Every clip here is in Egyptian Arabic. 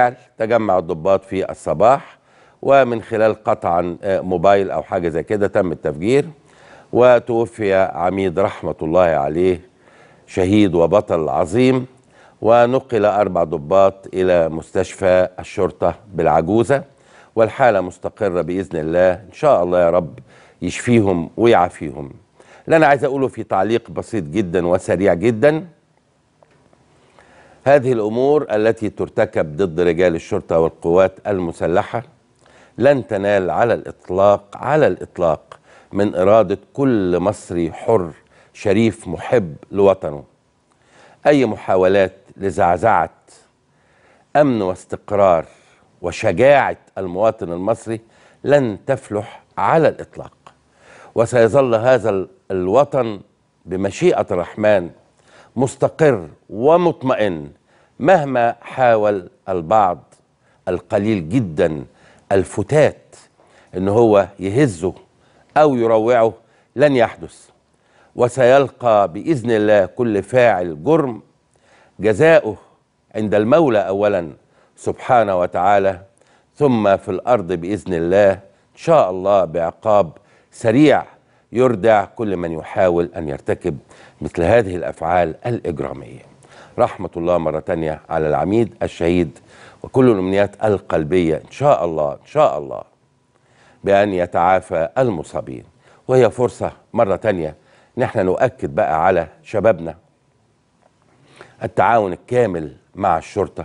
بالفعل تجمع الضباط في الصباح ومن خلال قطعا آه، موبايل او حاجه زي كده تم التفجير وتوفي عميد رحمه الله عليه شهيد وبطل عظيم ونقل اربع ضباط الى مستشفى الشرطه بالعجوزه والحاله مستقره باذن الله ان شاء الله يا رب يشفيهم ويعافيهم اللي انا عايز اقوله في تعليق بسيط جدا وسريع جدا هذه الامور التي ترتكب ضد رجال الشرطه والقوات المسلحه لن تنال على الاطلاق على الاطلاق من اراده كل مصري حر شريف محب لوطنه اي محاولات لزعزعه امن واستقرار وشجاعه المواطن المصري لن تفلح على الاطلاق وسيظل هذا ال- الوطن بمشيئه الرحمن مستقر ومطمئن مهما حاول البعض القليل جدا الفتات ان هو يهزه او يروعه لن يحدث وسيلقى باذن الله كل فاعل جرم جزاؤه عند المولى اولا سبحانه وتعالى ثم في الارض باذن الله ان شاء الله بعقاب سريع يردع كل من يحاول ان يرتكب مثل هذه الافعال الاجراميه. رحمه الله مره تانية على العميد الشهيد وكل الامنيات القلبيه ان شاء الله ان شاء الله بان يتعافى المصابين وهي فرصه مره تانية ان احنا نؤكد بقى على شبابنا التعاون الكامل مع الشرطه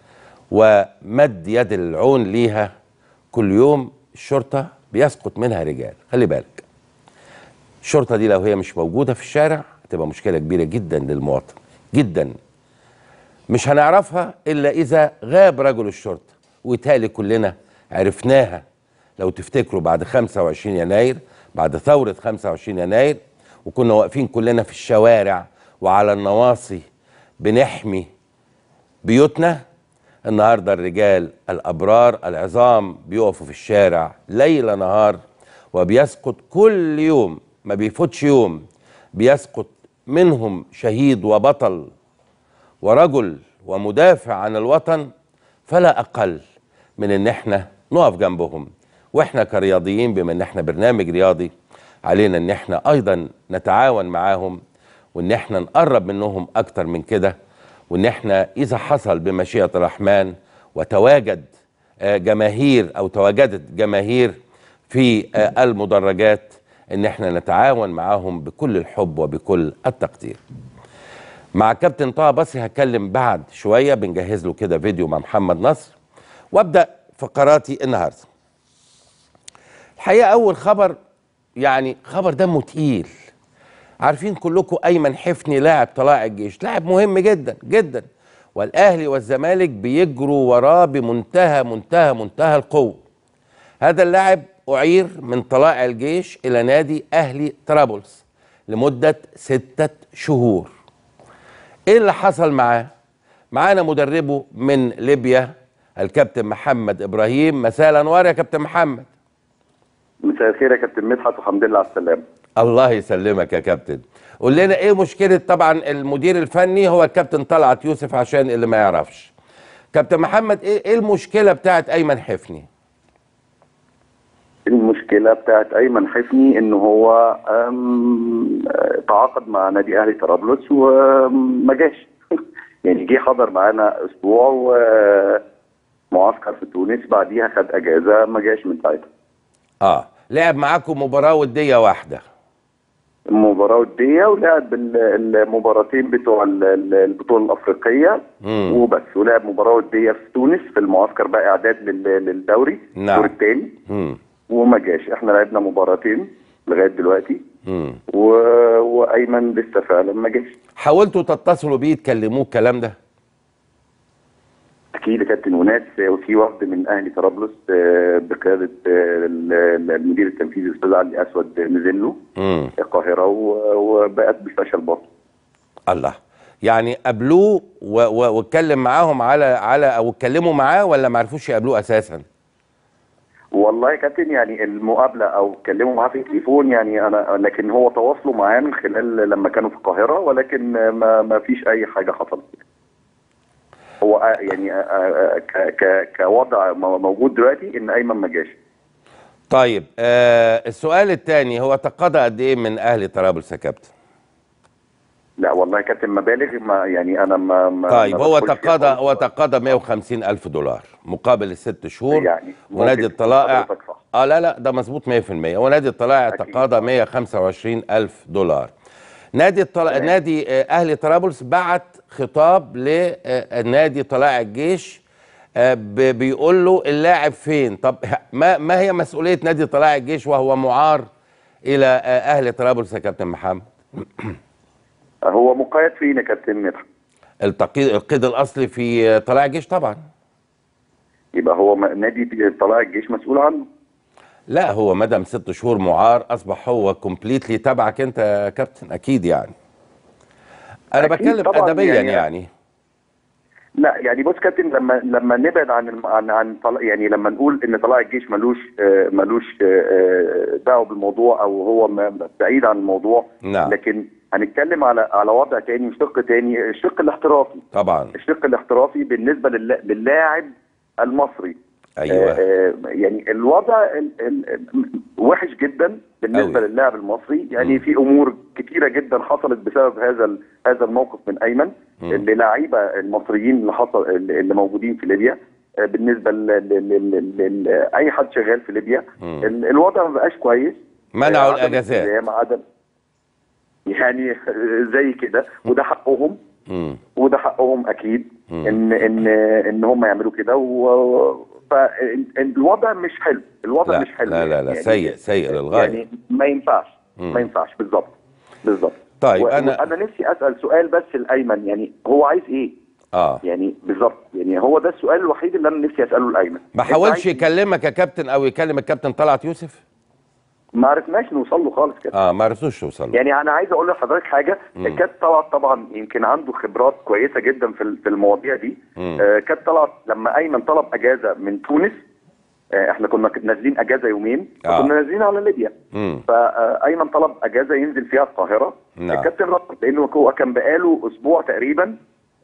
ومد يد العون ليها كل يوم الشرطه بيسقط منها رجال خلي بالك الشرطه دي لو هي مش موجوده في الشارع هتبقى مشكله كبيره جدا للمواطن جدا مش هنعرفها الا اذا غاب رجل الشرطه ويتهيألي كلنا عرفناها لو تفتكروا بعد 25 يناير بعد ثوره 25 يناير وكنا واقفين كلنا في الشوارع وعلى النواصي بنحمي بيوتنا النهارده الرجال الابرار العظام بيقفوا في الشارع ليل نهار وبيسقط كل يوم ما بيفوتش يوم بيسقط منهم شهيد وبطل ورجل ومدافع عن الوطن فلا اقل من ان احنا نقف جنبهم واحنا كرياضيين بما ان احنا برنامج رياضي علينا ان احنا ايضا نتعاون معاهم وان احنا نقرب منهم اكتر من كده وان احنا اذا حصل بمشيئه الرحمن وتواجد آه، جماهير او تواجدت جماهير في آه، المدرجات ان احنا نتعاون معاهم بكل الحب وبكل التقدير مع كابتن طه بصري هتكلم بعد شويه بنجهز له كده فيديو مع محمد نصر وابدا فقراتي النهارده الحقيقه اول خبر يعني خبر دمه تقيل عارفين كلكم ايمن حفني لاعب طلائع الجيش لاعب مهم جدا جدا والاهلي والزمالك بيجروا وراه بمنتهى منتهى منتهى القوه هذا اللاعب اعير من طلائع الجيش الى نادي اهلي طرابلس لمده سته شهور ايه اللي حصل معاه معانا مدربه من ليبيا الكابتن محمد ابراهيم مساء الانوار يا كابتن محمد مساء الخير يا كابتن مدحت والحمد لله على السلامه الله يسلمك يا كابتن قول لنا ايه مشكله طبعا المدير الفني هو الكابتن طلعت يوسف عشان اللي ما يعرفش كابتن محمد ايه ايه المشكله بتاعت ايمن حفني المشكله بتاعت ايمن حفني ان هو أم، آه، تعاقد مع نادي اهلي طرابلس وما جاش يعني جه حضر معانا اسبوع ومعسكر في تونس بعديها خد اجازه ما جاش من ساعتها اه لعب معاكم مباراه وديه واحده المباراه وديه ولعب ال- المباراتين بتوع ال- ال- البطوله الافريقيه مم. وبس ولعب مباراه وديه في تونس في المعسكر بقى اعداد لل- للدوري نعم. الدور الثاني امم وما جاش احنا لعبنا مباراتين لغايه دلوقتي امم و... وايمن لسه فعلا ما جاش حاولتوا تتصلوا بيه تكلموه الكلام ده اكيد يا كابتن وناس وفي وفد من اهلي طرابلس آه، بقياده آه، ال- المدير التنفيذي الاستاذ علي اسود نزل له امم القاهره و- وبقت بفشل باطل الله يعني قابلوه و- و- واتكلم معاهم على على او اتكلموا معاه ولا ما عرفوش يقابلوه اساسا والله يا كابتن يعني المقابله او اتكلموا معاه في التليفون يعني انا لكن هو تواصلوا معاه من خلال لما كانوا في القاهره ولكن ما ما فيش اي حاجه حصلت هو آه، يعني آه، آه، ك- ك- كوضع م- موجود دلوقتي ان ايمن ما جاش طيب آه السؤال الثاني هو تقاضى قد ايه من اهلي طرابلس يا كابتن لا والله كانت مبالغ ما يعني انا ما, ما طيب ما هو بدخلش فيها تقاضى خالص. هو تقاضى 150 الف دولار مقابل الست شهور يعني ونادي ممكن الطلائع حضرتك صح. اه لا لا ده مظبوط 100% ونادي الطلائع أكيد. تقاضى 125 الف دولار نادي الطل... تمام. نادي آه، اهلي طرابلس بعت خطاب لنادي طلائع الجيش آه، ب- بيقول له اللاعب فين طب ما ما هي مسؤوليه نادي طلائع الجيش وهو معار الى آه، اهلي طرابلس يا كابتن محمد هو مقيد فين يا كابتن مدحت التقييد القيد الاصلي في آه، طلائع الجيش طبعا يبقى هو م- نادي طلائع الجيش مسؤول عنه لا هو مدام ست شهور معار اصبح هو كومبليتلي تبعك انت يا كابتن اكيد يعني انا أكيد بتكلم طبعاً ادبيا يعني, يعني- يعني. لا يعني بص كابتن لما لما نبعد عن الم- عن عن طل... يعني لما نقول ان طلائع الجيش ملوش آه، ملوش آه، آه، دعوه بالموضوع او هو م- بعيد عن الموضوع نعم. لكن هنتكلم على على وضع تاني وشق تاني الشق الاحترافي طبعا الشق الاحترافي بالنسبه لل- للاعب المصري ايوه آه، آه، يعني الوضع ال- ال- ال- وحش جدا بالنسبه أوي. للاعب المصري يعني مم. في امور كتيره جدا حصلت بسبب هذا ال- هذا الموقف من ايمن مم. للاعيبه المصريين اللي حصل اللي موجودين في ليبيا آه، بالنسبه ل ل ل ل ل اي حد شغال في ليبيا مم. ال- الوضع ما بقاش كويس منعوا آه، عدم الاجازات الالتزام، عدم يعني زي كده وده حقهم مم. وده حقهم اكيد مم. ان ان ان هم يعملوا كده و فالوضع مش حلو الوضع لا مش حلو لا لا, لا يعني سيء سيء للغايه يعني ما ينفعش مم. ما ينفعش بالظبط بالظبط طيب، و- أنا- انا نفسي اسال سؤال بس الايمن يعني هو عايز ايه اه يعني بالظبط يعني هو ده السؤال الوحيد اللي انا نفسي اساله الايمن ما أنت حاولش عايز إيه؟ يكلمك يا كابتن او يكلم الكابتن طلعت يوسف ما عرفناش نوصل له خالص كده اه ما عرفتوش توصلوا يعني انا عايز اقول لحضرتك حاجه مم. كانت طلعت طبعا يمكن عنده خبرات كويسه جدا في ال- في المواضيع دي مم. آه كانت طلعت لما ايمن طلب اجازه من تونس آه احنا كنا نازلين اجازه يومين آه. كنا نازلين على ليبيا مم. فايمن طلب اجازه ينزل فيها القاهره نعم. الكابتن رفض لانه هو كان بقاله اسبوع تقريبا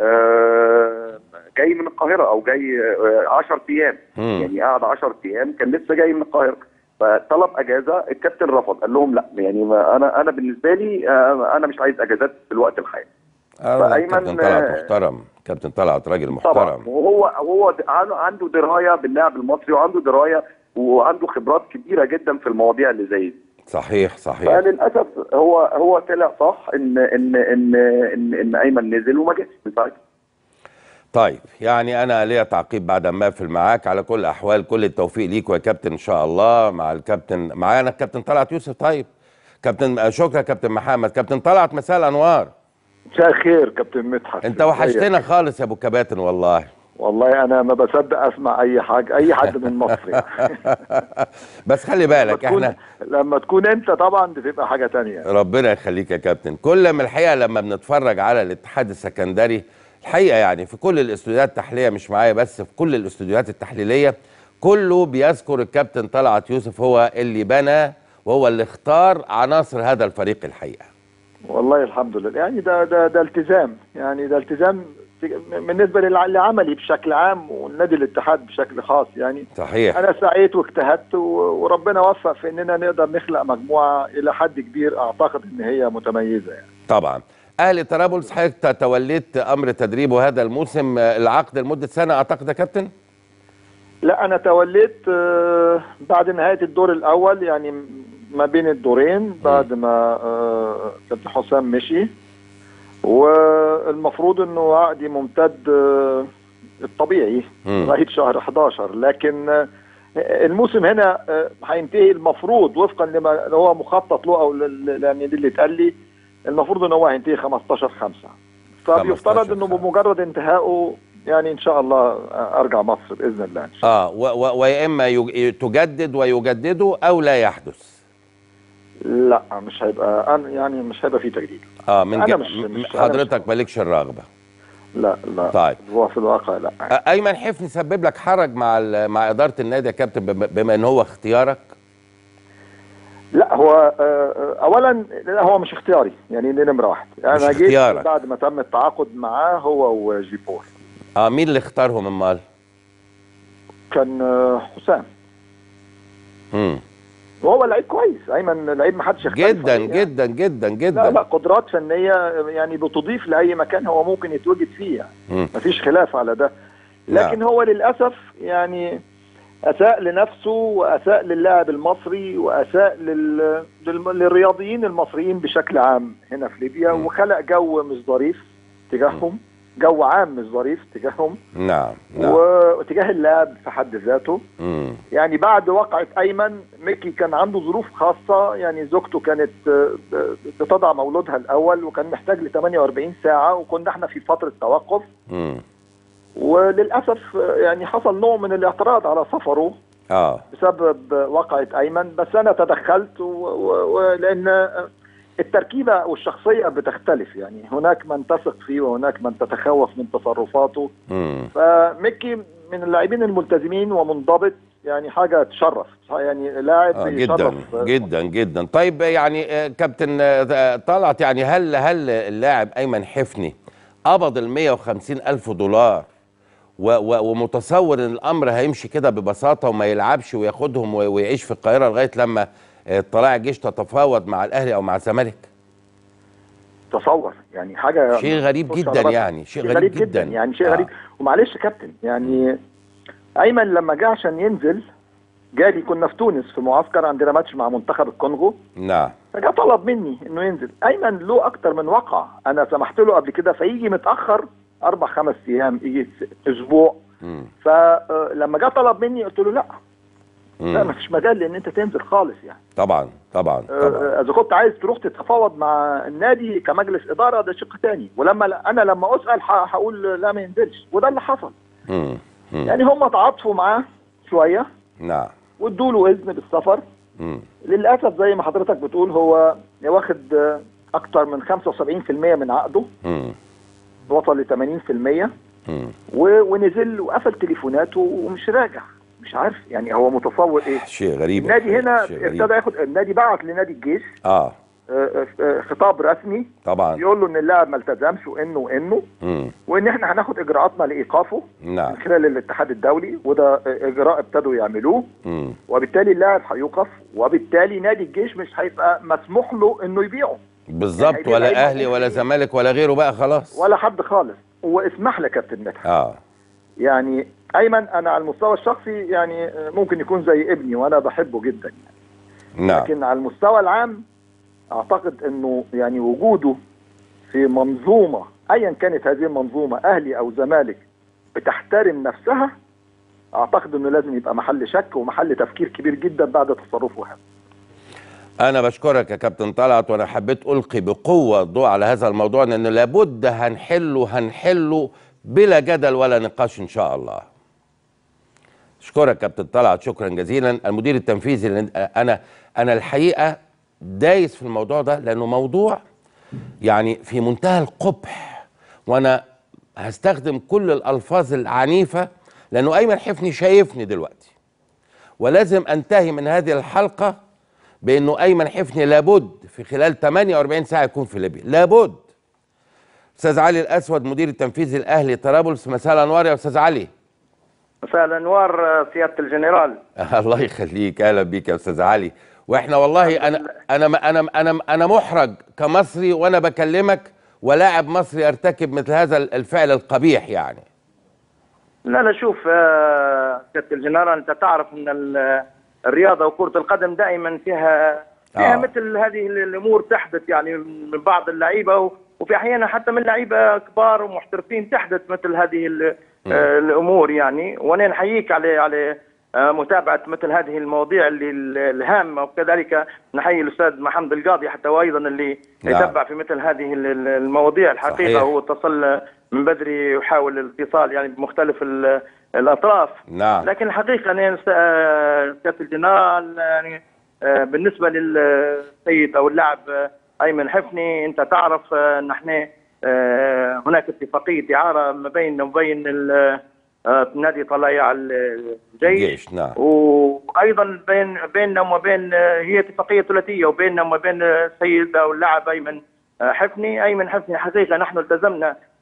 آه جاي من القاهره او جاي 10 ايام مم. يعني قعد 10 ايام كان لسه جاي من القاهره فطلب اجازه الكابتن رفض قال لهم لا يعني ما انا انا بالنسبه لي آه، انا مش عايز اجازات في الوقت الحالي آه فأيمن، كابتن طلعت آه، محترم كابتن طلعت راجل طبعا محترم وهو هو د- عنده- عنده درايه باللاعب المصري وعنده درايه وعنده خبرات كبيره جدا في المواضيع اللي زي دي صحيح صحيح فللاسف هو هو طلع صح ان ان ان ان, إن ايمن نزل وما جاش من ساعتها طيب يعني انا ليا تعقيب بعد ما اقفل معاك على كل الاحوال كل التوفيق ليك يا كابتن ان شاء الله مع الكابتن معانا الكابتن طلعت يوسف طيب كابتن آه، شكرا كابتن محمد كابتن طلعت مساء الانوار مساء الخير كابتن مدحت انت ازيك؟ وحشتنا خالص يا ابو كباتن والله والله انا ما بصدق اسمع اي حاجه اي حد من مصر يعني. بس خلي لما بالك تكون احنا لما تكون انت طبعا بتبقى حاجه تانية ربنا يخليك يا كابتن كل ما الحقيقه لما بنتفرج على الاتحاد السكندري الحقيقه يعني في كل الاستوديوهات التحليليه مش معايا بس في كل الاستوديوهات التحليليه كله بيذكر الكابتن طلعت يوسف هو اللي بنى وهو اللي اختار عناصر هذا الفريق الحقيقه والله الحمد لله يعني ده ده ده التزام يعني ده التزام بالنسبه للع- لعملي بشكل عام والنادي الاتحاد بشكل خاص يعني صحيح انا سعيت واجتهدت و- وربنا وفق في اننا نقدر نخلق مجموعه الى حد كبير اعتقد ان هي متميزه يعني طبعا اهلي طرابلس حضرتك توليت امر تدريبه هذا الموسم آه، العقد لمده سنه اعتقد يا كابتن لا انا توليت آه، بعد نهايه الدور الاول يعني ما بين الدورين بعد ما آه، كابتن حسام مشي والمفروض انه عقدي ممتد آه، الطبيعي مم. لغايه شهر 11 لكن آه، الموسم هنا آه، هينتهي المفروض وفقا لما هو مخطط له او لل- يعني دي اللي اتقال لي المفروض ان هو هينتهي 15 5 فبيفترض 15 انه خمسة. بمجرد انتهائه يعني ان شاء الله ارجع مصر باذن الله إن شاء اه و- و- ويا اما يج- تجدد ويجددوا او لا يحدث لا مش هيبقى أنا يعني مش هيبقى فيه تجديد اه من أنا ج... مش- م- مش- أنا حضرتك مش- مالكش الرغبه لا لا طيب. هو في الواقع لا آه، ايمن حفني سبب لك حرج مع ال- مع اداره النادي يا كابتن بم- بما ان هو اختيارك لا هو آه، آه، اولا لا هو مش اختياري يعني دي نمره واحد مش انا جيت اختيارك. بعد ما تم التعاقد معاه هو وجيبور اه مين اللي اختارهم امال كان آه، حسام امم وهو لعيب كويس ايمن لعيب ما حدش يختلف جدا عليه يعني. جدا جدا جدا لا لا قدرات فنيه يعني بتضيف لاي مكان هو ممكن يتواجد فيه يعني مم. مفيش خلاف على ده لكن نعم. هو للاسف يعني اساء لنفسه واساء للاعب المصري واساء لل... لل... للرياضيين المصريين بشكل عام هنا في ليبيا مم. وخلق جو مش ظريف تجاههم جو عام مش ظريف تجاههم نعم نعم وتجاه اللاعب في حد ذاته مم. يعني بعد وقعة أيمن ميكي كان عنده ظروف خاصة يعني زوجته كانت آه، بتضع مولودها الأول وكان محتاج ل 48 ساعة وكنا احنا في فترة توقف مم. وللأسف آه، يعني حصل نوع من الاعتراض على سفره اه بسبب وقعة أيمن بس أنا تدخلت و- و- ولأن التركيبة والشخصية بتختلف يعني هناك من تثق فيه وهناك من تتخوف من تصرفاته مم. فميكي من اللاعبين الملتزمين ومنضبط يعني حاجه تشرف يعني لاعب آه جدا يشرف جدا جدا طيب يعني آه، كابتن آه، طلعت يعني هل هل اللاعب ايمن حفني قبض ال 150 الف دولار و و ومتصور ان الامر هيمشي كده ببساطه وما يلعبش وياخدهم و- ويعيش في القاهره لغايه لما آه، طلائع الجيش تتفاوض مع الاهلي او مع الزمالك تصور يعني حاجه شيء غريب بص جدا على بس- يعني شيء غريب جدا يعني شيء آه. غريب ومعلش يا كابتن يعني ايمن لما جه عشان ينزل جالي كنا في تونس في معسكر عندنا ماتش مع منتخب الكونغو نعم فجاء طلب مني انه ينزل ايمن له اكتر من وقع انا سمحت له قبل كده فيجي متاخر اربع خمس ايام يجي اسبوع مم. فلما جه طلب مني قلت له لا لا مم. مفيش مجال لان انت تنزل خالص يعني طبعا طبعا طبعا آه، اذا كنت عايز تروح تتفاوض مع النادي كمجلس اداره ده شق تاني ولما انا لما اسال ه- هقول لا ما ينزلش وده اللي حصل مم. مم. يعني هم تعاطفوا معاه شويه نعم وادوا له اذن بالسفر مم. للاسف زي ما حضرتك بتقول هو واخد آه، اكتر من 75% من عقده مم. وصل ل 80% مم. و- ونزل وقفل تليفوناته ومش راجع مش عارف يعني هو متصور ايه شيء غريب النادي هنا شيء غريب. ابتدى ياخد النادي بعت لنادي الجيش اه آه، آه، خطاب رسمي طبعا يقول له ان اللاعب ما التزمش وانه وانه مم. وان احنا هناخد اجراءاتنا لايقافه نعم من خلال الاتحاد الدولي وده اجراء ابتدوا يعملوه مم. وبالتالي اللاعب هيوقف وبالتالي نادي الجيش مش هيبقى مسموح له انه يبيعه بالظبط يعني ولا لعيب اهلي ممكن ولا ي- زمالك ولا غيره بقى خلاص ولا حد خالص واسمح لي يا كابتن مدحت اه يعني ايمن انا على المستوى الشخصي يعني ممكن يكون زي ابني وانا بحبه جدا يعني. نعم لكن على المستوى العام اعتقد انه يعني وجوده في منظومه ايا كانت هذه المنظومه اهلي او زمالك بتحترم نفسها اعتقد انه لازم يبقى محل شك ومحل تفكير كبير جدا بعد تصرفه هذا انا بشكرك يا كابتن طلعت وانا حبيت القي بقوه الضوء على هذا الموضوع لان لابد هنحله هنحله بلا جدل ولا نقاش ان شاء الله اشكرك كابتن طلعت شكرا جزيلا المدير التنفيذي لن- انا انا الحقيقه دايس في الموضوع ده لانه موضوع يعني في منتهى القبح وانا هستخدم كل الالفاظ العنيفه لانه ايمن حفني شايفني دلوقتي ولازم انتهي من هذه الحلقه بانه ايمن حفني لابد في خلال 48 ساعه يكون في ليبيا لابد استاذ علي الاسود مدير التنفيذي الاهلي طرابلس مساء الانوار يا استاذ علي مساء الانوار آه، سياده الجنرال الله يخليك اهلا بيك يا استاذ علي واحنا والله انا انا انا انا انا محرج كمصري وانا بكلمك ولاعب مصري يرتكب مثل هذا الفعل القبيح يعني لا لا شوف آه، سياده الجنرال انت تعرف ان ال- الرياضه وكره القدم دائما فيها فيها آه. مثل هذه الامور تحدث يعني من بعض اللعيبه و- وفي احيانا حتى من لعيبه كبار ومحترفين تحدث مثل هذه ال- آه، الامور يعني وانا نحييك على على آه، متابعه مثل هذه المواضيع اللي ال- الهامه وكذلك نحيي الاستاذ محمد القاضي حتى وايضا اللي نعم. يتبع في مثل هذه ال- ال- المواضيع الحقيقه صحيح. هو اتصل من بدري يحاول الاتصال يعني بمختلف ال- الاطراف نعم لكن الحقيقه انا س- آه، سياده الجنرال يعني آه، بالنسبه للسيد او اللاعب آه، ايمن حفني انت تعرف آه، ان احنا آه، هناك اتفاقيه اعاره ما بيننا وبين ال- آه، نادي طلائع الجيش الجيش نعم وايضا بين بيننا وما بين هي اتفاقيه ثلاثيه وبيننا وما بين السيد او اللاعب ايمن حفني ايمن حفني حقيقه نحن التزمنا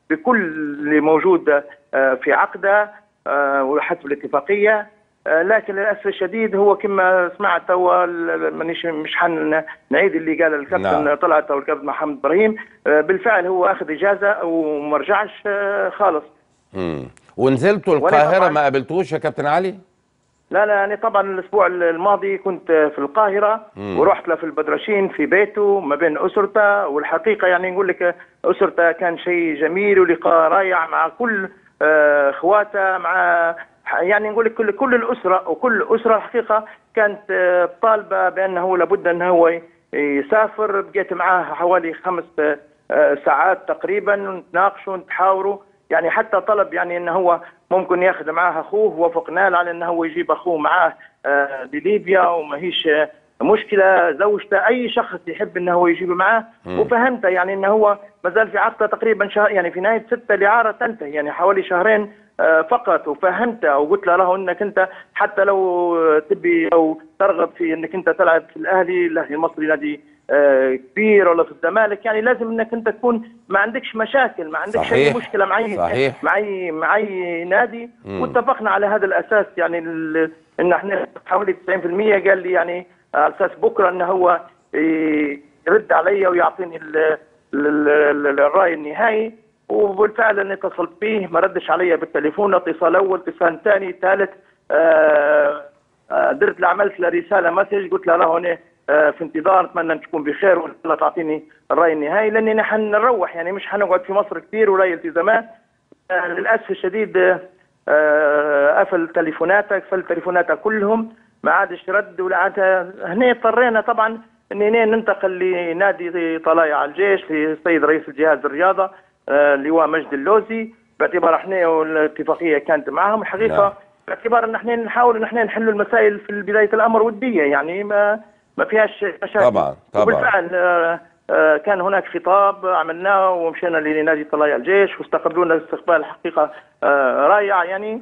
بكل اللي موجود آه، في عقده آه، وحسب الاتفاقيه آه، لكن للاسف الشديد هو كما سمعت هو ال- مانيش مش حن نعيد اللي قال الكابتن نعم. طلعت او الكابتن محمد ابراهيم آه، بالفعل هو اخذ اجازه وما رجعش آه، خالص مم. ونزلتوا وأنا القاهره طبعاً- ما قابلتوش يا كابتن علي لا لا أنا طبعا الأسبوع الماضي كنت في القاهرة مم. ورحت له في البدرشين في بيته ما بين أسرته والحقيقة يعني نقول لك أسرته كان شيء جميل ولقاء رائع مع كل آه، إخواته مع يعني نقول لك كل كل الأسرة وكل أسرة الحقيقة كانت آه، طالبة بأنه لابد أن هو يسافر بقيت معاه حوالي خمس آه، ساعات تقريبا نتناقشوا نتحاوروا يعني حتى طلب يعني انه هو ممكن ياخذ معاه اخوه وافقنا له على انه هو يجيب اخوه معاه آه، لليبيا وما هيش آه، مشكله زوجته اي شخص يحب انه هو يجيبه معاه وفهمته يعني انه هو ما زال في عقده تقريبا شهر يعني في نهايه سته الاعاره تنتهي يعني حوالي شهرين آه، فقط وفهمته وقلت له له انك انت حتى لو تبي او ترغب في انك انت تلعب في الاهلي الاهلي المصري نادي آه، كبير ولا في الزمالك يعني لازم انك انت تكون ما عندكش مشاكل ما عندكش صحيح. اي مشكله مع اي صحيح. مع اي مع اي نادي مم. واتفقنا على هذا الاساس يعني ال- ان احنا حوالي 90% قال لي يعني على اساس بكره ان هو ي- يرد علي ويعطيني ال- ال- ال- الراي النهائي وبالفعل اني اتصلت به ما ردش علي بالتليفون اتصال اول اتصال ثاني ثالث آه آه، درت له عملت له رساله مسج قلت له له هنا آه، في انتظار اتمنى ان تكون بخير وان الله تعطيني الراي النهائي لاني نحن نروح يعني مش حنقعد في مصر كثير وراي التزامات آه، للاسف الشديد آه، آه، قفل تليفوناتك قفل تليفوناتك كلهم ما عادش رد ولا عاد هنا اضطرينا طبعا ان هنا ننتقل لنادي طلايع الجيش للسيد رئيس الجهاز الرياضه آه، اللواء مجد اللوزي باعتبار احنا والاتفاقيه كانت معهم الحقيقه نعم. باعتبار ان احنا نحاول ان احنا نحل المسائل في بدايه الامر وديه يعني ما ما فيهاش مشاكل طبعاً، طبعاً. وبالفعل آه، آه، كان هناك خطاب عملناه ومشينا لنادي طلايع الجيش واستقبلونا استقبال حقيقه آه، رائع يعني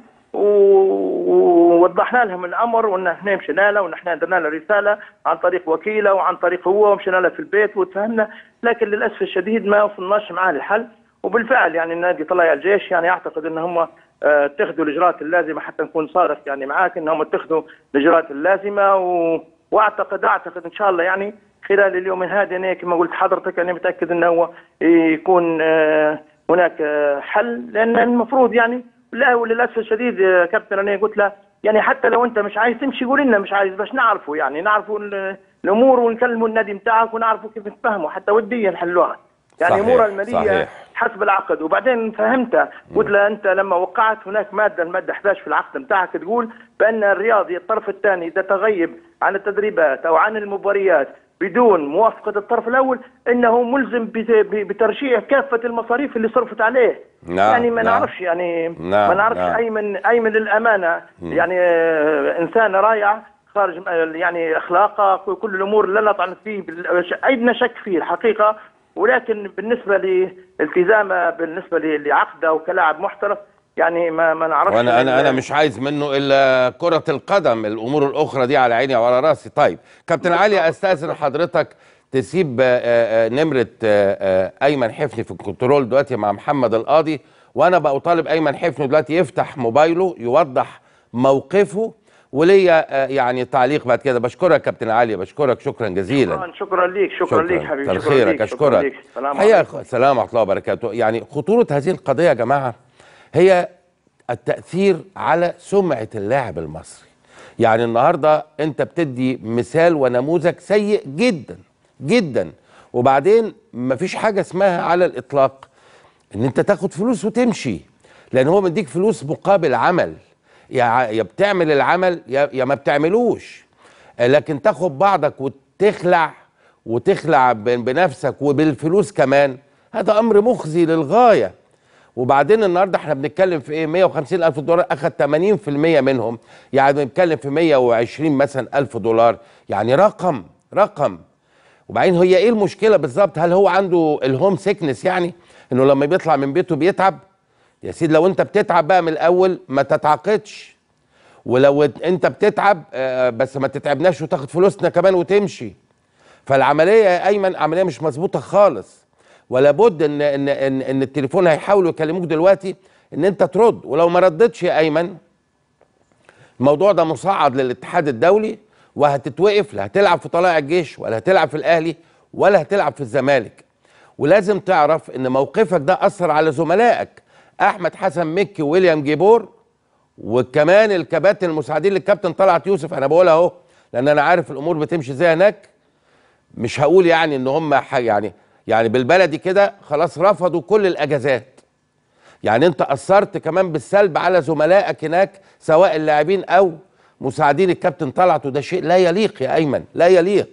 و- ووضحنا لهم الامر وان احنا مشينا له وان احنا درنا له رساله عن طريق وكيله وعن طريق هو ومشينا له في البيت وتفهمنا لكن للاسف الشديد ما وصلناش معاه للحل وبالفعل يعني نادي طلائع الجيش يعني اعتقد ان هم آه، اتخذوا الاجراءات اللازمه حتى نكون صادق يعني معاك ان هم اتخذوا الاجراءات اللازمه و... واعتقد اعتقد ان شاء الله يعني خلال اليومين هذه انا كما قلت حضرتك انا متاكد انه هو يكون آه، هناك آه، حل لان المفروض يعني لا وللاسف الشديد آه، كابتن انا قلت له يعني حتى لو انت مش عايز تمشي قول لنا مش عايز باش نعرفوا يعني نعرفوا ال- الامور ونكلموا النادي بتاعك ونعرفوا كيف نتفاهموا حتى وديا نحلوها يعني صحيح، امور الماليه صحيح. حسب العقد وبعدين فهمت قلت له انت لما وقعت هناك ماده الماده 11 في العقد بتاعك تقول بان الرياضي الطرف الثاني اذا تغيب عن التدريبات او عن المباريات بدون موافقه الطرف الاول انه ملزم بت- ب- بترجيع كافه المصاريف اللي صرفت عليه نعم، يعني ما نعم. نعرفش يعني نعم، ما نعرفش نعم. ايمن ايمن للامانه يعني آه، انسان رائع خارج آه، يعني اخلاقه كل الامور لا نطعن فيه بال- عندنا شك فيه الحقيقه ولكن بالنسبه لالتزامه بالنسبه ل- لعقده وكلاعب محترف يعني ما ما نعرفش وانا انا انا ال- مش عايز منه الا كرة القدم الامور الاخرى دي على عيني وعلى راسي طيب كابتن علي استاذن حضرتك تسيب آه، آه، نمرة آه، آه، ايمن حفني في الكنترول دلوقتي مع محمد القاضي وانا بقى طالب ايمن حفني دلوقتي يفتح موبايله يوضح موقفه وليا آه، يعني تعليق بعد كده بشكرك كابتن علي بشكرك شكرا جزيلا شكرا شكرا ليك شكرا, ليك حبيبي كتر شكرا خيرك ليك شكرا اشكرك ليك السلام حقيقة عليكم السلام ورحمه الله وبركاته يعني خطوره هذه القضيه يا جماعه هي التاثير على سمعه اللاعب المصري يعني النهارده انت بتدي مثال ونموذج سيء جدا جدا وبعدين مفيش حاجه اسمها على الاطلاق ان انت تاخد فلوس وتمشي لان هو مديك فلوس مقابل عمل يا ع- يا بتعمل العمل يا يا ما بتعملوش آه، لكن تاخد بعضك وتخلع وتخلع ب- بنفسك وبالفلوس كمان هذا امر مخزي للغايه وبعدين النهارده احنا بنتكلم في ايه 150 الف دولار اخد 80% منهم يعني بنتكلم في 120 مثلا الف دولار يعني رقم رقم وبعدين هي ايه المشكله بالظبط هل هو عنده الهوم سيكنس يعني انه لما بيطلع من بيته بيتعب يا سيدي لو انت بتتعب بقى من الاول ما تتعاقدش ولو انت بتتعب آه، بس ما تتعبناش وتاخد فلوسنا كمان وتمشي فالعمليه يا ايمن عمليه مش مظبوطه خالص ولا بد ان ان ان, إن التليفون هيحاولوا يكلموك دلوقتي ان انت ترد ولو ما ردتش يا ايمن الموضوع ده مصعد للاتحاد الدولي وهتتوقف لا هتلعب في طلائع الجيش ولا هتلعب في الاهلي ولا هتلعب في الزمالك ولازم تعرف ان موقفك ده اثر على زملائك احمد حسن مكي وويليام جيبور وكمان الكباتن المساعدين للكابتن طلعت يوسف انا بقول اهو لان انا عارف الامور بتمشي ازاي هناك مش هقول يعني ان هم ح- يعني يعني بالبلدي كده خلاص رفضوا كل الاجازات يعني انت اثرت كمان بالسلب على زملائك هناك سواء اللاعبين او مساعدين الكابتن طلعت وده شيء لا يليق يا ايمن لا يليق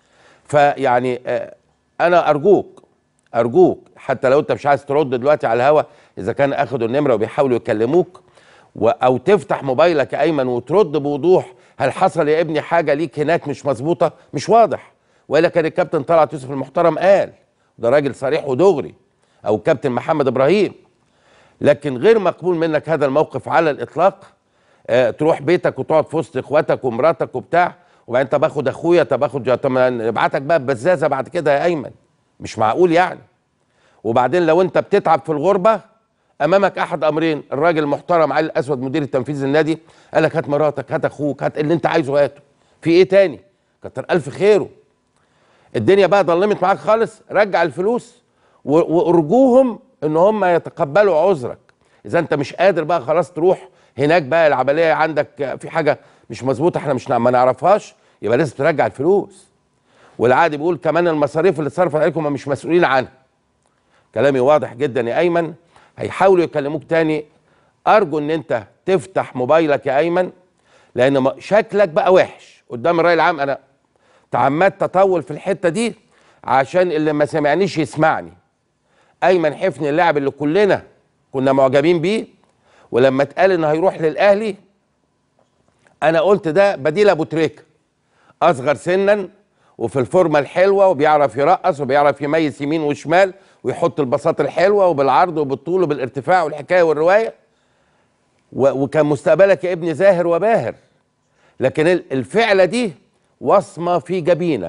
فيعني آه، انا ارجوك ارجوك حتى لو انت مش عايز ترد دلوقتي على الهوا اذا كان اخدوا النمره وبيحاولوا يكلموك و او تفتح موبايلك يا ايمن وترد بوضوح هل حصل يا ابني حاجه ليك هناك مش مظبوطه مش واضح والا كان الكابتن طلعت يوسف المحترم قال ده راجل صريح ودغري او الكابتن محمد ابراهيم لكن غير مقبول منك هذا الموقف على الاطلاق آه تروح بيتك وتقعد في وسط اخواتك ومراتك وبتاع وبعدين طب اخد اخويا طب اخد طب نبعتك بقى ببزازه بعد كده يا ايمن مش معقول يعني وبعدين لو انت بتتعب في الغربه امامك احد امرين الراجل المحترم علي الاسود مدير التنفيذي النادي قال لك هات مراتك هات اخوك هات اللي انت عايزه هاته في ايه تاني كتر الف خيره الدنيا بقى ضلمت معاك خالص رجع الفلوس و- وارجوهم ان هم يتقبلوا عذرك اذا انت مش قادر بقى خلاص تروح هناك بقى العمليه عندك في حاجه مش مظبوطه احنا مش ما نعرفهاش يبقى لازم ترجع الفلوس والعادي بيقول كمان المصاريف اللي اتصرفت عليكم مش مسؤولين عنها كلامي واضح جدا يا ايمن هيحاولوا يكلموك تاني ارجو ان انت تفتح موبايلك يا ايمن لان ما- شكلك بقى وحش قدام الراي العام انا تعمدت تطول في الحته دي عشان اللي ما سمعنيش يسمعني ايمن حفني اللاعب اللي كلنا كنا معجبين بيه ولما اتقال انه هيروح للاهلي انا قلت ده بديل ابو تريكه اصغر سنا وفي الفورمه الحلوه وبيعرف يرقص وبيعرف يميز يمين وشمال ويحط البساط الحلوه وبالعرض وبالطول وبالارتفاع والحكايه والروايه و- وكان مستقبلك يا ابني زاهر وباهر لكن ال- الفعله دي وصمه في جبينك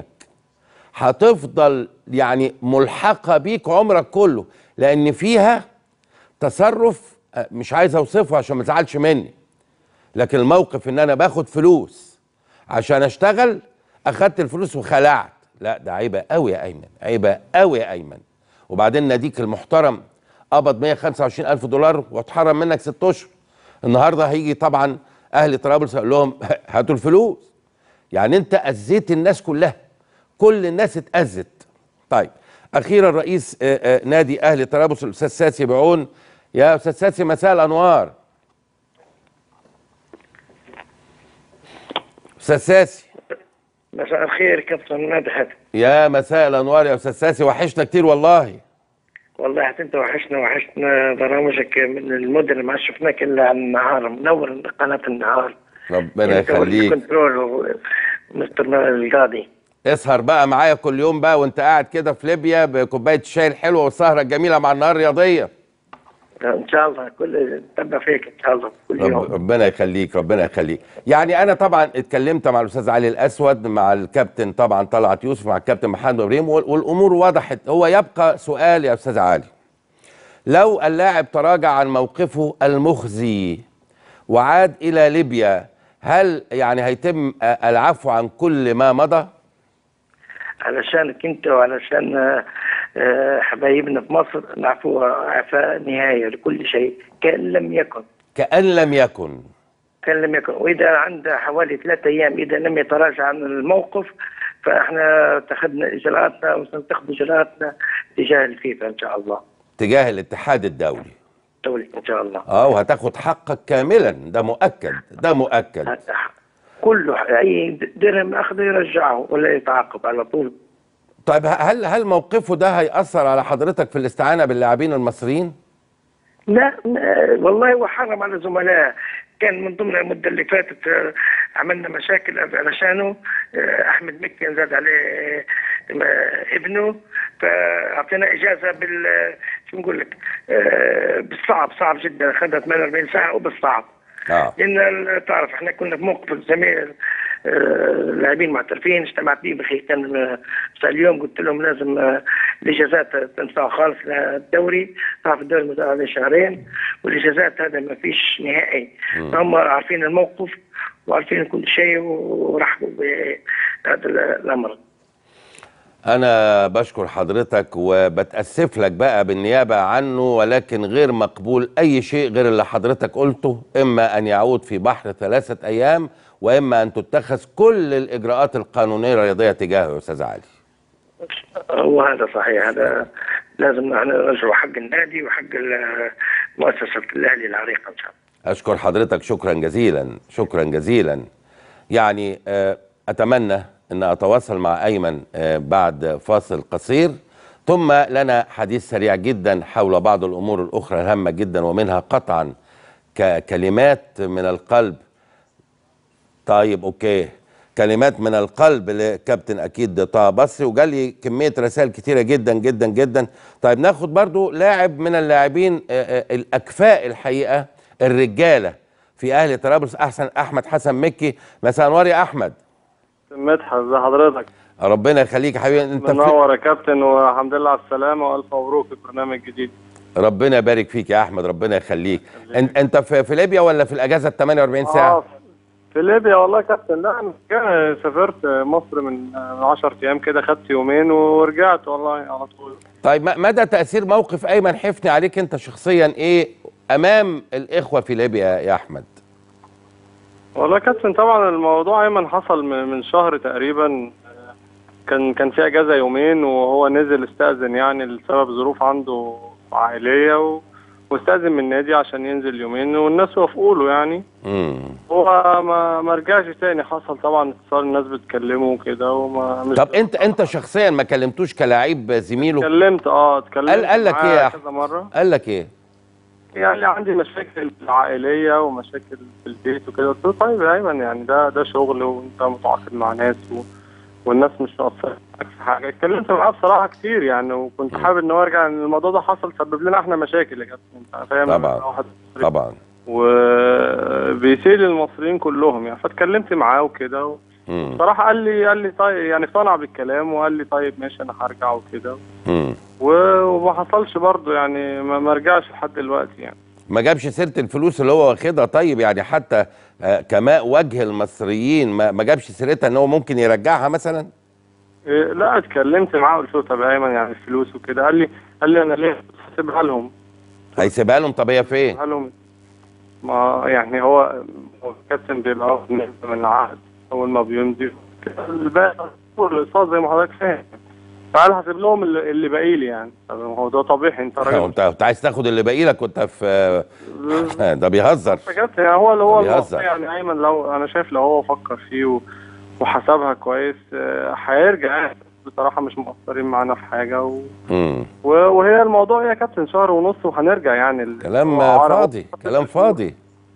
هتفضل يعني ملحقه بيك عمرك كله لان فيها تصرف آه، مش عايز اوصفه عشان ما تزعلش مني لكن الموقف ان انا باخد فلوس عشان اشتغل اخدت الفلوس وخلعت لا ده عيبه قوي يا ايمن عيبه قوي يا ايمن وبعدين ناديك المحترم قبض 125 الف دولار واتحرم منك ست اشهر النهارده هيجي طبعا اهل طرابلس يقول لهم هاتوا الفلوس يعني انت اذيت الناس كلها كل الناس اتاذت طيب اخيرا رئيس آه، آه، نادي اهل طرابلس الاستاذ ساسي بعون يا استاذ ساسي مساء الانوار استاذ ساسي مساء الخير كابتن مدحت يا مساء الانوار يا استاذ ساسي وحشنا كتير والله والله حتى انت وحشنا وحشنا برامجك من المدة اللي ما شفناك الا على النهار منور قناة النهار ربنا انت يخليك والكنترول ومستر القاضي اسهر بقى معايا كل يوم بقى وانت قاعد كده في ليبيا بكوبايه الشاي الحلوه والسهره الجميله مع النهار الرياضيه ان شاء الله كل تبع فيك ان شاء الله كل رب يوم ربنا يخليك ربنا يخليك يعني انا طبعا اتكلمت مع الاستاذ علي الاسود مع الكابتن طبعا طلعت يوسف مع الكابتن محمد ابراهيم وال- والامور وضحت هو يبقى سؤال يا استاذ علي لو اللاعب تراجع عن موقفه المخزي وعاد الى ليبيا هل يعني هيتم آه، العفو عن كل ما مضى علشانك انت وعلشان آه، آه، حبايبنا في مصر العفو عفاء نهاية لكل شيء كأن لم يكن كأن لم يكن كان لم يكن واذا عنده حوالي ثلاثة ايام اذا لم يتراجع عن الموقف فاحنا اتخذنا اجراءاتنا وسنتخذ اجراءاتنا تجاه الفيفا ان شاء الله تجاه الاتحاد الدولي دولي ان شاء الله اه وهتاخد حقك كاملا ده مؤكد ده مؤكد هذا كله اي درهم اخذه يرجعه ولا يتعاقب على طول طيب هل هل موقفه ده هيأثر على حضرتك في الاستعانة باللاعبين المصريين؟ لا م- والله هو حرم على زملائه كان من ضمن المدة اللي فاتت آه، عملنا مشاكل علشانه آه، أحمد مكي زاد عليه آه، ابنه فأعطينا إجازة بال شو نقول لك آه، بالصعب صعب جدا أخذها 48 ساعة وبالصعب اه لأن ال- تعرف احنا كنا في موقف الزميل آه، لاعبين معترفين اجتمعت بيه بخي كان آه، مساء اليوم قلت لهم لازم آه، الاجازات تنفع خالص للدوري تعرف الدوري متوقع عليه شهرين والاجازات هذا ما فيش نهائي هم عارفين الموقف وعارفين كل شيء ورحبوا بهذا الامر أنا بشكر حضرتك وبتأسف لك بقى بالنيابة عنه ولكن غير مقبول أي شيء غير اللي حضرتك قلته إما أن يعود في بحر ثلاثة أيام وإما أن تتخذ كل الإجراءات القانونية الرياضية تجاهه يا أستاذ علي وهذا صحيح هذا لازم نحن نرجع حق النادي وحق ال- مؤسسة الأهلي العريقة إن شاء الله أشكر حضرتك شكرا جزيلا شكرا جزيلا يعني آه، أتمنى أن أتواصل مع أيمن آه، بعد فاصل قصير ثم لنا حديث سريع جدا حول بعض الأمور الأخرى الهامة جدا ومنها قطعا ككلمات من القلب طيب أوكي كلمات من القلب لكابتن أكيد طه بصري وجالي كمية رسائل كتيرة جدا جدا جدا طيب ناخد برضو لاعب من اللاعبين آه، آه، الأكفاء الحقيقة الرجالة في أهلي طرابلس أحسن أحمد حسن مكي مساء النور يا أحمد مدحت ازي حضرتك ربنا يخليك يا حبيبي انت في منور يا كابتن والحمد لله على السلامه والف مبروك البرنامج الجديد ربنا يبارك فيك يا احمد ربنا يخليك انت انت في, في ليبيا ولا في الاجازه ال 48 ساعه اه في ليبيا والله يا كابتن لا انا كان سافرت مصر من من 10 ايام كده خدت يومين ورجعت والله على طول طيب م- مدى تاثير موقف ايمن حفني عليك انت شخصيا ايه امام الاخوه في ليبيا يا احمد والله يا كابتن طبعا الموضوع ايمن حصل من من شهر تقريبا كان كان في اجازه يومين وهو نزل استاذن يعني لسبب ظروف عنده عائليه و... واستاذن من النادي عشان ينزل يومين والناس وافقوا له يعني امم هو ما ما رجعش تاني حصل طبعا اتصال الناس بتكلمه وكده وما مش طب انت انت شخصيا ما كلمتوش كلاعب زميله اتكلمت اه اتكلمت قال- قال لك معاه ايه يا أحمد؟ كذا مره قال لك ايه يعني عندي مشاكل عائليه ومشاكل في البيت وكده قلت له طيب يا ايمن يعني ده ده شغل وانت متعاقد مع ناس و... والناس مش مقصره معاك في حاجه اتكلمت معاه بصراحه كتير يعني وكنت حابب ان هو يرجع لان الموضوع ده حصل سبب لنا احنا مشاكل يا كابتن انت فاهم طبعاً. لما واحد طبعا وبيسيل المصريين كلهم يعني فاتكلمت معاه وكده و... امم بصراحه قال لي قال لي طيب يعني اقتنع بالكلام وقال لي طيب ماشي انا هرجع وكده امم و- وما حصلش برضه يعني ما ما رجعش لحد دلوقتي يعني ما جابش سيره الفلوس اللي هو واخدها طيب يعني حتى آه، كماء وجه المصريين ما ما جابش سيرتها ان هو ممكن يرجعها مثلا إيه، لا اتكلمت معاه قلت له طب يا ايمن يعني الفلوس وكده قال لي قال لي انا ليه هسيبها لهم هيسيبها لهم طب هي فين هسيبها لهم ما يعني هو هو الكابتن بيبقى واخد نسبة من العقد اول ما بيمضي الباقي الاقساط زي ما حضرتك فاهم فقال هسيب لهم اللي اللي باقي لي يعني طب هو ده طبيعي انت راجل انت انت عايز تاخد اللي باقي لك وانت في ده بيهزر بجد يعني هو اللي هو بيهزر. الموضوع يعني ايمن لو انا شايف لو هو فكر فيه و- وحسبها كويس آه، هيرجع يعني بصراحه مش مقصرين معانا في حاجه و... امم و- وهي الموضوع يا كابتن شهر ونص وهنرجع يعني ال- كلام هو عرى- فاضي كلام فاضي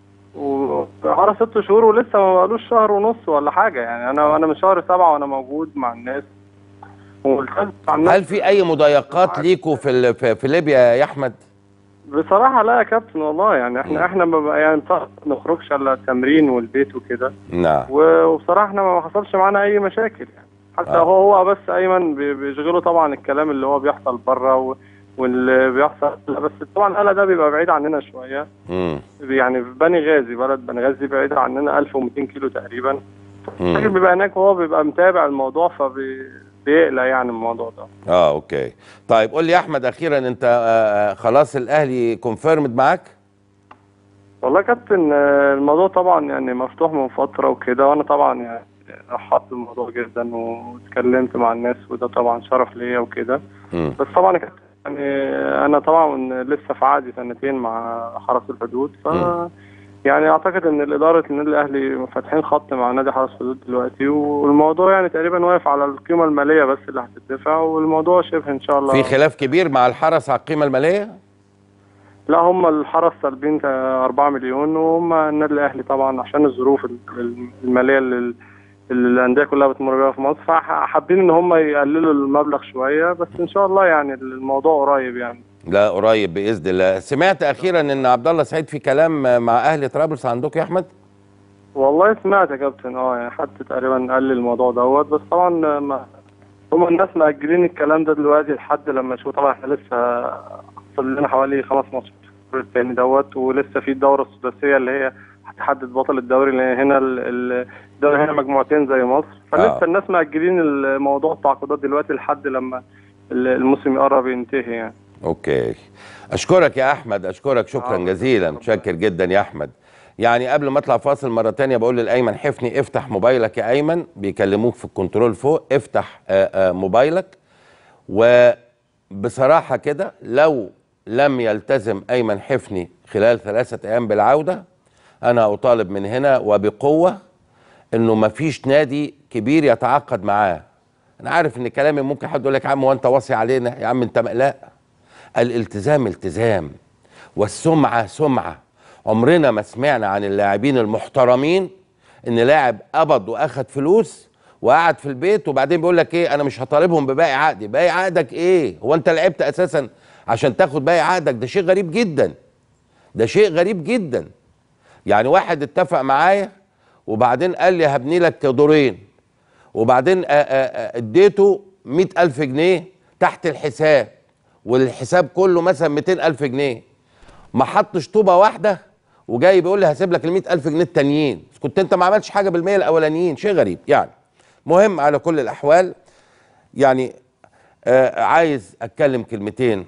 وعرى ست شهور ولسه ما بقالوش شهر ونص ولا حاجه يعني انا انا من شهر سبعه وانا موجود مع الناس والتزمت مع الناس هل في اي مضايقات ليكوا في ال- في, في ليبيا يا احمد بصراحه لا يا كابتن والله يعني احنا احنا ما بقى- يعني بصراحة ما نخرجش الا التمرين والبيت وكده نعم و- وبصراحه احنا ما حصلش معانا اي مشاكل يعني حتى آه. هو هو بس ايمن بي- بيشغله طبعا الكلام اللي هو بيحصل بره و... واللي بيحصل لا بس طبعا القلق ده بيبقى بعيد عننا شويه امم يعني في بني غازي بلد بني غازي بعيد عننا 1200 كيلو تقريبا الراجل امم بيبقى هناك وهو بيبقى متابع الموضوع فبيقلق يعني من الموضوع ده اه اوكي طيب قول لي يا احمد اخيرا انت آه آه، خلاص الاهلي كونفيرمد معاك والله يا كابتن آه، الموضوع طبعا يعني مفتوح من فتره وكده وانا طبعا يعني رحبت الموضوع جدا واتكلمت مع الناس وده طبعا شرف ليا وكده امم بس طبعا يا كابتن يعني انا طبعا لسه في عقدي سنتين مع حرس الحدود ف مم. يعني اعتقد ان الاداره النادي الاهلي فاتحين خط مع نادي حرس الحدود دلوقتي والموضوع يعني تقريبا واقف على القيمه الماليه بس اللي هتدفع والموضوع شبه ان شاء الله في خلاف كبير مع الحرس على القيمه الماليه لا هم الحرس طالبين 4 مليون وهم النادي الاهلي طبعا عشان الظروف ال- الماليه اللي اللي الانديه كلها بتمر بيها في مصر فحابين ان هم يقللوا المبلغ شويه بس ان شاء الله يعني الموضوع قريب يعني لا قريب باذن الله سمعت اخيرا ان عبد الله سعيد في كلام مع اهلي طرابلس عندكم يا احمد والله سمعت يا كابتن اه يعني حتى تقريبا قال لي الموضوع دوت بس طبعا ما هما الناس مأجلين الكلام ده دلوقتي لحد لما يشوفوا طبعا احنا لسه فاضل لنا حوالي خمس ماتشات في الدور التاني دوت ولسه في الدورة السداسية اللي هي هتحدد بطل الدوري لان هنا ال- ال- الدوري هنا مجموعتين زي مصر فلسه آه. الناس مأجلين الموضوع التعاقدات دلوقتي لحد لما ال- الموسم يقرب ينتهي يعني اوكي اشكرك يا احمد اشكرك شكرا آه. جزيلا متشكر جدا يا احمد يعني قبل ما اطلع فاصل مره تانية بقول للايمن حفني افتح موبايلك يا ايمن بيكلموك في الكنترول فوق افتح آآ آآ موبايلك وبصراحه كده لو لم يلتزم ايمن حفني خلال ثلاثه ايام بالعوده انا اطالب من هنا وبقوه انه مفيش نادي كبير يتعاقد معاه انا عارف ان كلامي ممكن حد يقول لك يا عم هو انت واصي علينا يا عم انت م- لا الالتزام التزام والسمعه سمعه عمرنا ما سمعنا عن اللاعبين المحترمين ان لاعب قبض واخد فلوس وقعد في البيت وبعدين بيقول لك ايه انا مش هطالبهم بباقي عقدي باقي عقدك ايه هو انت لعبت اساسا عشان تاخد باقي عقدك ده شيء غريب جدا ده شيء غريب جدا يعني واحد اتفق معايا وبعدين قال لي هبني لك دورين وبعدين آ- آ- آ- اديته مئة ألف جنيه تحت الحساب والحساب كله مثلا 200 ألف جنيه ما حطش طوبة واحدة وجاي بيقول لي هسيب لك ال ألف جنيه التانيين كنت انت ما عملتش حاجة بالمية الأولانيين شيء غريب يعني مهم على كل الأحوال يعني آه عايز أتكلم كلمتين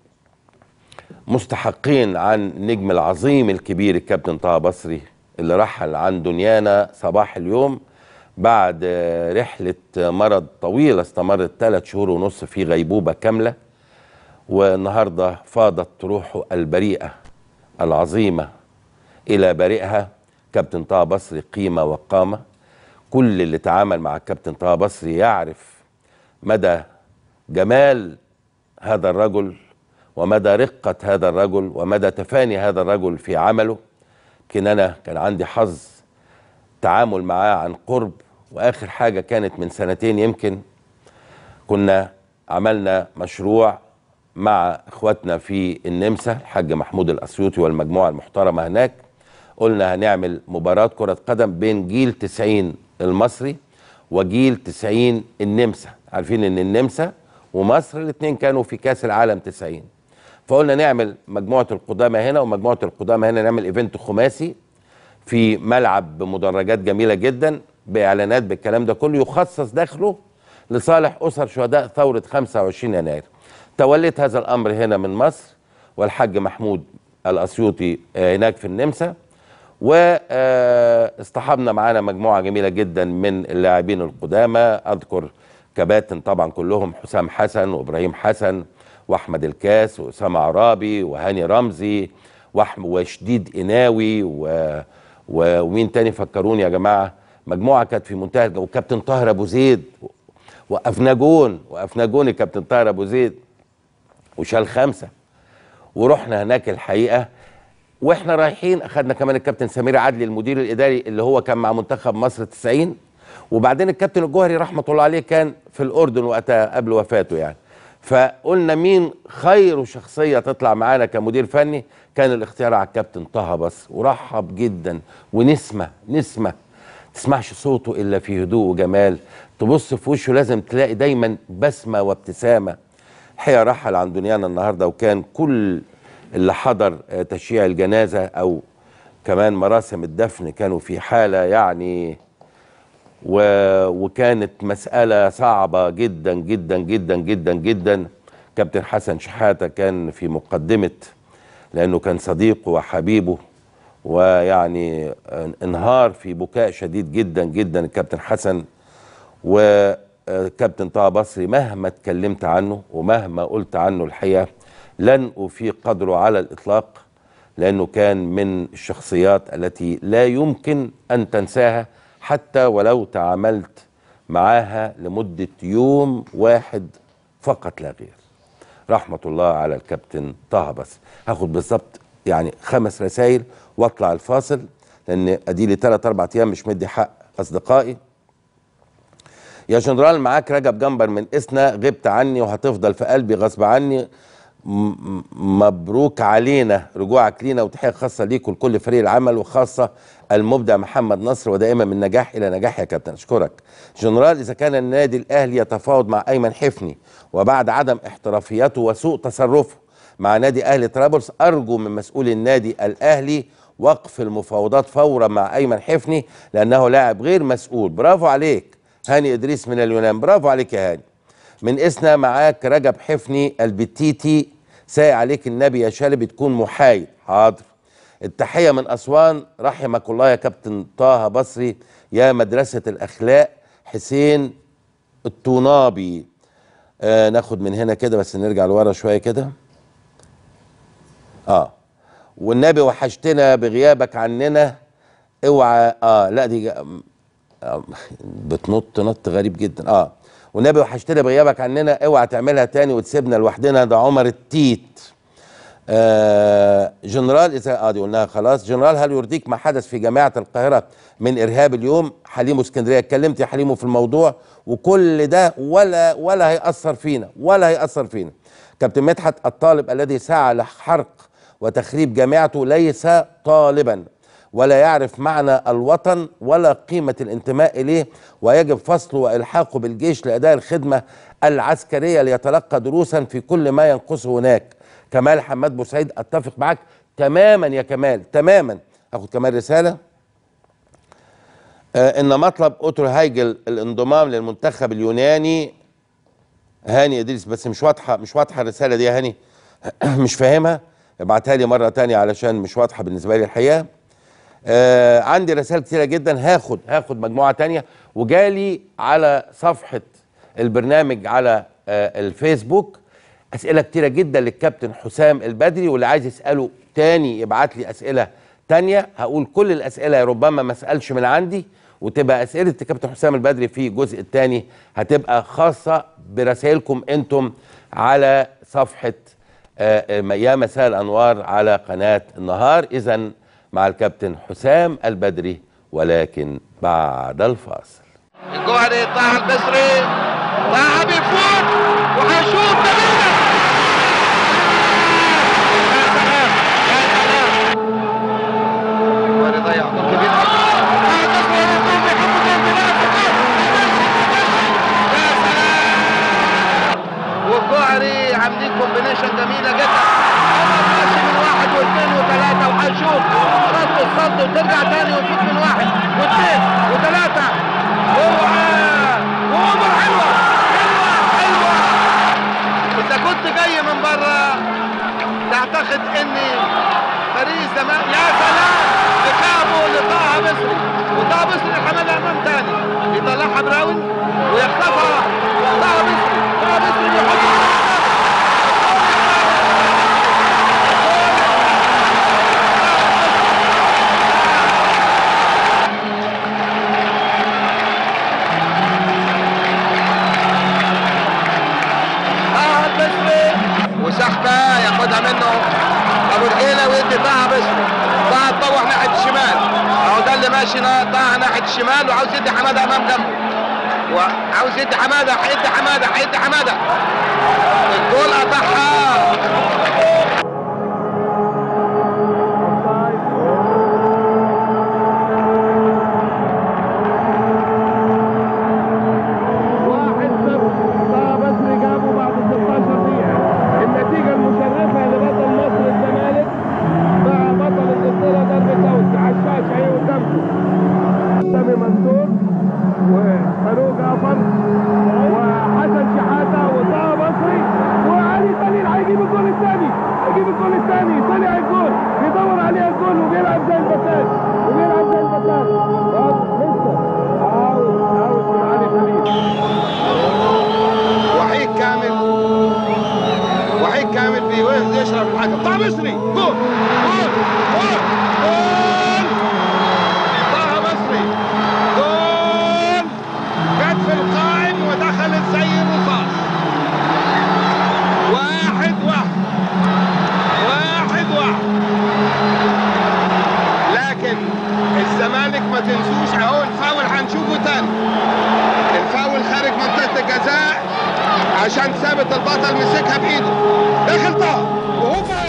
مستحقين عن النجم العظيم الكبير الكابتن طه بصري اللي رحل عن دنيانا صباح اليوم بعد آه، رحلة آه، مرض طويلة استمرت ثلاث شهور ونص في غيبوبة كاملة والنهاردة فاضت روحه البريئة العظيمة إلى بريئها كابتن طه بصري قيمة وقامة كل اللي تعامل مع الكابتن طه بصري يعرف مدى جمال هذا الرجل ومدى رقة هذا الرجل ومدى تفاني هذا الرجل في عمله يمكن أنا كان عندي حظ تعامل معاه عن قرب وآخر حاجة كانت من سنتين يمكن كنا عملنا مشروع مع اخواتنا في النمسا الحاج محمود الاسيوطي والمجموعه المحترمه هناك قلنا هنعمل مباراه كره قدم بين جيل 90 المصري وجيل 90 النمسا عارفين ان النمسا ومصر الاثنين كانوا في كاس العالم 90 فقلنا نعمل مجموعه القدامى هنا ومجموعه القدامى هنا نعمل ايفنت خماسي في ملعب بمدرجات جميله جدا باعلانات بالكلام ده كله يخصص داخله لصالح اسر شهداء ثوره 25 يناير. توليت هذا الامر هنا من مصر والحاج محمود الاسيوطي آه، هناك في النمسا واصطحبنا معانا مجموعه جميله جدا من اللاعبين القدامى اذكر كباتن طبعا كلهم حسام حسن وابراهيم حسن واحمد الكاس واسامه عرابي وهاني رمزي وأحم- وشديد قناوي و... و... ومين تاني فكروني يا جماعه مجموعه كانت في منتهى الج- وكابتن طاهر ابو زيد وقفنا جون وقفنا جون الكابتن طاهر ابو زيد وشال خمسه ورحنا هناك الحقيقه واحنا رايحين اخذنا كمان الكابتن سمير عدلي المدير الاداري اللي هو كان مع منتخب مصر 90 وبعدين الكابتن الجوهري رحمه الله عليه كان في الاردن وقتها قبل وفاته يعني فقلنا مين خير شخصيه تطلع معانا كمدير فني كان الاختيار على الكابتن طه بس ورحب جدا ونسمه نسمه تسمعش صوته الا في هدوء وجمال تبص في وشه لازم تلاقي دايما بسمه وابتسامه الحقيقه رحل عن دنيانا النهارده وكان كل اللي حضر آه، تشييع الجنازه او كمان مراسم الدفن كانوا في حاله يعني و... وكانت مسألة صعبة جدا جدا جدا جدا جدا كابتن حسن شحاتة كان في مقدمة لأنه كان صديقه وحبيبه ويعني انهار في بكاء شديد جدا جدا الكابتن حسن وكابتن طه بصري مهما اتكلمت عنه ومهما قلت عنه الحقيقة لن أفيق قدره على الإطلاق لأنه كان من الشخصيات التي لا يمكن أن تنساها حتى ولو تعاملت معاها لمدة يوم واحد فقط لا غير رحمة الله على الكابتن طه بس هاخد بالظبط يعني خمس رسائل واطلع الفاصل لان اديلي ثلاث اربع ايام مش مدي حق اصدقائي يا جنرال معاك رجب جنبر من اسنا غبت عني وهتفضل في قلبي غصب عني م- مبروك علينا رجوعك لينا وتحيه خاصه ليك ولكل فريق العمل وخاصه المبدع محمد نصر ودائما من نجاح الى نجاح يا كابتن اشكرك جنرال اذا كان النادي الاهلي يتفاوض مع ايمن حفني وبعد عدم احترافيته وسوء تصرفه مع نادي اهلي طرابلس ارجو من مسؤول النادي الاهلي وقف المفاوضات فورا مع ايمن حفني لانه لاعب غير مسؤول برافو عليك هاني ادريس من اليونان برافو عليك يا هاني من اسنا معاك رجب حفني البتيتي ساي عليك النبي يا شالبي تكون محايد حاضر التحية من أسوان رحمك الله يا كابتن طه بصري يا مدرسة الأخلاق حسين الطنابي آه ناخد من هنا كده بس نرجع لورا شوية كده اه والنبي وحشتنا بغيابك عننا اوعى اه لا دي جا- آه، بتنط نط غريب جدا اه والنبي وحشتنا بغيابك عننا اوعى تعملها تاني وتسيبنا لوحدنا ده عمر التيت آه جنرال اذا اه دي قلناها خلاص جنرال هل يرضيك ما حدث في جامعه القاهره من ارهاب اليوم حليم اسكندريه اتكلمت يا حليم في الموضوع وكل ده ولا ولا هيأثر فينا ولا هيأثر فينا كابتن مدحت الطالب الذي سعى لحرق وتخريب جامعته ليس طالبا ولا يعرف معنى الوطن ولا قيمة الانتماء إليه ويجب فصله وإلحاقه بالجيش لأداء الخدمة العسكرية ليتلقى دروسا في كل ما ينقصه هناك كمال حماد بورسعيد أتفق معك تماما يا كمال تماما أخذ كمان رسالة آه إن مطلب أوتر هايجل الانضمام للمنتخب اليوناني هاني إدريس بس مش واضحة مش واضحة الرسالة دي يا هاني مش فاهمها ابعتها لي مرة تانية علشان مش واضحة بالنسبة لي الحقيقة آه عندي رسائل كتيرة جدا هاخد هاخد مجموعة تانية وجالي على صفحة البرنامج على آه الفيسبوك أسئلة كتيرة جدا للكابتن حسام البدري واللي عايز يسأله تاني يبعت لي أسئلة تانية هقول كل الأسئلة ربما ما أسألش من عندي وتبقى أسئلة الكابتن حسام البدري في الجزء الثاني هتبقى خاصة برسائلكم أنتم على صفحة آه، آه، يا مساء الأنوار على قناة النهار إذا مع الكابتن حسام البدري ولكن بعد الفاصل الجوهري طه البصري طه بيفوت وهيشوط جميلة يا سلام يا سلام الجوهري ضيع دور كبير طه البصري يقوم بيحط جول بنفسه. يا سلام والجوهري عاملين كومبينيشن جميلة جدا عمر ماشي من واحد واثنين وثلاثة وهيشوط صد الصد وترجع تاني وتشوط من واحد واثنين وثلاثة اوعى وعمر حلوة حلوة حلوة انت كنت جاي من بره تعتقد ان فريق الزمان يا سلام بكعبه لطه مصري وطه مصري حملها امام تاني يطلعها براون ويخطفها طه مصري طه مصري بيحط طه البصري وسحبه ياخدها منه ابو الهيله ويدي طه بصري طه تطوح ناحيه الشمال اهو ده اللي ماشي نا- طه ناحيه الشمال وعاوز يدي حماده امام جنبه وعاوز يدي حماده هيدي حماده هيدي حماده الجول قطعها واحد صفر طه بصري جابه بعد 16 دقيقة النتيجة المشرفة لبطل مصر الزمالك مع بطل البطولة ضربة اوت على الشاشة اهي قدامكم سامي منصور وفاروق غفر وحسن شحاتة وطه بصري وعلي خليل هيجيب الجول الثاني هيجيب الجول الثاني طلع الجول بيدور عليه الجول وبيلعب زي البتات وبيلعب زي البتات برافو لسه عاوز عاوز من علي خليل وحيد كامل وحيد كامل بيوقف يشرب الحكم طه مصري جول جول جول جول طه مصري جول جت في القائم ودخلت زي الرصاص واحد واحد واحد واحد لكن الزمالك ما تنسوش اهو الفاول هنشوفه تاني الفاول خارج منطقه الجزاء عشان ثابت البطل مسكها بايده داخل طه وهوبا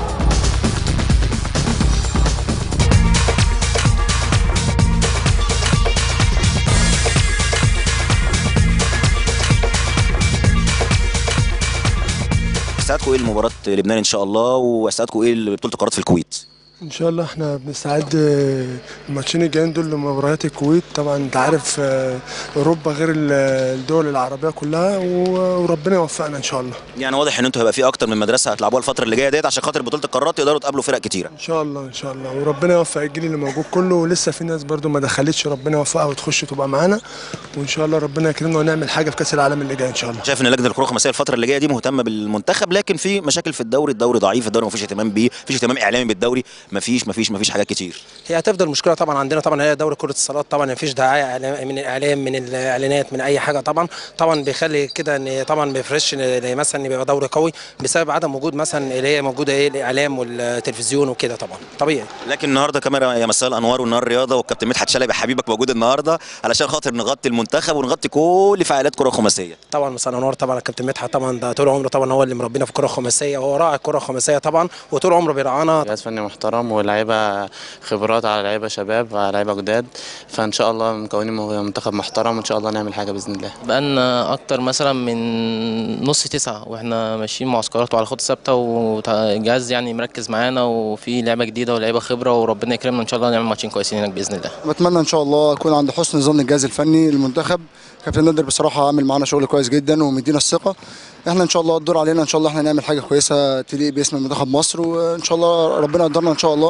استعدادكم ايه لمباراه لبنان ان شاء الله واستعدادكم ايه لبطوله القارات في الكويت ان شاء الله احنا بنستعد آه، الماتشين الجايين دول لمباريات الكويت طبعا انت عارف آه، اوروبا غير ال- الدول العربيه كلها و- وربنا يوفقنا ان شاء الله يعني واضح ان انتوا هيبقى في اكتر من مدرسه هتلعبوها الفتره اللي جايه ديت عشان خاطر بطوله القارات تقدروا تقابلوا فرق كتيره ان شاء الله ان شاء الله وربنا يوفق الجيل اللي موجود كله ولسه في ناس برضو ما دخلتش ربنا يوفقها وتخش تبقى معانا وان شاء الله ربنا يكرمنا ونعمل حاجه في كاس العالم اللي جاي ان شاء الله شايف ان لجنه الكره الخماسيه الفتره اللي جايه دي مهتمه بالمنتخب لكن في مشاكل في الدوري الدوري ضعيف الدوري ما فيش اهتمام بيه مفيش اهتمام اعلامي بالدوري ما فيش ما فيش ما فيش حاجات كتير هي هتفضل مشكله طبعا عندنا طبعا هي دوري كره الصالات طبعا مفيش دعايه إعلام- من الاعلام من الاعلانات من اي حاجه طبعا طبعا بيخلي كده ان طبعا ما بيفرش إن مثلا يبقى دوري قوي بسبب عدم وجود مثلا اللي هي موجوده ايه الاعلام والتلفزيون وكده طبعا طبيعي لكن النهارده كاميرا يا مساء الانوار والنهار الرياضه والكابتن مدحت شلبي حبيبك موجود النهارده علشان خاطر نغطي المنتخب ونغطي كل فعاليات كره خماسيه طبعا مساء انوار طبعا الكابتن مدحت طبعا ده طول عمره طبعا هو اللي مربينا في الكره الخماسيه وهو راعي الكره الخماسيه طبعا وطول عمره بيرعانا جهاز فني محترم ولاعيبه خبرات على لعيبه شباب على لعيبه جداد فان شاء الله مكونين منتخب محترم وان شاء الله نعمل حاجه باذن الله بقالنا اكتر مثلا من نص تسعة واحنا ماشيين معسكرات وعلى خطة ثابتة والجهاز يعني مركز معانا وفي لعبة جديدة ولعيبة خبرة وربنا يكرمنا ان شاء الله نعمل ماتشين كويسين هناك بإذن الله بتمنى ان شاء الله اكون عند حسن ظن الجهاز الفني للمنتخب كابتن نادر بصراحه عامل معانا شغل كويس جدا ومدينا الثقه احنا ان شاء الله الدور علينا ان شاء الله احنا نعمل حاجه كويسه تليق باسم منتخب مصر وان شاء الله ربنا يقدرنا ان شاء الله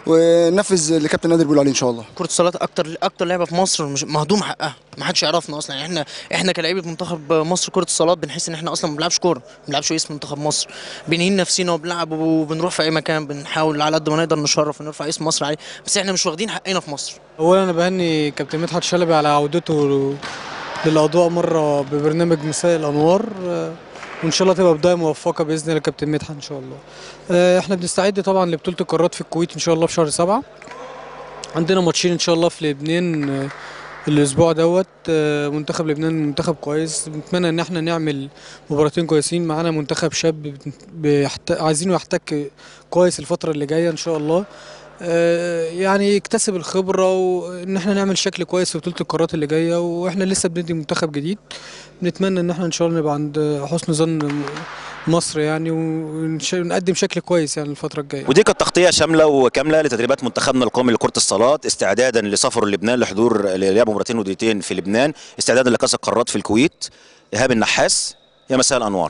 وننفذ اللي كابتن نادر بيقول عليه ان شاء الله كرة الصالات أكتر أكتر لعبة في مصر مش مهضوم حقها ما حدش يعرفنا أصلا يعني إحنا إحنا كلاعيبة منتخب مصر كرة الصالات بنحس إن إحنا أصلا ما بنلعبش كورة ما بنلعبش اسم منتخب مصر بنهين نفسينا وبنلعب وبنروح في أي مكان بنحاول على قد ما نقدر نشرف ونرفع اسم مصر عليه بس إحنا مش واخدين حقنا في مصر اولا انا بهني كابتن مدحت شلبي على عودته للاضواء مره ببرنامج مساء الانوار آه، وان شاء الله تبقى بدايه موفقه باذن الله كابتن مدحت ان شاء الله آه، احنا بنستعد طبعا لبطوله القارات في الكويت ان شاء الله في شهر سبعة عندنا ماتشين ان شاء الله في لبنان آه، الاسبوع دوت آه، منتخب لبنان منتخب كويس بنتمنى ان احنا نعمل مباراتين كويسين معانا منتخب شاب بيحت... عايزينه يحتك كويس الفتره اللي جايه ان شاء الله آه، يعني يكتسب الخبره وان احنا نعمل شكل كويس في بطوله القارات اللي جايه واحنا لسه بندي منتخب جديد بنتمنى ان احنا ان شاء الله نبقى عند حسن ظن مصر يعني ونش- ونقدم شكل كويس يعني الفتره الجايه ودي كانت تغطيه شامله وكامله لتدريبات منتخبنا القومي لكره الصالات استعدادا لسفر لبنان لحضور للعب مباراتين وديتين في لبنان استعدادا لكاس القارات في الكويت ايهاب النحاس يا مساء الانوار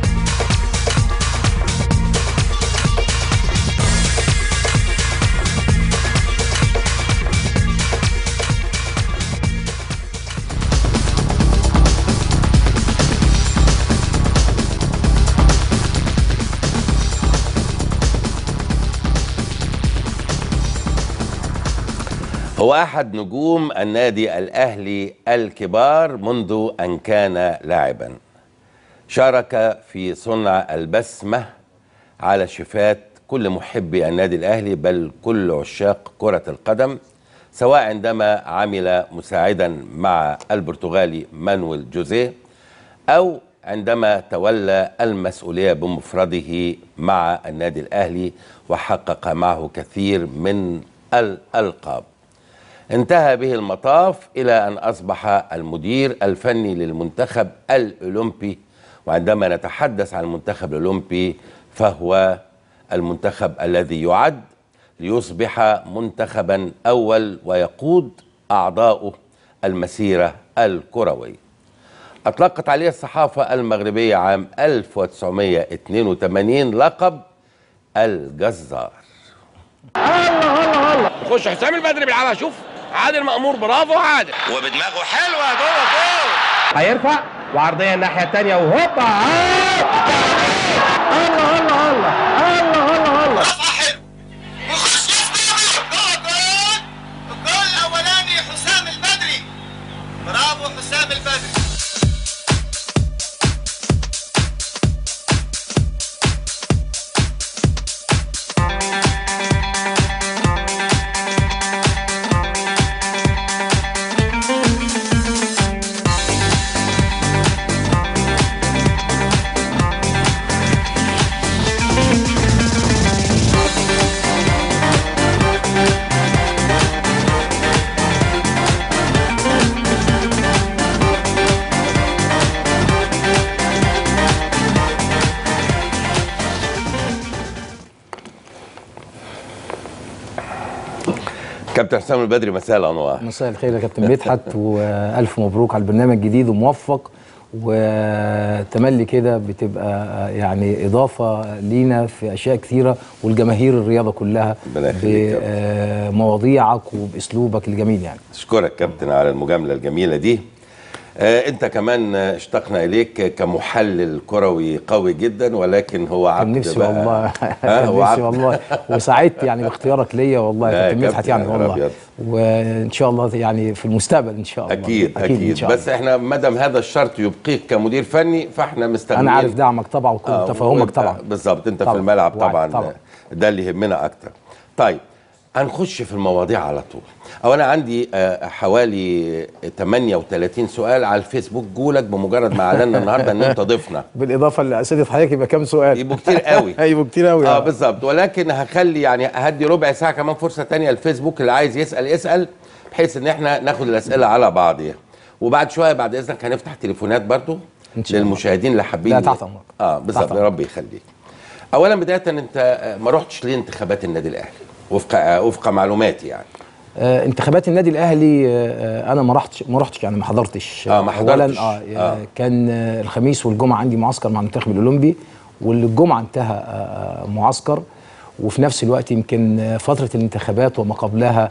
هو أحد نجوم النادي الأهلي الكبار منذ أن كان لاعبا شارك في صنع البسمة على شفات كل محبي النادي الأهلي بل كل عشاق كرة القدم سواء عندما عمل مساعدا مع البرتغالي مانويل جوزيه أو عندما تولى المسؤولية بمفرده مع النادي الأهلي وحقق معه كثير من الألقاب انتهى به المطاف إلى أن أصبح المدير الفني للمنتخب الأولمبي وعندما نتحدث عن المنتخب الأولمبي فهو المنتخب الذي يعد ليصبح منتخبا أول ويقود أعضاؤه المسيرة الكروية أطلقت عليه الصحافة المغربية عام 1982 لقب الجزار خش حسام البدري بيلعبها شوف عادل مأمور برافو عادل وبدماغه حلوه جوه جول هيرفع وعرضيه الناحيه الثانيه وهوبا الله الله الله الله الله الله الجول الاولاني حسام البدري برافو حسام البدري كابتن حسام البدري مساء الانوار مساء الخير يا كابتن مدحت والف مبروك على البرنامج الجديد وموفق وتملي كده بتبقى يعني اضافه لينا في اشياء كثيره والجماهير الرياضه كلها ربنا يخليك يا رب. بمواضيعك وباسلوبك الجميل يعني اشكرك كابتن على المجامله الجميله دي آه انت كمان آه، اشتقنا اليك كمحلل كروي قوي جدا ولكن هو عبد كان نفسي بقى. والله ها، كان هو نفسي عبد. والله وسعدت يعني باختيارك ليا والله لا يا يا كابتن مدحت كابتن، يعني يا نهار والله أبيض. وان شاء الله يعني في المستقبل ان شاء الله اكيد اكيد, إن شاء بس احنا ما دام هذا الشرط يبقيك كمدير فني فاحنا مستغنيين انا عارف دعمك طبعا آه، وتفهمك وأنت- طبعا بالظبط انت في طبعاً، الملعب وعد، طبعا, طبعاً. ده اللي يهمنا اكتر طيب هنخش في المواضيع على طول او انا عندي آه، حوالي 38 سؤال على الفيسبوك جولك بمجرد ما اعلنا النهارده ان انت ضيفنا بالاضافه لاسئله حضرتك يبقى كام سؤال يبقوا كتير قوي يبقوا كتير قوي اه بالظبط ولكن هخلي يعني هدي ربع ساعه كمان فرصه تانية الفيسبوك اللي عايز يسال يسال بحيث ان احنا ناخد الاسئله على بعض يعني. وبعد شويه بعد اذنك هنفتح تليفونات برضو إن شاء الله. للمشاهدين اللي حابين لا، تحت أمرك. اه بالظبط تحت يا رب يخليك اولا بدايه انت آه، ما رحتش ليه انتخابات النادي الاهلي وفق آه، وفق معلوماتي يعني آه، انتخابات النادي الاهلي آه، انا ما رحتش ما رحتش يعني ما حضرتش آه، ما حضرتش. اولا اه, آه. آه. كان آه، الخميس والجمعه عندي معسكر مع المنتخب الاولمبي والجمعه انتهى آه، معسكر وفي نفس الوقت يمكن آه، فتره الانتخابات وما قبلها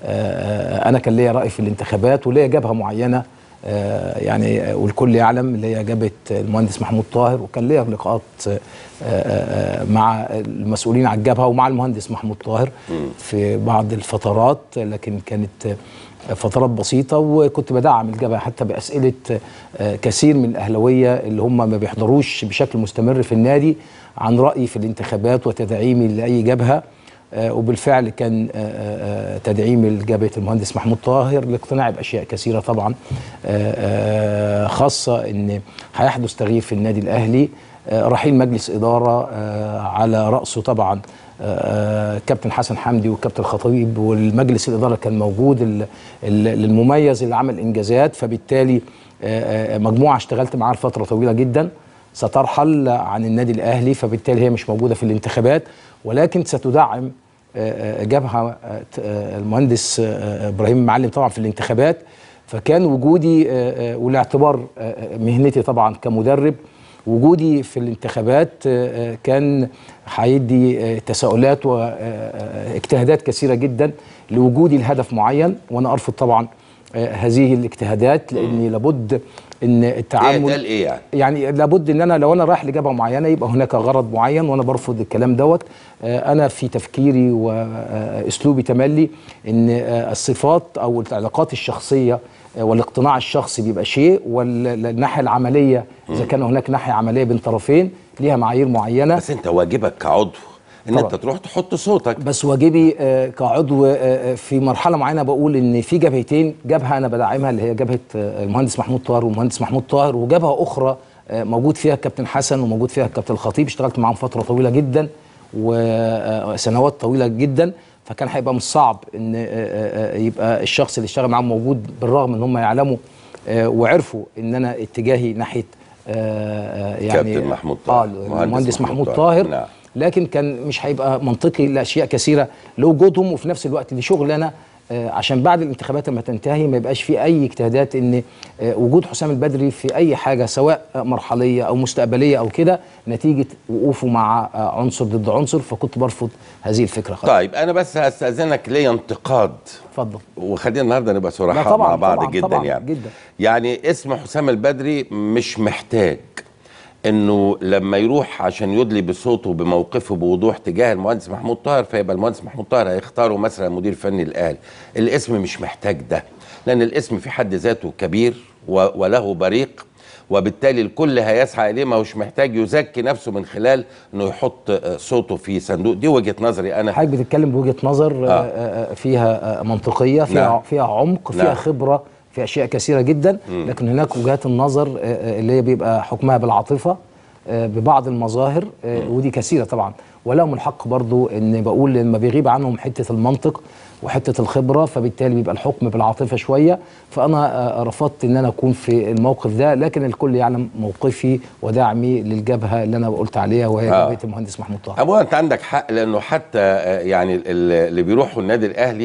آه، انا كان ليا راي في الانتخابات وليا جبهه معينه آه، يعني آه، والكل يعلم اللي هي جبهه المهندس محمود طاهر وكان ليا لقاءات آه، آه، مع المسؤولين على الجبهه ومع المهندس محمود طاهر في بعض الفترات لكن كانت آه، فترات بسيطة وكنت بدعم الجبهة حتى بأسئلة آه، كثير من الأهلوية اللي هم ما بيحضروش بشكل مستمر في النادي عن رأيي في الانتخابات وتدعيمي لأي جبهة آه، وبالفعل كان آه، آه، تدعيم لجبهة المهندس محمود طاهر لاقتناعي بأشياء كثيرة طبعا آه، آه، خاصة أن هيحدث تغيير في النادي الأهلي آه، رحيل مجلس إدارة آه، على رأسه طبعا آه، كابتن حسن حمدي وكابتن الخطيب والمجلس الإدارة كان موجود ال- ال- المميز اللي عمل إنجازات فبالتالي آه، آه، مجموعة اشتغلت معاها لفترة طويلة جدا سترحل عن النادي الأهلي فبالتالي هي مش موجودة في الانتخابات ولكن ستدعم آه، آه، جبهة آه، ت- آه، المهندس آه، إبراهيم المعلم طبعا في الانتخابات فكان وجودي آه، آه، والاعتبار آه، آه، مهنتي طبعا كمدرب وجودي في الانتخابات آه، آه، كان هيدي آه، تساؤلات واجتهادات كثيره جدا لوجودي لهدف معين وانا ارفض طبعا آه، هذه الاجتهادات لاني لابد ان ايه التعامل ده ايه يعني يعني لابد ان انا لو انا رايح لجبهه معينه يبقى هناك غرض معين وانا برفض الكلام دوت آه، انا في تفكيري واسلوبي تملي ان آه، الصفات او العلاقات الشخصيه آه، والاقتناع الشخصي بيبقى شيء والناحيه العمليه اذا كان هناك ناحيه عمليه بين طرفين ليها معايير معينه بس انت واجبك كعضو ان طبعاً. انت تروح تحط صوتك بس واجبي آه، كعضو آه، آه، في مرحله معينه بقول ان في جبهتين جبهه انا بدعمها اللي هي جبهه آه، المهندس محمود طاهر والمهندس محمود طاهر وجبهه اخرى آه، موجود فيها الكابتن حسن وموجود فيها الكابتن الخطيب اشتغلت معاهم فتره طويله جدا وسنوات طويله جدا فكان هيبقى مش صعب ان آه، آه، آه، يبقى الشخص اللي اشتغل معاهم موجود بالرغم ان هم يعلموا آه، وعرفوا ان انا اتجاهي ناحيه آه، آه، يعني كابتن محمود طاهر. اه مهندس المهندس محمود محمود طاهر. طاهر نعم. لكن كان مش هيبقى منطقي لاشياء كثيره لوجودهم وفي نفس الوقت لشغل انا آه، عشان بعد الانتخابات لما تنتهي ما يبقاش في اي اجتهادات ان آه، وجود حسام البدري في اي حاجه سواء مرحليه او مستقبليه او كده نتيجه وقوفه مع آه، عنصر ضد عنصر فكنت برفض هذه الفكره خالص طيب انا بس هستاذنك ليا انتقاد اتفضل وخلينا النهارده نبقى لا صراحه طبعاً، مع بعض طبعاً، جدا طبعاً، يعني جدا. يعني اسم حسام البدري مش محتاج انه لما يروح عشان يدلي بصوته بموقفه بوضوح تجاه المهندس محمود طاهر فيبقى المهندس محمود طاهر هيختاره مثلا مدير فني الاهلي الاسم مش محتاج ده لان الاسم في حد ذاته كبير و- وله بريق وبالتالي الكل هيسعى اليه ما هوش محتاج يزكي نفسه من خلال انه يحط آه، صوته في صندوق دي وجهه نظري انا حضرتك بتتكلم بوجهه نظر آه. آه فيها آه منطقيه فيها نعم. فيها عمق فيها نعم. خبره في اشياء كثيره جدا مم. لكن هناك وجهات النظر آه، آه، اللي هي بيبقى حكمها بالعاطفه آه، ببعض المظاهر آه، ودي كثيره طبعا ولهم الحق برضو ان بقول لما بيغيب عنهم حته المنطق وحته الخبره فبالتالي بيبقى الحكم بالعاطفه شويه فانا آه، رفضت ان انا اكون في الموقف ده لكن الكل يعلم موقفي ودعمي للجبهه اللي انا قلت عليها وهي آه. جبهه المهندس محمود طه أبوه أنت عندك حق لأنه حتى آه، يعني ال- اللي بيروحوا النادي الأهلي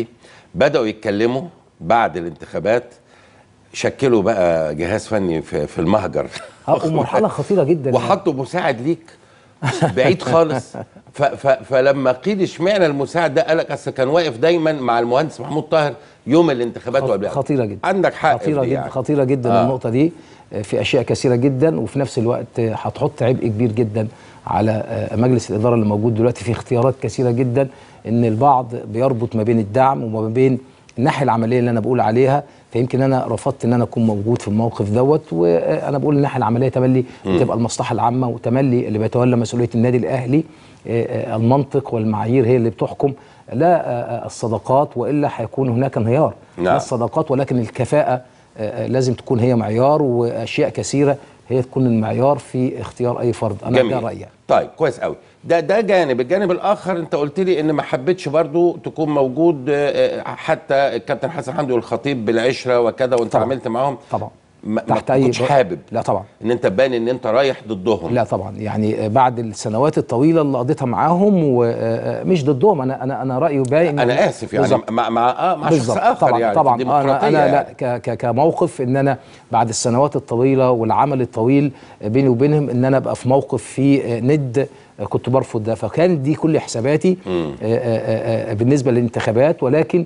بداوا يتكلموا بعد الانتخابات شكلوا بقى جهاز فني في, في المهجر اه ومرحله خطيره جدا وحطوا مساعد ليك بعيد خالص ف ف فلما قيل اشمعنى المساعد ده قالك اصل كان واقف دايما مع المهندس محمود طاهر يوم الانتخابات وقبلها خطيره جدا عندك حق في خطيره دي جدا يعني. خطيره جدا آه. آه. النقطه دي آه، في اشياء كثيره جدا وفي نفس الوقت آه، هتحط عبء كبير جدا على آه، مجلس الاداره اللي موجود دلوقتي في اختيارات كثيره جدا ان البعض بيربط ما بين الدعم وما بين الناحيه العمليه اللي انا بقول عليها فيمكن انا رفضت ان انا اكون موجود في الموقف دوت وانا بقول الناحيه العمليه تملي مم. بتبقى المصلحه العامه وتملي اللي بيتولى مسؤوليه النادي الاهلي آه، آه، المنطق والمعايير هي اللي بتحكم لا آه، آه، الصداقات والا هيكون هناك انهيار نعم. لا الصداقات ولكن الكفاءه آه، آه، لازم تكون هي معيار واشياء كثيره هي تكون المعيار في اختيار اي فرد انا ده جميل. رايي طيب كويس قوي ده ده جانب الجانب الاخر انت قلت لي ان ما حبيتش برضو تكون موجود آه، آه، حتى الكابتن حسن حمدي والخطيب بالعشره وكذا وانت طبعاً. عملت معاهم طبعا ما تحت ما أي كنتش ب- حابب لا طبعا ان انت تبان ان انت رايح ضدهم لا طبعا يعني آه، بعد السنوات الطويله اللي قضيتها معاهم ومش ضدهم انا انا انا رايي باين انا اسف يعني بالظبط. مع مع اه مع شخص بالظبط. اخر طبعا يعني طبعا في انا الديمقراطية انا يعني. لا ك ك كموقف ان انا بعد السنوات الطويله والعمل الطويل بيني وبينهم ان انا ابقى في موقف فيه ند كنت برفض ده فكانت دي كل حساباتي مم. آه، آه، آه، بالنسبه للانتخابات ولكن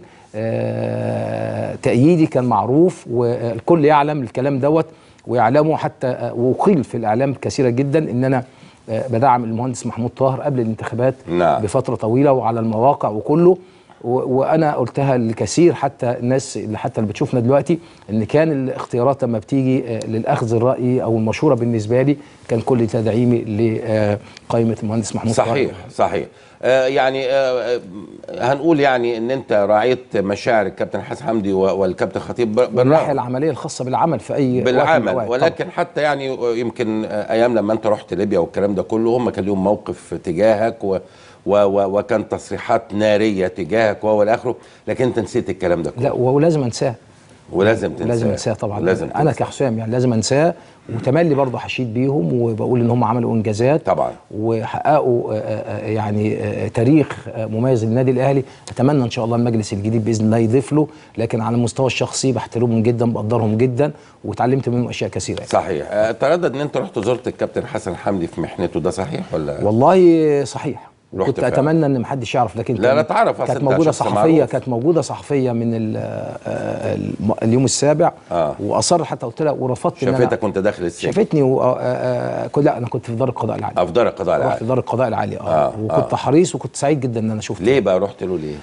آه، تأييدي كان معروف والكل يعلم الكلام دوت ويعلموا حتى آه، وقيل في الاعلام كثيره جدا ان انا آه، بدعم المهندس محمود طاهر قبل الانتخابات نعم. بفتره طويله وعلى المواقع وكله و- وانا قلتها لكثير حتى الناس اللي حتى اللي بتشوفنا دلوقتي ان كان الاختيارات لما بتيجي آه، للاخذ الراي او المشوره بالنسبه لي كان كل تدعيمي لقائمه المهندس محمود طاهر. صحيح صحيح آه يعني آه آه، هنقول يعني ان انت راعيت مشاعر الكابتن حسن حمدي و- والكابتن خطيب بر- بالناحيه بالرغم العمليه الخاصه بالعمل في اي وقت من بالعمل الأوقات. ولكن حتى يعني يمكن ايام لما انت رحت ليبيا والكلام ده كله هم كان لهم موقف تجاهك و و و وكان تصريحات ناريه تجاهك وهو الى اخره لكن انت نسيت الكلام ده كله لا ولازم انساه ولازم تنساه لازم انساه طبعا ولازم انا كحسام يعني لازم انساه وتملي برضه هشيد بيهم وبقول ان هم عملوا انجازات طبعا وحققوا آه، آه، يعني آه، تاريخ آه، مميز للنادي الاهلي اتمنى ان شاء الله المجلس الجديد باذن الله يضيف له لكن على المستوى الشخصي بحترمهم جدا بقدرهم جدا واتعلمت منهم اشياء كثيره صحيح آه، تردد ان انت رحت زرت الكابتن حسن حمدي في محنته ده صحيح ولا والله صحيح رحت كنت فعلا. اتمنى ان محدش يعرف لكن لا، كان- لا تعرف، أصل كانت أنت موجوده شخص صحفيه معروف. كانت موجوده صحفيه من ال- آه، الم- اليوم السابع آه. واصر حتى قلت لها ورفضت ان انا شافتك وانت داخل السجن شافتني و... آه، آه، كنت لا انا كنت في دار القضاء العالي افضل القضاء رحت العالي دار القضاء العالي اه, آه، وكنت آه. حريص وكنت سعيد جدا ان انا شفته ليه بقى رحت له ليه؟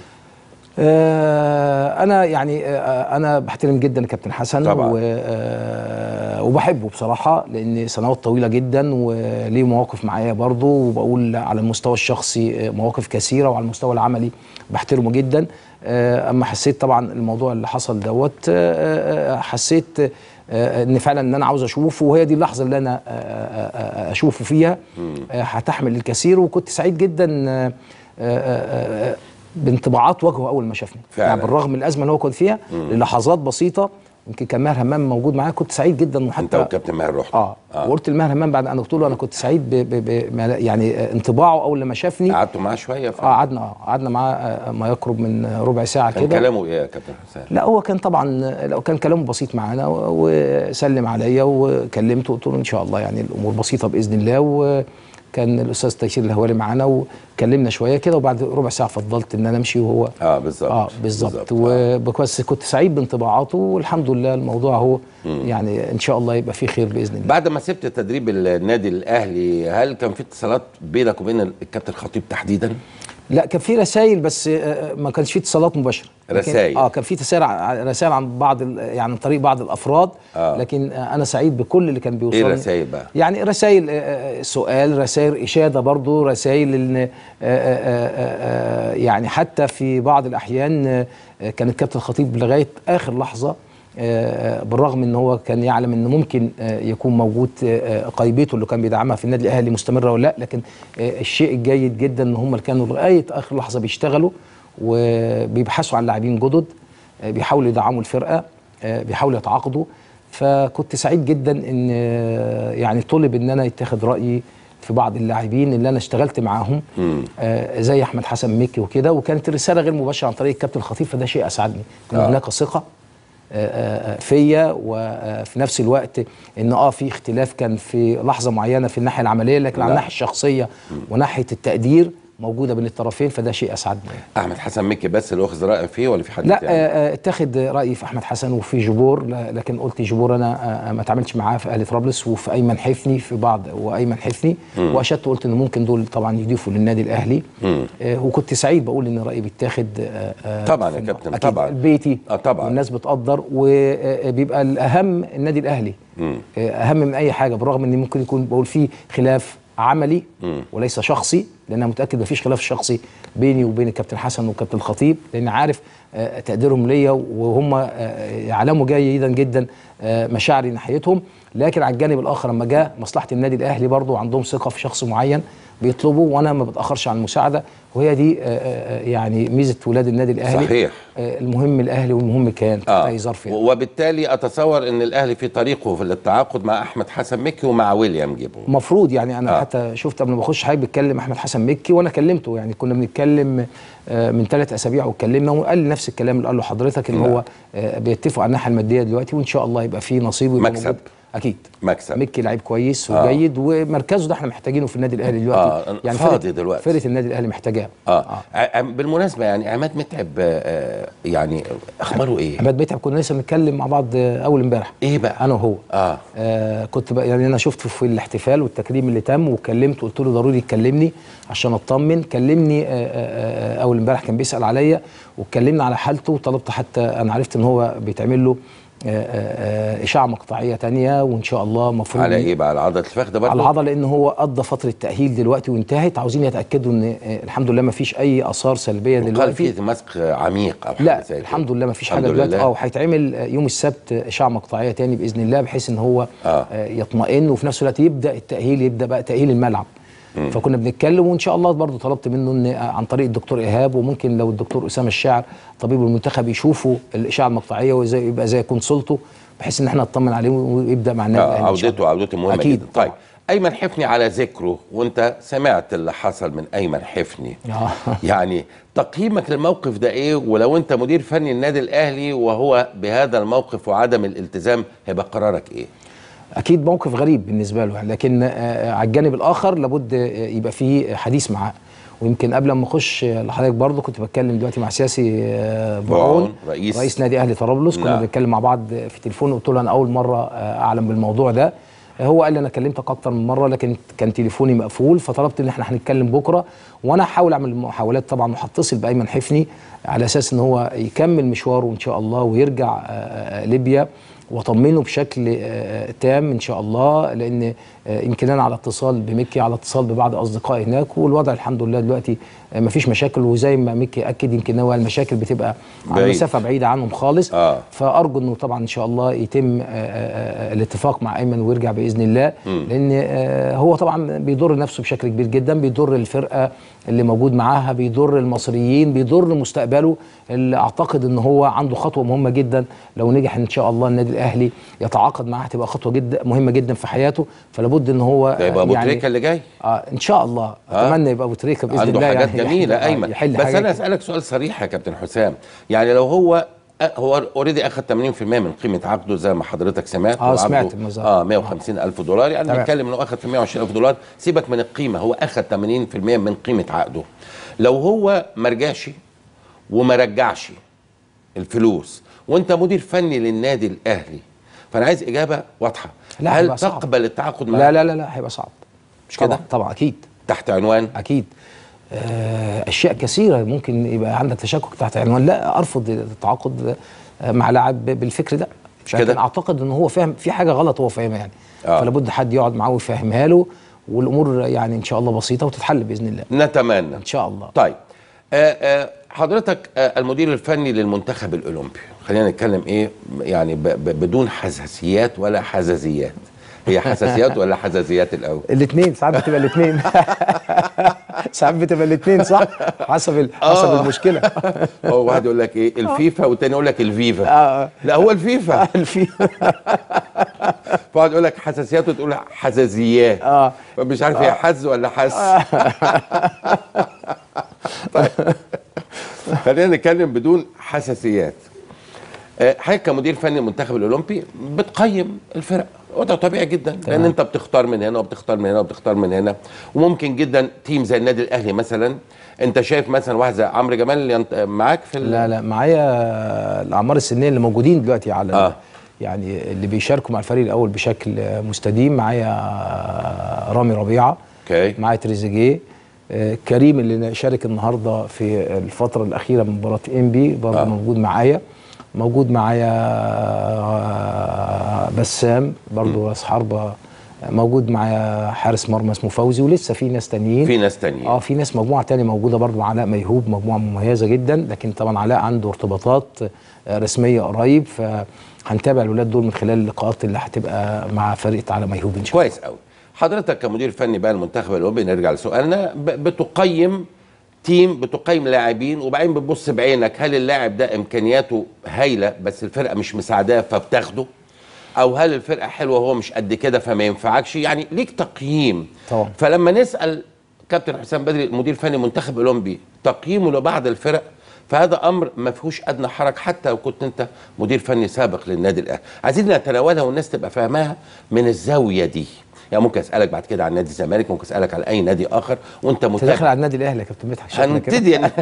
آه انا يعني آه انا بحترم جدا الكابتن حسن طبعاً. و آه وبحبه بصراحه لان سنوات طويله جدا وليه مواقف معايا برضه وبقول على المستوى الشخصي آه، مواقف كثيره وعلى المستوى العملي بحترمه جدا آه اما حسيت طبعا الموضوع اللي حصل دوت آه آه، حسيت آه ان فعلا ان انا عاوز اشوفه وهي دي اللحظه اللي انا آه آه آه، اشوفه فيها آه، هتحمل الكثير وكنت سعيد جدا آه، آه، آه، بانطباعات وجهه اول ما شافني فعلا. يعني بالرغم من الازمه اللي هو كان فيها مم. للحظات بسيطه يمكن كان ماهر همام موجود معايا كنت سعيد جدا وحتى انت والكابتن ماهر رحت اه, آه. وقلت لماهر همام بعد انا قلت له انا كنت سعيد ب ب ب ما- يعني آه، انطباعه اول لما شافني قعدتوا معاه شويه اه قعدنا اه قعدنا معاه آه، ما يقرب من ربع ساعه كان كده كلامه ايه يا كابتن حسين؟ لا هو كان طبعا لو كان كلامه بسيط معانا و- وسلم عليا وكلمته قلت له ان شاء الله يعني الامور بسيطه باذن الله وكان الاستاذ تيسير الهواري معانا وكلمنا شويه كده وبعد ربع ساعه فضلت ان انا امشي وهو اه بالظبط اه بالظبط وبس كنت سعيد بانطباعاته والحمد لله الموضوع هو مم. يعني ان شاء الله يبقى فيه خير باذن الله بعد ما سبت تدريب النادي الاهلي هل كان في اتصالات بينك وبين الكابتن خطيب تحديدا؟ لا كان في رسائل بس آه، ما كانش في اتصالات مباشره لكن- رسايل. اه كان في تسارع رسائل عن بعض ال- يعني عن طريق بعض الافراد آه. لكن آه، انا سعيد بكل اللي كان ايه بيوصلني الرسائل بقى؟ يعني رسائل آه، آه، سؤال رسائل اشاده برضو رسائل ان آه، آه، آه، آه، يعني حتى في بعض الاحيان آه، آه، كان الكابتن الخطيب لغايه اخر لحظه آه، بالرغم ان هو كان يعلم ان ممكن آه، يكون موجود آه، قيبته اللي كان بيدعمها في النادي الاهلي مستمره ولا لا لكن آه، الشيء الجيد جدا ان هم اللي كانوا لغايه اخر لحظه بيشتغلوا وبيبحثوا عن لاعبين جدد آه، بيحاولوا يدعموا الفرقه آه، بيحاولوا يتعاقدوا فكنت سعيد جدا ان آه، يعني طلب ان انا يتاخد رايي في بعض اللاعبين اللي انا اشتغلت معاهم مم. آه، زي احمد حسن مكي وكده وكانت الرساله غير مباشره عن طريق الكابتن الخطيب فده شيء اسعدني ان آه. هناك ثقه آه، آه، فيا وفي نفس الوقت ان اه في اختلاف كان في لحظه معينه في الناحيه العمليه لكن على لا. الناحيه الشخصيه وناحيه التقدير موجوده بين الطرفين فده شيء اسعدني احمد حسن مكي بس اللي واخذ راي فيه ولا في حد لا تاني؟ آه، آه، اتخذ رايي في احمد حسن وفي جبور لا- لكن قلت جبور انا آه، ما اتعاملتش معاه في اهلي طرابلس وفي ايمن حفني في بعض وايمن حفني مم. واشدت وقلت ان ممكن دول طبعا يضيفوا للنادي الاهلي مم. آه، وكنت سعيد بقول ان رايي بيتاخد آه، آه، طبعا يا في- كابتن أكيد طبعا بيتي اه طبعا والناس بتقدر وبيبقى الاهم النادي الاهلي مم. آه، اهم من اي حاجه بالرغم ان ممكن يكون بقول فيه خلاف عملي مم. وليس شخصي لان انا متاكد مفيش خلاف شخصي بيني وبين الكابتن حسن والكابتن الخطيب لان عارف آه، تقديرهم ليا وهم آه، يعلموا جيدا جدا آه، مشاعري ناحيتهم لكن على الجانب الاخر لما جاء مصلحه النادي الاهلي برضو عندهم ثقه في شخص معين بيطلبوا وانا ما بتاخرش عن المساعده وهي دي آه، آه، يعني ميزه ولاد النادي الاهلي صحيح. آه، المهم الاهلي والمهم كان في اي ظرف يعني. وبالتالي اتصور ان الاهلي في طريقه في التعاقد مع احمد حسن مكي ومع ويليام جيبو مفروض يعني انا آه. آه. حتى شفت قبل ما اخش حضرتك بيتكلم احمد حسن مكي وانا كلمته يعني كنا بنتكلم آه، من ثلاث اسابيع واتكلمنا وقال لي نفس الكلام اللي قاله حضرتك ان نعم. هو آه، بيتفقوا على الناحيه الماديه دلوقتي وان شاء الله يبقى فيه نصيب ويبقى مكسب. موجود. اكيد مكسب مكي لعيب كويس آه. وجيد ومركزه ده احنا محتاجينه في النادي الاهلي دلوقتي آه، يعني فاضي فرقة- دلوقتي. فرقه النادي الاهلي محتاجاه اه, آه. بالمناسبه يعني عماد متعب آه يعني اخباره ايه؟ عماد متعب كنا لسه بنتكلم مع بعض آه، اول امبارح ايه بقى؟ انا وهو اه آه كنت بقى يعني انا شفته في الاحتفال والتكريم اللي تم وكلمته قلت له ضروري تكلمني عشان اطمن كلمني آه آه آه اول امبارح كان بيسال عليا واتكلمنا على حالته وطلبت حتى انا عرفت ان هو بيتعمل له آه آه آه اشعه مقطعيه تانية وان شاء الله المفروض على ايه بقى على عضله الفخذ برضه؟ على العضله لان هو قضى فتره تاهيل دلوقتي وانتهت عاوزين يتاكدوا ان آه الحمد لله ما فيش اي اثار سلبيه قال دلوقتي في مسك عميق او حاجه لا زي كده. الحمد لله ما فيش الحمد حاجه دلوقتي لله. اه وهيتعمل آه، يوم السبت اشعه مقطعيه تاني باذن الله بحيث ان هو آه. آه. يطمئن وفي نفس الوقت يبدا التاهيل يبدا بقى تاهيل الملعب مم. فكنا بنتكلم وان شاء الله برضو طلبت منه ان آه، عن طريق الدكتور ايهاب وممكن لو الدكتور اسامه الشاعر طبيب المنتخب يشوفوا الاشعه المقطعيه وزي يبقى زي كونسلته بحيث ان احنا نطمن عليه ويبدا مع النادي آه الأهلي إن شاء عودته عودته مهمه أكيد جدا طيب ايمن حفني على ذكره وانت سمعت اللي حصل من ايمن حفني الله. يعني تقييمك للموقف ده ايه ولو انت مدير فني النادي الاهلي وهو بهذا الموقف وعدم الالتزام هيبقى قرارك ايه اكيد موقف غريب بالنسبه له لكن آه، على الجانب الاخر لابد آه، يبقى فيه حديث معاه ويمكن قبل ما اخش آه، لحضرتك برضه كنت بتكلم دلوقتي مع سياسي آه، برعون، برعون رئيس- رئيس نادي اهلي طرابلس كنا نعم. بنتكلم مع بعض في تليفون قلت له انا اول مره آه، اعلم بالموضوع ده آه، هو قال لي انا كلمتك اكتر من مره لكن كان تليفوني مقفول فطلبت ان احنا هنتكلم بكره وانا هحاول اعمل محاولات طبعا وهتصل بايمن حفني على اساس ان هو يكمل مشواره ان شاء الله ويرجع آه، آه، ليبيا واطمنه بشكل آه، تام ان شاء الله لان آه، يمكن انا على اتصال بمكي على اتصال ببعض اصدقائي هناك والوضع الحمد لله دلوقتي آه، مفيش مشاكل وزي ما مكي اكد يمكن هو المشاكل بتبقى على بعيد. مسافه بعيده عنهم خالص آه. فارجو انه طبعا ان شاء الله يتم آه، آه، آه، الاتفاق مع ايمن ويرجع باذن الله مم. لان آه، هو طبعا بيضر نفسه بشكل كبير جدا بيضر الفرقه اللي موجود معاها بيضر المصريين بيضر مستقبله اللي اعتقد ان هو عنده خطوه مهمه جدا لو نجح ان شاء الله النادي الاهلي يتعاقد معاه هتبقى خطوه جدا مهمه جدا في حياته فلابد ان هو ده يبقى ابو تريكه اللي جاي آه ان شاء الله آه. اتمنى يبقى ابو تريكه باذن عنده الله حاجات يعني جميله يحل- آه، ايمن يحل بس حاجات انا اسالك سؤال صريح يا كابتن حسام يعني لو هو هو اوريدي اخذ 80% من قيمه عقده زي ما حضرتك سمعت آه، وعقده- سمعت الموضوع. اه 150 الف دولار يعني تمام. بنتكلم انه اخذ 120 الف دولار سيبك من القيمه هو اخذ 80% من قيمه عقده لو هو ما رجعش وما رجعش الفلوس وانت مدير فني للنادي الاهلي فانا عايز اجابه واضحه لا، هل هيبقى صعب. تقبل التعاقد معاه لا لا لا لا هيبقى صعب مش طبعا كده طبعا اكيد تحت عنوان اكيد آه، اشياء كثيره ممكن يبقى عندك تشكك تحت عنوان لا ارفض التعاقد آه، مع لاعب بالفكر ده مش لكن كده؟ اعتقد ان هو فاهم في حاجه غلط هو فاهمها يعني آه. فلا بد حد يقعد معاه ويفهمها له والامور يعني ان شاء الله بسيطه وتتحل باذن الله نتمنى ان شاء الله طيب آه آه حضرتك آه المدير الفني للمنتخب الاولمبي خلينا نتكلم ايه يعني ب ب بدون حساسيات ولا حزازيات هي حساسيات ولا حزازيات الاول الاثنين ساعات بتبقى الاثنين ساعات بتبقى الاثنين صح حسب ال- حسب آه. المشكله هو واحد يقول لك ايه الفيفا والتاني يقول لك الفيفا آه. لا هو الفيفا الفيفا فواحد يقول لك حساسيات وتقول حزازيات اه مش عارف هي حز ولا حس طيب خلينا نتكلم بدون حساسيات آه، حضرتك كمدير فني المنتخب الاولمبي بتقيم الفرق وده طبيعي جدا لان تمام. انت بتختار من هنا وبتختار من هنا وبتختار من هنا وممكن جدا تيم زي النادي الاهلي مثلا انت شايف مثلا واحد زي عمرو جمال اللي ينط- معاك في ال- لا لا معايا الاعمار السنيه اللي موجودين دلوقتي على آه. يعني اللي بيشاركوا مع الفريق الاول بشكل مستديم معايا رامي ربيعه اوكي معايا تريزيجيه آه، كريم اللي شارك النهارده في الفتره الاخيره من مباراه ام بي برضه آه. آه. موجود معايا موجود معايا آه، بسام برضه راس حربه موجود معايا حارس مرمى اسمه فوزي ولسه في ناس تانيين في ناس تانيين اه في ناس مجموعه تانية موجوده برضو علاء ميهوب مجموعه مميزه جدا لكن طبعا علاء عنده ارتباطات آه، رسميه قريب فهنتابع الولاد دول من خلال اللقاءات اللي هتبقى مع فريق علاء ميهوب ان شاء الله كويس قوي حضرتك كمدير فني بقى المنتخب الاولمبي نرجع لسؤالنا ب- بتقيم تيم بتقيم لاعبين وبعدين بتبص بعينك هل اللاعب ده امكانياته هايله بس الفرقه مش مساعداه فبتاخده او هل الفرقه حلوه وهو مش قد كده فما ينفعكش يعني ليك تقييم طبعا فلما نسال كابتن حسام بدري مدير فني منتخب اولمبي تقييمه لبعض الفرق فهذا امر ما فيهوش ادنى حرج حتى لو كنت انت مدير فني سابق للنادي الاهلي عايزين نتناولها والناس تبقى فاهماها من الزاويه دي يعني ممكن اسالك بعد كده عن نادي الزمالك ممكن اسالك على اي نادي اخر وانت انت داخل متابع على النادي الاهلي يا كابتن مدحت شكلك كده. هنبتدي يعني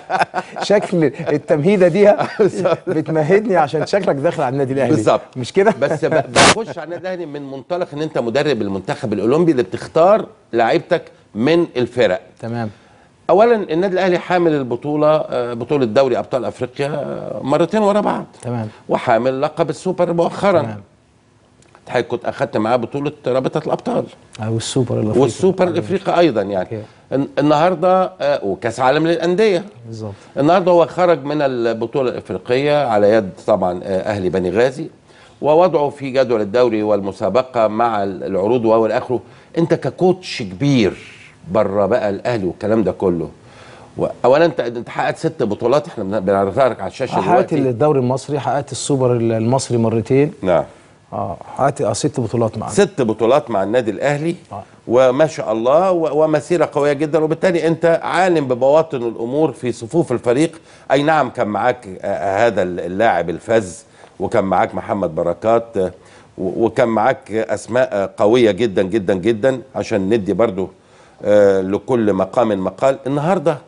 شكل التمهيده دي بتمهدني عشان شكلك داخل على النادي الاهلي بالظبط مش كده بس ب- بخش على النادي الاهلي من منطلق ان انت مدرب المنتخب الاولمبي اللي بتختار لعيبتك من الفرق تمام اولا النادي الاهلي حامل البطوله آه، بطوله دوري ابطال افريقيا آه، مرتين ورا بعض تمام وحامل لقب السوبر مؤخرا تمام. حضرتك كنت اخدت معاه بطوله رابطه الابطال او السوبر الافريقي والسوبر الافريقي ايضا يعني الن- النهارده آه، وكاس عالم للانديه بالظبط النهارده هو خرج من البطوله الافريقيه على يد طبعا آه، اهلي بني غازي ووضعه في جدول الدوري والمسابقه مع ال- العروض والى اخره انت ككوتش كبير بره بقى الاهلي والكلام ده كله و- اولا انت انت حققت ست بطولات احنا بن- بنعرضها لك على الشاشه حققت دلوقتي الدوري المصري حققت السوبر المصري مرتين نعم اه حققت آه، ست بطولات معانا ست بطولات مع النادي الاهلي وما شاء الله و- ومسيره قويه جدا وبالتالي انت عالم ببواطن الامور في صفوف الفريق اي نعم كان معاك آه، هذا اللاعب الفذ وكان معاك محمد بركات آه، و- وكان معاك اسماء آه، قويه جدا جدا جدا عشان ندي برضو آه، لكل مقام مقال النهارده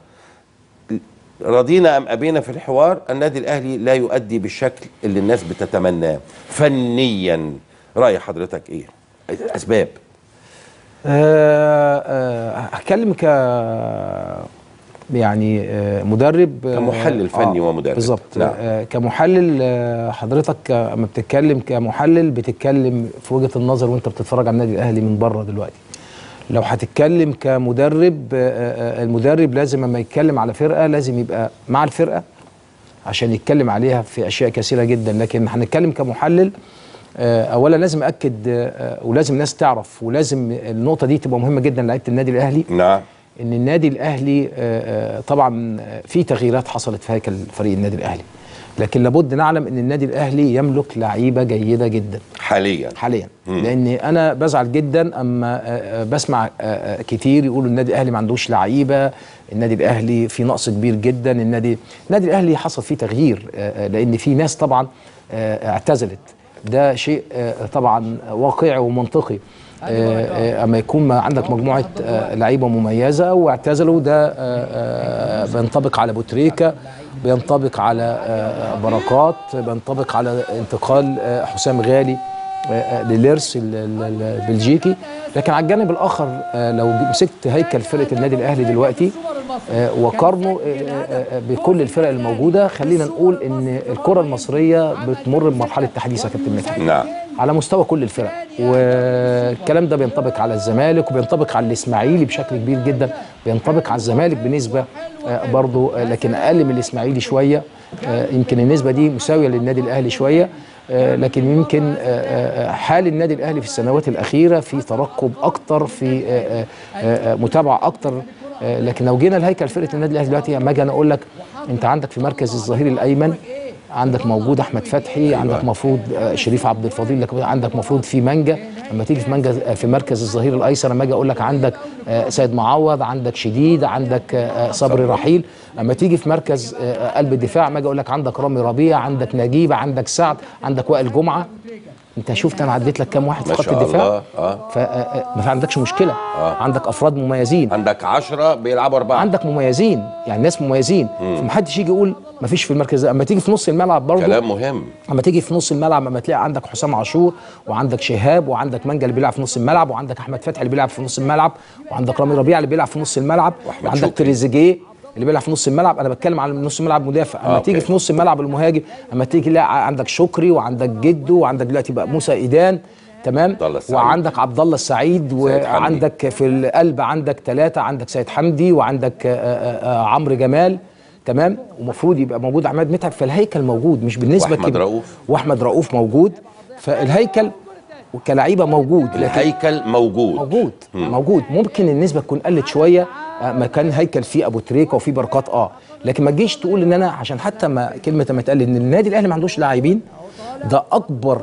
رضينا ام ابينا في الحوار النادي الاهلي لا يؤدي بالشكل اللي الناس بتتمناه فنيا راي حضرتك ايه اسباب آه، آه، هتكلم ك يعني آه، مدرب آه، كمحلل فني ومدرب. بالظبط نعم. آه، كمحلل آه، حضرتك آه، اما بتتكلم كمحلل بتتكلم في وجهه النظر وانت بتتفرج على النادي الاهلي من بره دلوقتي لو هتتكلم كمدرب آه، آه، المدرب لازم اما يتكلم على فرقه لازم يبقى مع الفرقه عشان يتكلم عليها في اشياء كثيره جدا لكن هنتكلم كمحلل آه، اولا لازم اكد آه، ولازم الناس تعرف ولازم النقطه دي تبقى مهمه جدا لعيبه النادي الاهلي نعم ان النادي الاهلي آه، آه، طبعا آه، في تغييرات حصلت في هيكل فريق النادي الاهلي لكن لابد نعلم ان النادي الاهلي يملك لعيبه جيده جدا حاليا حاليا مم. لان انا بزعل جدا اما آه، آه، بسمع آه، آه، كتير يقولوا النادي الاهلي ما عندوش لعيبه النادي الاهلي في نقص كبير جدا النادي النادي الاهلي حصل فيه تغيير آه، آه، لان في ناس طبعا آه، اعتزلت ده شيء آه، طبعا واقعي ومنطقي آه، آه، اما يكون ما عندك مجموعه آه، لعيبه مميزه واعتزلوا ده آه، آه، بينطبق على بوتريكا بينطبق على آه، بركات بينطبق على انتقال آه، حسام غالي آه، آه، لليرس ال- ال- البلجيكي لكن على الجانب الاخر آه، لو مسكت هيكل فرقه النادي الاهلي دلوقتي آه، وقارنه آه، آه، آه، بكل الفرق الموجوده خلينا نقول ان الكره المصريه بتمر بمرحله تحديث يا كابتن مدحت نعم على مستوى كل الفرق والكلام ده بينطبق على الزمالك وبينطبق على الاسماعيلي بشكل كبير جدا بينطبق على الزمالك بنسبه آه، برضو آه، لكن اقل من الاسماعيلي شويه آه، يمكن النسبه دي مساويه للنادي الاهلي شويه آه، لكن يمكن آه، آه، حال النادي الاهلي في السنوات الاخيره في ترقب اكتر في آه، آه، آه، متابعه اكتر آه، لكن لو جينا لهيكل فرقه النادي الاهلي دلوقتي اما اجي انا اقول لك انت عندك في مركز الظهير الايمن عندك موجود احمد فتحي عندك مفروض آه، شريف عبد الفضيل لك عندك مفروض في مانجا لما تيجي في مركز في مركز الظهير الايسر لما اجي اقول لك عندك آه، سيد معوض عندك شديد عندك آه، صبري رحيل لما تيجي في مركز آه، قلب الدفاع ما اجي اقول لك عندك رامي ربيع عندك نجيب عندك سعد عندك وائل جمعه انت شفت انا عديت لك كام واحد في ما خط شاء الدفاع الله اه فما في عندكش مشكله عندك افراد مميزين عندك 10 بيلعبوا اربعه عندك مميزين يعني ناس مميزين مم. فمحدش يجي يقول ما فيش في المركز ده اما تيجي في نص الملعب برضه كلام مهم اما تيجي في نص الملعب اما تلاقي عندك حسام عاشور وعندك شهاب وعندك منجا اللي بيلعب في نص الملعب وعندك احمد فتحي اللي بيلعب في نص الملعب وعندك رامي ربيع اللي بيلعب في نص الملعب وعندك شكري. تريزيجيه اللي بيلعب في نص الملعب انا بتكلم عن نص الملعب مدافع اما آه، تيجي أوكي. في نص الملعب المهاجم اما تيجي تلاقي عندك شكري وعندك جدو وعندك دلوقتي بقى موسى ايدان تمام السعيد. وعندك عبد الله السعيد وعندك في القلب عندك ثلاثه عندك سيد حمدي وعندك آه، آه، آه، عمرو جمال تمام ومفروض يبقى موجود عماد متعب فالهيكل موجود مش بالنسبه وأحمد كده. رؤوف. واحمد رؤوف موجود فالهيكل كلعيبه موجود لكن الهيكل موجود موجود مم. موجود ممكن النسبه تكون قلت شويه آه، ما كان هيكل فيه ابو تريكه وفيه بركات اه لكن ما تجيش تقول ان انا عشان حتى ما كلمه ما اتقال ان النادي الاهلي ما عندوش لاعبين ده اكبر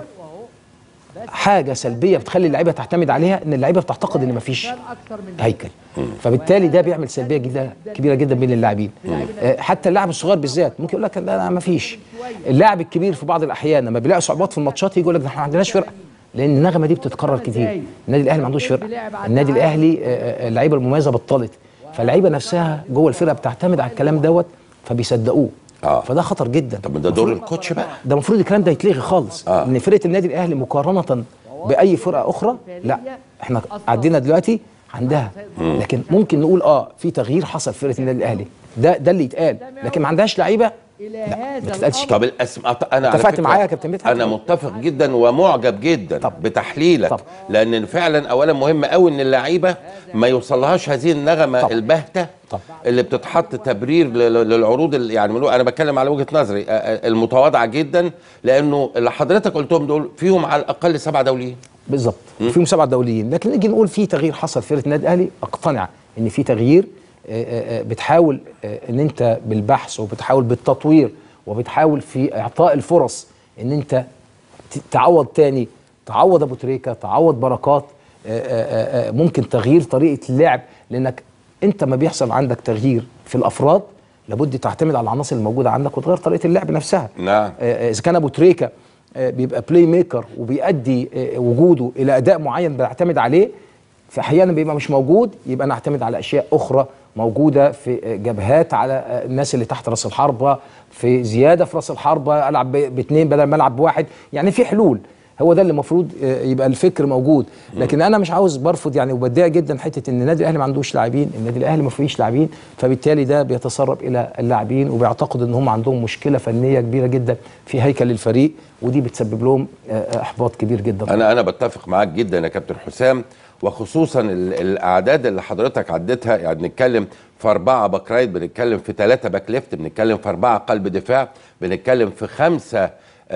حاجه سلبيه بتخلي اللعيبه تعتمد عليها ان اللعيبه بتعتقد ان ما فيش هيكل فبالتالي ده بيعمل سلبيه جدا كبيره جدا بين اللاعبين آه، حتى اللاعب الصغير بالذات ممكن يقول لك لا ما فيش اللاعب الكبير في بعض الاحيان لما بيلاقي صعوبات في الماتشات يجي يقول لك ده احنا ما عندناش فرقه لان النغمه دي بتتكرر كتير النادي الاهلي ما عندوش فرقه النادي الاهلي آه، آه، اللعيبه المميزه بطلت فاللعيبه نفسها جوه الفرقه بتعتمد على الكلام دوت فبيصدقوه اه فده خطر جدا طب ده دور الكوتش بقى ده المفروض الكلام ده يتلغي خالص آه. ان فرقه النادي الاهلي مقارنه باي فرقه اخرى لا احنا عدينا دلوقتي عندها مم. لكن ممكن نقول اه في تغيير حصل في فرقه النادي الاهلي ده ده اللي يتقال لكن ما عندهاش لعيبه لا ما تتقالش كده طب الاسماء انا على اتفقت فكرة معايا يا كابتن مدحت انا متفق جدا ومعجب جدا طب. بتحليلك طب. لان فعلا اولا مهم قوي ان اللعيبه ما يوصلهاش هذه النغمه طب. الباهته طب. اللي بتتحط تبرير لل- للعروض اللي يعني من- انا بتكلم على وجهه نظري آه، آه، المتواضعه جدا لانه اللي حضرتك قلتهم دول فيهم على الاقل سبعه دوليين بالظبط فيهم سبعه دوليين لكن نيجي نقول في تغيير حصل في فرقه النادي الاهلي اقتنع ان في تغيير آه، آه، آه، بتحاول آه، ان انت بالبحث وبتحاول بالتطوير وبتحاول في اعطاء الفرص ان انت ت- تعوض تاني تعوض ابو تريكه تعوض بركات آه، آه، آه، ممكن تغيير طريقه اللعب لانك انت ما بيحصل عندك تغيير في الافراد لابد تعتمد على العناصر الموجوده عندك وتغير طريقه اللعب نفسها نعم آه، اذا كان ابو تريكه آه، بيبقى بلاي ميكر وبيؤدي آه، وجوده الى اداء معين بنعتمد عليه في احيانا بيبقى مش موجود يبقى نعتمد على اشياء اخرى موجوده في آه، جبهات على آه، الناس اللي تحت راس الحربه في زياده في راس الحربه العب ب- باثنين بدل ما العب بواحد يعني في حلول هو ده اللي المفروض آه، يبقى الفكر موجود لكن انا مش عاوز برفض يعني وبتضايق جدا حته ان النادي الاهلي ما عندوش لاعبين النادي الاهلي ما فيش لاعبين فبالتالي ده بيتسرب الى اللاعبين وبيعتقدوا ان هم عندهم مشكله فنيه كبيره جدا في هيكل الفريق ودي بتسبب لهم آه، احباط كبير جدا انا انا بتفق معاك جدا يا كابتن حسام وخصوصا ال- الاعداد اللي حضرتك عديتها يعني بنتكلم في اربعه باك رايت بنتكلم في ثلاثه باك ليفت بنتكلم في اربعه قلب دفاع بنتكلم في خمسه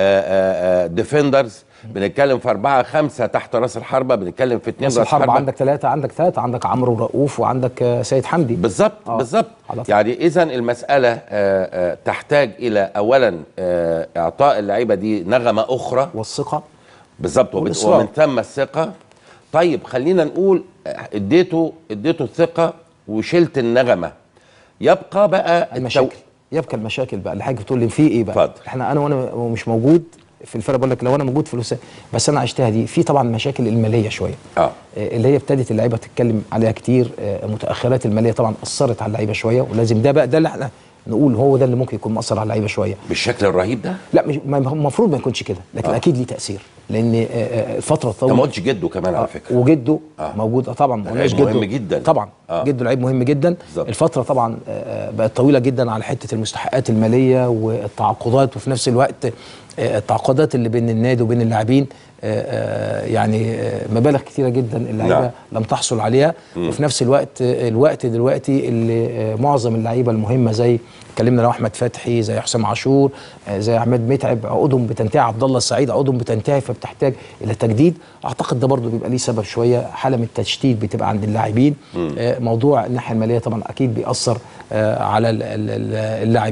ديفندرز بنتكلم في اربعه خمسه تحت راس الحربه بنتكلم في اثنين راس راس الحرب حربه عندك ثلاثه عندك ثلاثه عندك عمرو رؤوف وعندك آه، سيد حمدي بالظبط آه. بالظبط على طول. يعني اذا المساله آه، آه، تحتاج الى اولا آه، اعطاء اللعيبه دي نغمه اخرى والثقه بالظبط وبت- والإصرار. ومن ثم الثقه طيب خلينا نقول آه، اديته اديته الثقه وشلت النغمه يبقى بقى التو... المشاكل يبقى المشاكل بقى اللي حضرتك بتقول لي في ايه بقى اتفضل. احنا انا وانا مش موجود في الفرقه بقول لك لو انا موجود في الوسائل بس انا عشتها دي في طبعا مشاكل الماليه شويه اه اللي هي ابتدت اللعيبه تتكلم عليها كتير آه، متاخرات الماليه طبعا اثرت على اللعيبه شويه ولازم ده بقى ده اللي احنا نقول هو ده اللي ممكن يكون مأثر على اللعيبه شويه بالشكل الرهيب ده لا مش ما- المفروض ما يكونش كده لكن آه. اكيد ليه تاثير لان آه، آه، الفتره انت ما طولت قلتش جده كمان على فكره وجده آه. موجود آه طبعا ما ده قلناش لعيب جده مهم جدا. طبعا آه. آه. جده لعيب مهم جدا بالظبط. الفتره طبعا آه، آه، بقت طويله جدا على حته المستحقات الماليه والتعاقدات وفي نفس الوقت آه، التعاقدات اللي بين النادي وبين اللاعبين آه، آه، يعني آه، مبالغ كتيره جدا اللعيبه نعم. لم تحصل عليها مم. وفي نفس الوقت آه، الوقت دلوقتي اللي آه، معظم اللعيبه المهمه زي اتكلمنا لو احمد فتحي زي حسام عاشور آه، زي عماد متعب عقودهم بتنتهي عبد الله السعيد عقودهم بتنتهي فبتحتاج الى تجديد اعتقد ده برضو بيبقى ليه سبب شويه حاله من التشتيت بتبقى عند اللاعبين مم. آه، موضوع الناحيه الماليه طبعا اكيد بيأثر آه، على ال- ال- ال- اللاعبين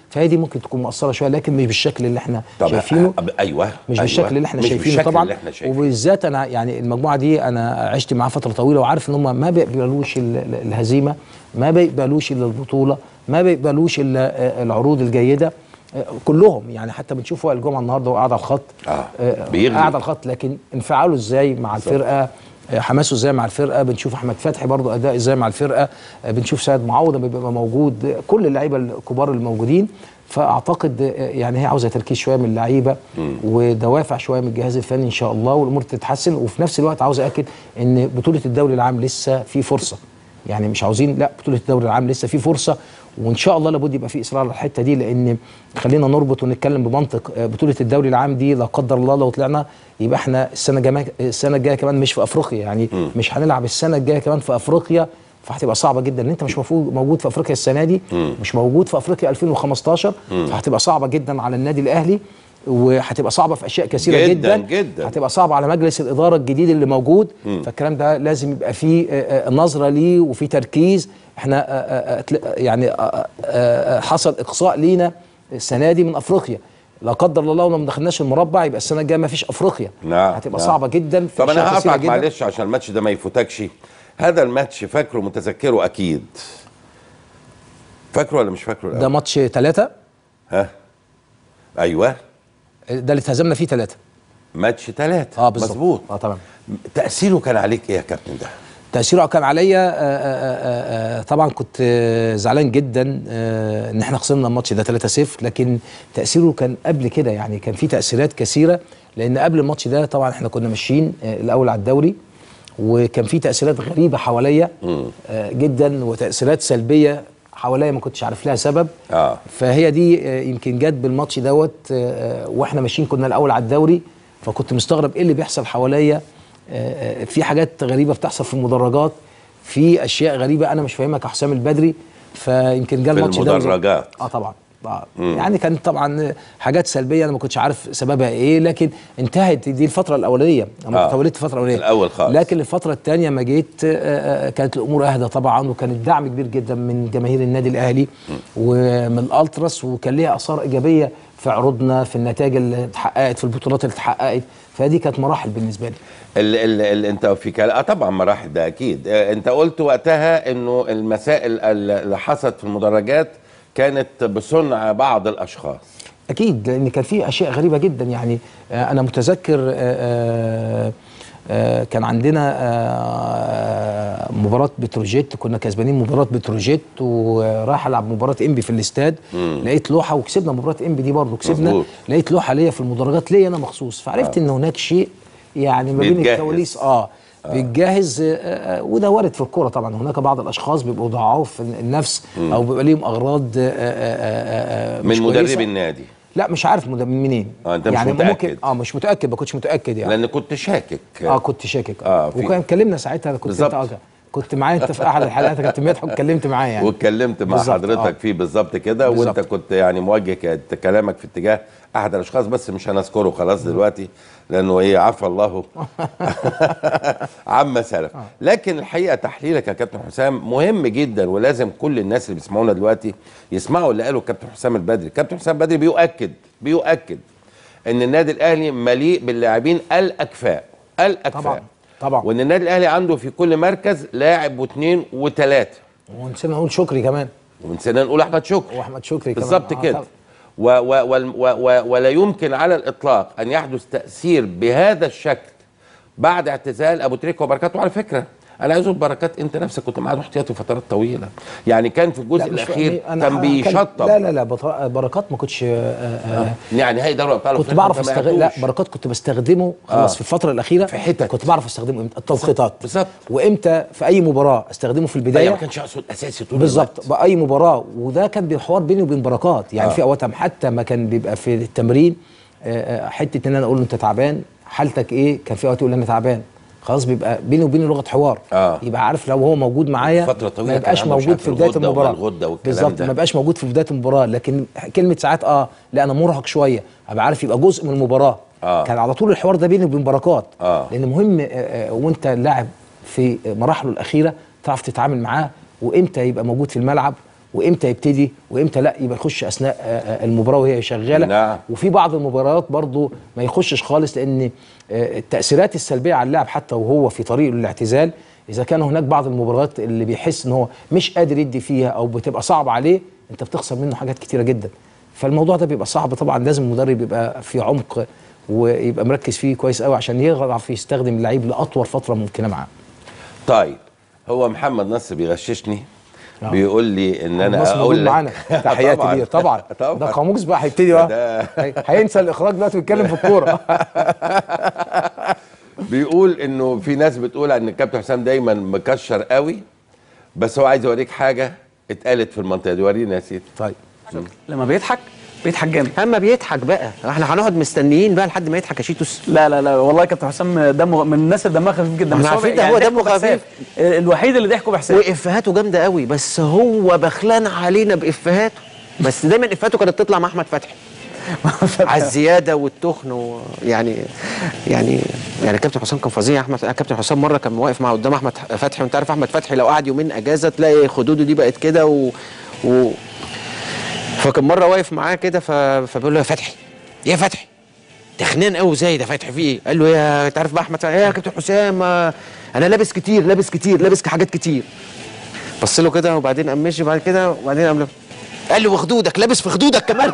فهي دي ممكن تكون مؤثره شويه لكن مش بالشكل اللي احنا طب شايفينه أ- ايوه مش أيوة. بالشكل اللي احنا مش شايفينه بالشكل طبعا اللي احنا شايفينه وبالذات انا يعني المجموعه دي انا عشت معاها فتره طويله وعارف ان هم ما بيقبلوش ال- ال- الهزيمه ما بيقبلوش الا البطوله ما بيقبلوش الا آه، العروض الجيده آه، كلهم يعني حتى بنشوف وائل الجمعه النهارده وقاعد على الخط اه آه، بيغلي. قاعد على الخط لكن انفعاله ازاي مع الفرقه آه، حماسه ازاي مع الفرقه بنشوف احمد فتحي برضو اداء ازاي مع الفرقه آه، بنشوف سيد معوض لما بيبقى موجود آه، كل اللعيبه الكبار الموجودين فاعتقد آه، يعني هي عاوزه تركيز شويه من اللعيبه ودوافع شويه من الجهاز الفني ان شاء الله والامور تتحسن وفي نفس الوقت عاوز اكد ان بطوله الدوري العام لسه في فرصه يعني مش عاوزين لا بطوله الدوري العام لسه في فرصه وان شاء الله لابد يبقى في اصرار على الحته دي لان خلينا نربط ونتكلم بمنطق آه، بطوله الدوري العام دي لا قدر الله لو طلعنا يبقى احنا السنه الجايه السنه الجايه كمان مش في افريقيا يعني مش هنلعب السنه الجايه كمان في افريقيا فهتبقى صعبه جدا ان انت مش مفروض موجود في افريقيا السنه دي مش موجود في افريقيا 2015 مم. فهتبقى صعبه جدا على النادي الاهلي وهتبقى صعبه في اشياء كثيره جداً، جدا جداً. هتبقى صعبه على مجلس الاداره الجديد اللي موجود مم. فالكلام ده لازم يبقى فيه آه، آه، نظره ليه وفي تركيز احنا آه، آه، آه، تل- يعني آه، آه، آه، حصل اقصاء لينا السنه دي من افريقيا لا قدر الله لو ما دخلناش المربع يبقى السنه الجايه ما فيش افريقيا نعم هتبقى نعم. صعبه جدا في طب أشياء انا كثيرة هقطعك جداً. معلش عشان الماتش ده ما يفوتكش هذا الماتش فاكره متذكره اكيد فاكره ولا مش فاكره ده الأول؟ ماتش ثلاثة ها ايوه ده اللي اتهزمنا فيه ثلاثة ماتش ثلاثة اه بالظبط مظبوط اه تمام تاثيره كان عليك ايه يا كابتن ده تأثيره كان عليا آه، آه، آه، طبعا كنت آه، زعلان جدا آه، ان احنا خسرنا الماتش ده 3-0 لكن تأثيره كان قبل كده يعني كان في تأثيرات كثيرة لان قبل الماتش ده طبعا احنا كنا ماشيين آه، الاول على الدوري وكان في تأثيرات غريبة حواليا آه، جدا وتأثيرات سلبية حواليا ما كنتش عارف لها سبب اه فهي دي آه، يمكن جت بالماتش دوت آه، آه، واحنا ماشيين كنا الاول على الدوري فكنت مستغرب ايه اللي بيحصل حواليا آه، آه، في حاجات غريبه بتحصل في المدرجات في اشياء غريبه انا مش فاهمها كحسام البدري فيمكن جه في الماتش ده المدرجات. اه طبعا آه. مم. يعني كانت طبعا حاجات سلبيه انا ما كنتش عارف سببها ايه لكن انتهت دي الفتره الاولانيه انا آه. كنت ولدت الفتره الاولانيه الأول خالص. لكن الفتره الثانيه ما جيت آه، آه، كانت الامور اهدى طبعا وكان الدعم كبير جدا من جماهير النادي الاهلي ومن الالتراس وكان ليها اثار ايجابيه في عروضنا في النتائج اللي اتحققت في البطولات اللي اتحققت فدي كانت مراحل بالنسبه لي ال ال ال انت في كلام اه طبعا مراحل ده اكيد آه انت قلت وقتها انه المسائل ال- اللي حصلت في المدرجات كانت بصنع بعض الاشخاص اكيد لان كان في اشياء غريبه جدا يعني آه، انا متذكر آه، آه، آه، كان عندنا آه، مباراه بتروجيت كنا كسبانين مباراه بتروجيت ورايح العب مباراه انبي في الاستاد مم. لقيت لوحه وكسبنا مباراه انبي دي برضه كسبنا مظبوط. لقيت لوحه ليا في المدرجات ليا انا مخصوص فعرفت آه. ان هناك شيء يعني ما بين بيتجهز. الكواليس اه بيتجهز آه، آه، وده وارد في الكوره طبعا هناك بعض الاشخاص بيبقوا ضعاف النفس مم. او بيبقى ليهم اغراض آه، آه، آه، آه، مش من مدرب كويسة. النادي لا مش عارف مد- من منين اه انت مش يعني متاكد ممكن اه مش متاكد ما كنتش متاكد يعني لان كنت شاكك اه كنت شاكك اه اه في- وكان اتكلمنا ساعتها كنت بالظبط. انت آه، كنت معايا انت في احد الحلقات يا كابتن مدحت واتكلمت معايا يعني واتكلمت مع بالظبط، حضرتك آه. فيه بالظبط كده بالظبط. وانت كنت يعني موجه ك- كلامك في اتجاه احد الاشخاص بس مش هنذكره خلاص دلوقتي لانه ايه عفى الله عما سلف لكن الحقيقه تحليلك يا كابتن حسام مهم جدا ولازم كل الناس اللي بيسمعونا دلوقتي يسمعوا اللي قاله الكابتن حسام البدري كابتن حسام البدري بيؤكد بيؤكد ان النادي الاهلي مليء باللاعبين الاكفاء الاكفاء طبعا طبعا وان النادي الاهلي عنده في كل مركز لاعب واثنين وثلاثه ونسينا نقول شكري كمان ونسينا نقول احمد شكري واحمد شكري كمان بالظبط آه، كده طبعاً. و و و و و ولا يمكن على الاطلاق ان يحدث تاثير بهذا الشكل بعد اعتزال ابو تريكه وبركات وعلى فكره انا عايز اقول بركات انت نفسك كنت معاه احتياطي فترات طويله يعني كان في الجزء لا، مش الاخير فاهم. أنا- كان أنا بيشطب لا لا لا بط- بركات ما كنتش آه، آه، يعني هي دوري ابطال كنت أفريقيا بعرف أنت ما استغل لا لعبتوش. بركات كنت بستخدمه خلاص آه. في الفتره الاخيره في حتت. كنت بعرف استخدمه امتى التوقيتات بالظبط وامتى في اي مباراه استخدمه في لا البدايه ما كانش اقصد اساسي طول بالظبط باي مباراه وده كان بحوار بيني وبين بركات يعني آه. آه. في اوقات حتى ما كان بيبقى في التمرين آه، آه، حته ان انا اقول له انت تعبان حالتك ايه كان في اوقات يقول لي انا تعبان خلاص بيبقى بيني وبينه لغه حوار آه. يبقى عارف لو هو موجود معايا فترة طويلة ما كان يبقاش عنده مش موجود عارف في بدايه الغدة المباراه والغدة والكلام بالظبط ده. ما يبقاش موجود في بدايه المباراه لكن كلمه ساعات اه لا انا مرهق شويه ابقى عارف يبقى جزء من المباراه آه. كان على طول الحوار ده بيني وبين بركات آه. لان مهم آه، آه، وانت لاعب في مراحله الاخيره تعرف تتعامل معاه وامتى يبقى موجود في الملعب وامتى يبتدي وامتى لا يبقى يخش اثناء آه، آه، المباراه وهي شغاله نعم. وفي بعض المباريات برضو ما يخشش خالص لان آه، التاثيرات السلبيه على اللاعب حتى وهو في طريقه للاعتزال اذا كان هناك بعض المباريات اللي بيحس ان هو مش قادر يدي فيها او بتبقى صعب عليه انت بتخسر منه حاجات كتيره جدا فالموضوع ده بيبقى صعب طبعا لازم المدرب يبقى في عمق ويبقى مركز فيه كويس قوي عشان يعرف يستخدم اللعيب لاطول فتره ممكنه معاه طيب هو محمد نصر بيغششني آه. بيقول لي ان انا نصر موجود اقول لك معانا تحياتي طبعاً. ليه طبعا طبعا ده قاموس بقى هيبتدي بقى ده- هي- هينسى الاخراج دلوقتي ويتكلم في الكوره بيقول انه في ناس بتقول ان الكابتن حسام دايما مكشر قوي بس هو عايز يوريك حاجه اتقالت في المنطقه دي ورينا يا سيدي طيب لما بيضحك بيضحك جامد اما بيضحك بقى احنا هنقعد مستنيين بقى لحد ما يضحك يا شيتوس لا لا لا والله كابتن حسام دمه من الناس اللي دمها خفيف جدا احنا بس هو عارفين بي- ده يعني هو ضحكه دمه بإحساس. خفيف. الوحيد اللي ضحكه باحساس وافهاته جامده قوي بس هو بخلان علينا بافهاته بس دايما افهاته كانت تطلع مع احمد فتحي على الزياده والتخن و... يعني يعني يعني كابتن حسام كان فظيع احمد كابتن حسام مره كان واقف مع قدام احمد فتحي وانت عارف احمد فتحي لو قعد يومين اجازه تلاقي خدوده دي بقت كده و... و... فكان مره واقف معاه كده ف... فبيقول له يا فتحي يا فتحي تخنان قوي زي ده فتحي في ايه؟ قال له يا انت عارف بقى احمد فتحي يا كابتن حسام آه، انا لابس كتير لابس كتير لابس حاجات كتير بص له كده وبعدين قام مشي بعد كده وبعدين قام له قال له وخدودك لابس في خدودك كمان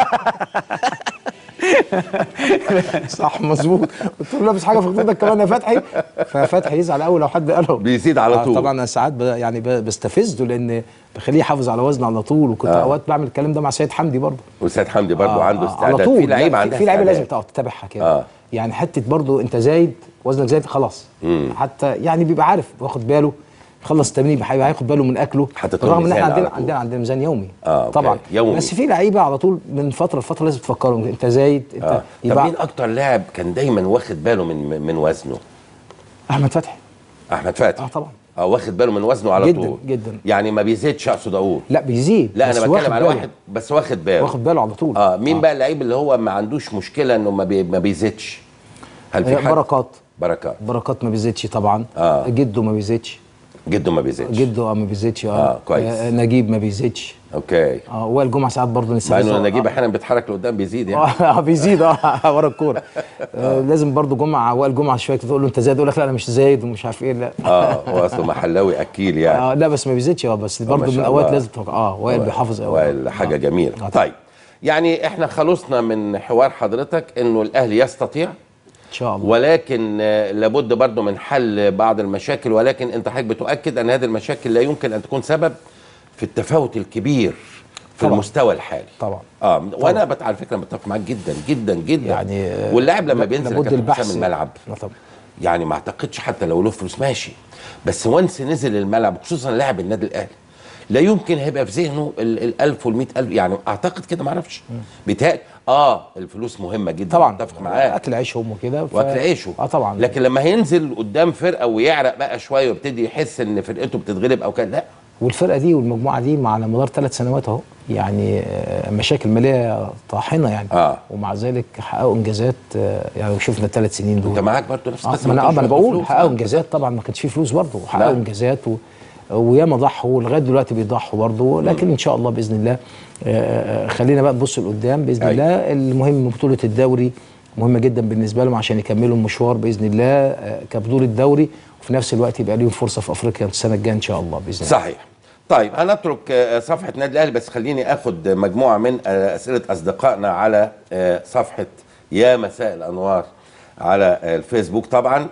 صح مظبوط قلت له لابس حاجه في خدودك كمان يا فتحي ففتحي يزعل قوي لو حد قاله بيزيد على طول. طبعا انا ساعات ب- يعني ب- بستفزه لان بخليه يحافظ على وزنه على طول وكنت آه. اوقات بعمل الكلام ده مع سيد حمدي برضه وسيد حمدي برضه آه، عنده آه، استعداد على طول في لعيبه لا، عندها في لعيبه لازم استعداد. تقعد تتابعها كده آه. يعني حته برضه انت زايد وزنك زايد خلاص مم. حتى يعني بيبقى عارف واخد باله خلص التمرين يبقى هياخد باله من اكله حاطط له رغم ان احنا ميزان عندنا على طول. عندنا عندنا ميزان يومي اه أوكي. طبعا يومي بس في لعيبه على طول من فتره لفتره لازم تفكروا انت زايد انت آه. طب يبقى مين اكتر لاعب كان دايما واخد باله من من وزنه احمد فتحي احمد فتحي اه طبعا اه واخد باله من وزنه على جدا طول جدا يعني ما بيزيدش اقصد اقول لا بيزيد لا بس انا واخد بتكلم على باله. واحد بس واخد باله واخد باله على طول اه مين بقى اللعيب اللي هو ما عندوش مشكله انه ما, بي ما بيزيدش هل في آه، حد بركات بركات بركات ما بيزيدش طبعا آه. جده ما بيزيدش جده ما بيزيدش جده اه ما بيزيدش اه, آه، كويس. آه نجيب ما بيزيدش اوكي اه وائل جمعه ساعات برضه مع نستفزه انه نجيب آه. احيانا بيتحرك لقدام بيزيد يعني اه بيزيد اه ورا الكوره آه لازم برضه جمعه وائل جمعه شويه تقول له انت زايد يقول لك لا انا مش زايد ومش عارف ايه لا اه هو اصله محلاوي اكيل يعني اه لا بس ما بيزيدش اه بس ما برضه شاء من الاوقات الله. لازم تفكر اه وائل بيحافظ قوي وائل حاجه جميله طيب يعني احنا خلصنا من حوار حضرتك انه الاهلي يستطيع ان شاء الله ولكن آه، لابد برضه من حل بعض المشاكل ولكن انت حضرتك بتؤكد ان هذه المشاكل لا يمكن ان تكون سبب في التفاوت الكبير في طبعاً. المستوى الحالي طبعا اه وانا بت... على فكره متفق معاك جدا جدا جدا يعني آه، واللاعب لما لا- بينزل لابد كابتن البحث. حسام الملعب لا طبعا يعني ما اعتقدش حتى لو له فلوس ماشي بس وانس نزل الملعب خصوصا لاعب النادي الاهلي لا يمكن هيبقى في ذهنه ال ال 1000 وال 100000 يعني اعتقد كده ما اعرفش بيتهيألي اه الفلوس مهمه جدا طبعا متفق معاك اكل عيشهم وكده ف- واكل عيشه اه طبعا لكن لما هينزل قدام فرقه ويعرق بقى شويه ويبتدي يحس ان فرقته بتتغلب او كده لا والفرقه دي والمجموعه دي مع على مدار ثلاث سنوات اهو يعني آه، مشاكل ماليه طاحنه يعني اه ومع ذلك حققوا انجازات آه، يعني شفنا الثلاث سنين دول انت معاك برضه نفس آه القصه ما انا ما اه ما انا كانش بقول فلوس. حققوا انجازات طبعا ما كانش فيه فلوس برضه وحققوا لا. انجازات و... وياما ضحوا لغايه دلوقتي بيضحوا برضه لكن ان شاء الله باذن الله آه، آه، خلينا بقى نبص لقدام باذن أيوة. الله المهم بطوله الدوري مهمه جدا بالنسبه لهم عشان يكملوا المشوار باذن الله آه، كبطوله دوري وفي نفس الوقت يبقى ليهم فرصه في افريقيا السنه الجايه ان شاء الله باذن الله صحيح طيب هنترك آه، صفحه نادي الاهلي بس خليني اخد مجموعه من آه، اسئله اصدقائنا على آه، صفحه يا مساء الانوار على آه، الفيسبوك طبعا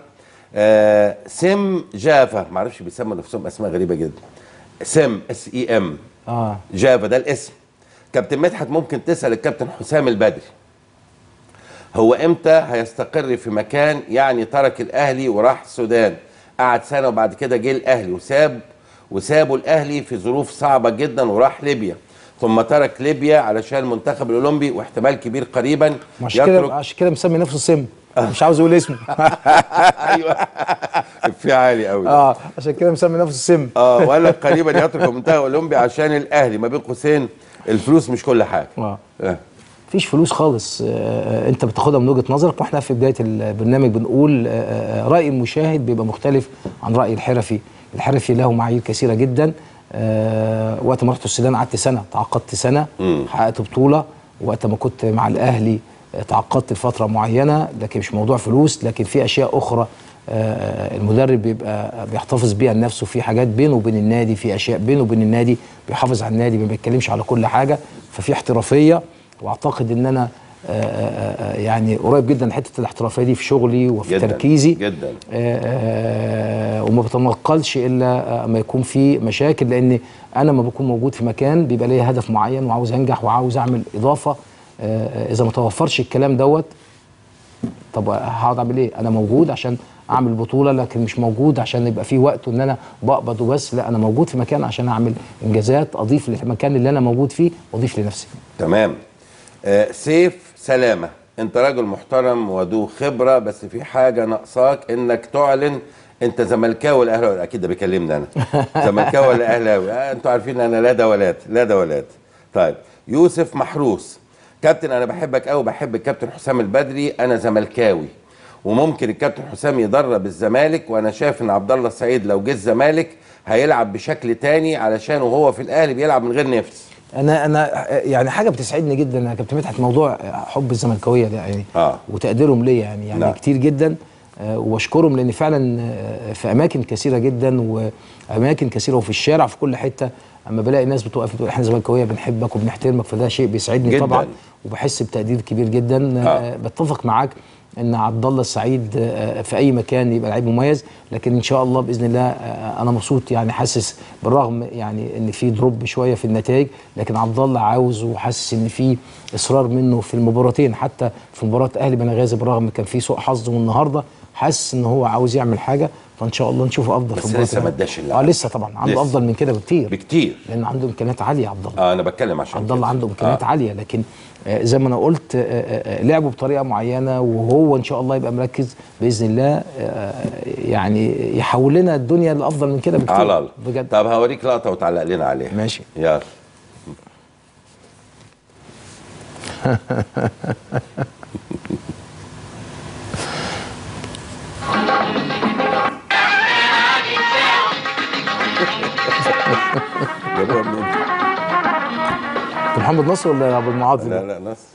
آه، سم جافا ما اعرفش بيسموا نفسهم اسماء غريبه جدا سم اس اي ام اه جافا ده الاسم كابتن مدحت ممكن تسال الكابتن حسام البدري هو امتى هيستقر في مكان يعني ترك الاهلي وراح السودان قعد سنه وبعد كده جه الاهلي وساب وسابوا الاهلي في ظروف صعبه جدا وراح ليبيا ثم ترك ليبيا علشان المنتخب الاولمبي واحتمال كبير قريبا عشان كده عشان كده مسمي نفسه سم مش عاوز اقول اسمه ايوه في عالي قوي اه عشان كده مسمي نفسه سم اه ولا قريبا يترك المنتخب الاولمبي عشان الاهلي ما بين قوسين الفلوس مش كل حاجه اه آه. مفيش فلوس خالص آه، انت بتاخدها من وجهه نظرك واحنا في بدايه البرنامج بنقول آه، آه، راي المشاهد بيبقى مختلف عن راي الحرفي الحرفي له معايير كثيره جدا آه وقت ما رحت السودان قعدت سنه تعاقدت سنه حققت بطوله وقت ما كنت مع الاهلي آه، تعاقدت لفتره معينه لكن مش موضوع فلوس لكن في اشياء اخرى آه، المدرب بيبقى بيحتفظ بيها لنفسه في حاجات بينه وبين النادي في اشياء بينه وبين النادي بيحافظ على النادي ما بيتكلمش على كل حاجه ففي احترافيه واعتقد ان انا آه، آه، آه، يعني قريب جدا حته الاحترافيه دي في شغلي وفي جداً، تركيزي جدا آه، آه، وما بتنقلش الا آه، ما يكون في مشاكل لان انا ما بكون موجود في مكان بيبقى ليا هدف معين وعاوز انجح وعاوز اعمل اضافه آه، آه، اذا ما توفرش الكلام دوت طب هقعد اعمل ايه؟ انا موجود عشان اعمل بطوله لكن مش موجود عشان يبقى في وقت ان انا بقبض وبس لا انا موجود في مكان عشان اعمل انجازات اضيف للمكان اللي انا موجود فيه واضيف لنفسي. تمام آه سيف سلامه انت راجل محترم وذو خبره بس في حاجه ناقصاك انك تعلن انت زملكاوي ولا اهلاوي اكيد ده بيكلمني انا زملكاوي ولا اهلاوي آه انتوا عارفين انا لا دولات لا دولات طيب يوسف محروس كابتن انا بحبك قوي بحب الكابتن حسام البدري انا زملكاوي وممكن الكابتن حسام يدرب الزمالك وانا شايف ان عبد الله السعيد لو جه الزمالك هيلعب بشكل تاني علشان وهو في الاهلي بيلعب من غير نفس انا انا يعني حاجه بتسعدني جدا يا كابتن مدحت موضوع حب الزملكاويه ده يعني اه وتقديرهم ليا يعني يعني نعم. كتير جدا آه، واشكرهم لان فعلا آه، في اماكن كثيره جدا واماكن كثيره وفي الشارع في كل حته اما بلاقي ناس بتوقف تقول احنا زملكاويه بنحبك وبنحترمك فده شيء بيسعدني جداً. طبعا وبحس بتقدير كبير جدا آه. بتفق معاك ان عبد الله السعيد آه، في اي مكان يبقى لعيب مميز لكن ان شاء الله باذن الله آه، انا مبسوط يعني حاسس بالرغم يعني ان في دروب شويه في النتائج لكن عبد الله عاوز وحاسس ان في اصرار منه في المباراتين حتى في مباراه اهلي بنغازي بالرغم كان في سوء حظ والنهارده حاسس ان هو عاوز يعمل حاجه فان شاء الله نشوفه افضل بس في المباراه لسه ما اداش اللعب. اه لسه طبعا عنده لسه. افضل من كده بكتير بكتير لان عنده امكانيات عاليه عبد الله اه انا بتكلم عشان عبد الله عنده امكانيات آه. عاليه لكن آه زي ما انا قلت آه آه آه، لعبه بطريقه معينه وهو ان شاء الله يبقى مركز باذن الله آه يعني يحول لنا الدنيا لافضل من كده بكتير على الله بجد طب هوريك لقطه وتعلق لنا عليها ماشي يلا جابوها منين؟ محمد نصر ولا ابو المعاطي لا لا نص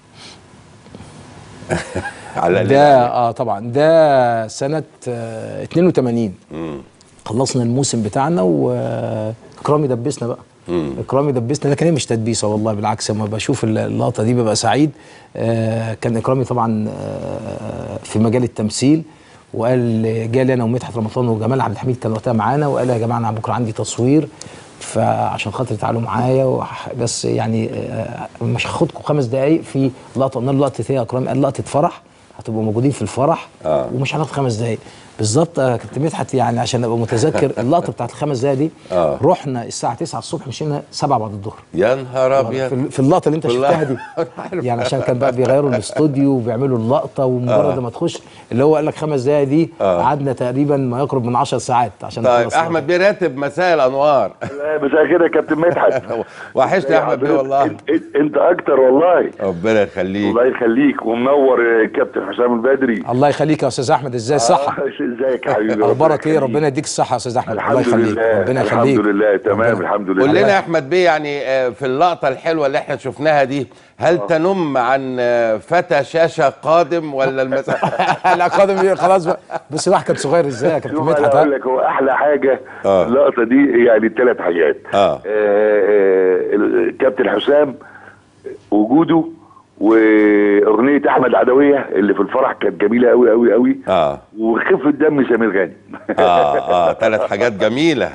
علق لنا ده اه طبعا ده سنه آه 82 مم. خلصنا الموسم بتاعنا واكرامي دبسنا بقى مم. اكرامي دبسنا لكن هي مش تدبيسه والله بالعكس لما بشوف اللقطه دي ببقى سعيد آه كان اكرامي طبعا آه في مجال التمثيل وقال جالي انا ومدحت رمضان وجمال عبد الحميد كان وقتها معانا وقال يا جماعه انا بكره عندي تصوير فعشان خاطر تعالوا معايا وح- بس يعني آه، مش هاخدكم خمس دقايق في لقطه قلنا له لقطه ايه يا اكرامي قال لقطه فرح هتبقوا موجودين في الفرح آه. ومش هناخد خمس دقايق بالظبط يا كابتن مدحت يعني عشان ابقى متذكر اللقطه بتاعت الخمس دقايق دي آه. رحنا الساعه 9 الصبح مشينا 7 بعد الظهر يا نهار ابيض في, في اللقطه اللي انت في شفتها دي اللقطة. يعني عشان كان بقى بيغيروا الاستوديو وبيعملوا اللقطه ومجرد آه. ما تخش اللي هو قال لك خمس دقايق دي آه. قعدنا تقريبا ما يقرب من 10 ساعات عشان طيب نخلص احمد بيه راتب مساء الانوار مساء الخير يا كابتن مدحت وحشني يا احمد بيه والله انت, انت اكتر والله ربنا يخليك الله يخليك ومنور يا كابتن حسام البدري الله يخليك يا استاذ احمد ازاي الصحه آه، ازيك يا حبيبي اخبارك ايه ربنا يديك الصحه يا استاذ احمد الله الحمد يخليك لله ربنا الحمد يخليك لله تمام الحمد لله قول لنا يا احمد بيه يعني آه، في اللقطه الحلوه اللي احنا شفناها دي هل تنم عن آه، فتى شاشه قادم ولا المس... لا قادم إيه، خلاص بقى بس الواحد كان صغير ازاي يا كابتن شوف مدحت انا ها؟ اقول لك هو احلى حاجه اللقطه دي يعني ثلاث حاجات اه آه، آه، الكابتن حسام وجوده واغنيه احمد عدويه اللي في الفرح كانت جميله قوي قوي قوي اه وخفه دم سمير غانم اه اه ثلاث حاجات جميله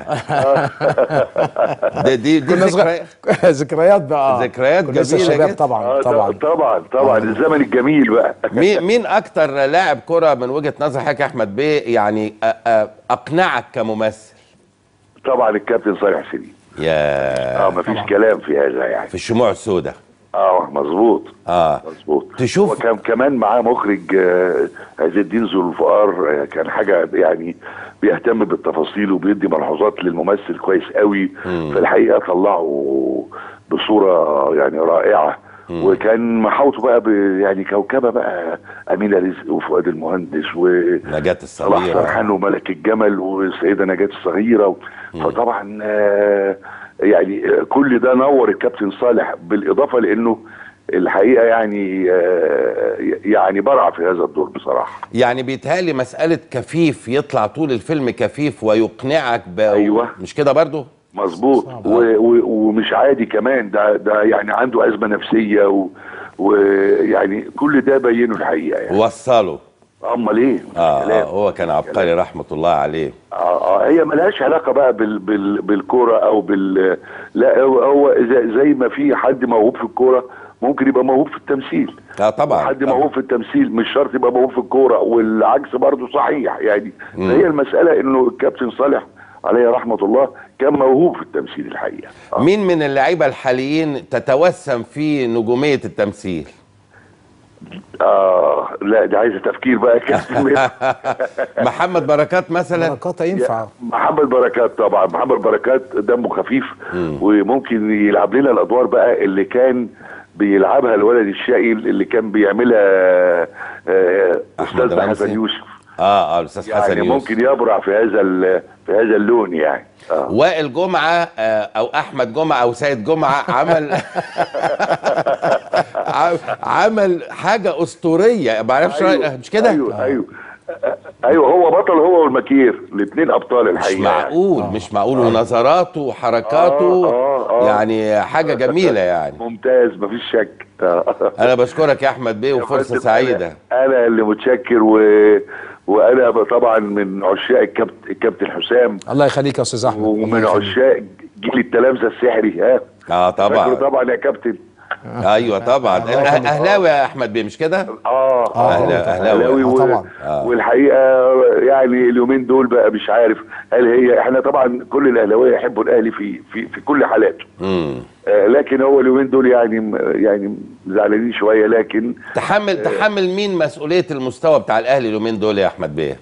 دي دي, دي كنا صغير- ذكريات ذكريات بقى ذكريات كنا لسه جميله شباب جدا طبعا آه، طبعا طبعا طبعا الزمن الجميل بقى مين مين اكتر لاعب كره من وجهه نظر حضرتك يا احمد بيه يعني أ- أ- اقنعك كممثل طبعا الكابتن صالح سليم يا اه مفيش كلام في هذا يعني في الشموع السوداء اه مظبوط اه مظبوط تشوف وكان كمان معاه مخرج آه، عز الدين ذو الفقار آه، كان حاجه يعني بيهتم بالتفاصيل وبيدي ملحوظات للممثل كويس قوي مم. في الحقيقه طلعه بصوره يعني رائعه مم. وكان محاوطه بقى ب يعني كوكبه بقى امينه رزق وفؤاد المهندس و نجاة صلاح الصغيرة فرحان وملك الجمل والسيده نجاة الصغيره فطبعا آه، يعني آه، كل ده نور الكابتن صالح بالاضافه لانه الحقيقه يعني آه، يعني برع في هذا الدور بصراحه يعني بيتهيألي مسألة كفيف يطلع طول الفيلم كفيف ويقنعك ب... أيوة. مش كده برضو؟ مظبوط و- و- ومش عادي كمان ده ده يعني عنده ازمه نفسيه و- ويعني كل ده بينه الحقيقه يعني وصله امال ايه آه, آه هو كان عبقري رحمة الله عليه آه آه هي ملهاش علاقه بقى بال بال بالكوره او بال لا هو هو زي, زي ما في حد موهوب في الكوره ممكن يبقى موهوب في التمثيل اه طبعا حد موهوب في التمثيل مش شرط يبقى موهوب في الكوره والعكس برضه صحيح يعني مم. هي المساله انه الكابتن صالح عليه رحمه الله كان موهوب في التمثيل الحقيقه مين من اللعيبة الحاليين تتوسم في نجومية التمثيل؟ اه لا دي عايزه تفكير بقى كابتن محمد بركات مثلا بركات ينفع محمد بركات طبعا محمد بركات دمه خفيف وممكن يلعب لنا الادوار بقى اللي كان بيلعبها الولد الشقي اللي كان بيعملها آه، استاذ رمزي. حسن يوسف اه اه الاستاذ حسن يعني يوسف ممكن يبرع في هذا ال- في هذا اللون يعني آه. وائل جمعة آه، أو أحمد جمعة أو سيد جمعة عمل عم- عمل حاجة أسطورية ما أعرفش أيوة، مش كده؟ ايوه ايوه ايوه هو بطل هو والمكير الاثنين ابطال مش الحقيقه معقول مش معقول ونظراته وحركاته يعني حاجة جميلة يعني ممتاز مفيش شك آه. أنا بشكرك يا أحمد بيه وفرصة فندم، سعيدة انا اللي متشكر و... وانا طبعا من عشاق الكابت... الكابتن حسام الله يخليك يا استاذ احمد ومن عشاق جيل التلامذه السحري ها اه طبعا فاكره طبعا يا كابتن ايوه طبعا أه- اهلاوي يا احمد بيه مش كده؟ اه أهلا- أهلاوي. اهلاوي و... طبعا. آه. والحقيقه يعني اليومين دول بقى مش عارف هل هي احنا طبعا كل الاهلاويه يحبوا الاهلي في في في كل حالاته امم آه لكن هو اليومين دول يعني يعني زعلانين شويه لكن تحمل تحمل مين مسؤولية المستوى بتاع الأهلي اليومين دول يا أحمد بيه؟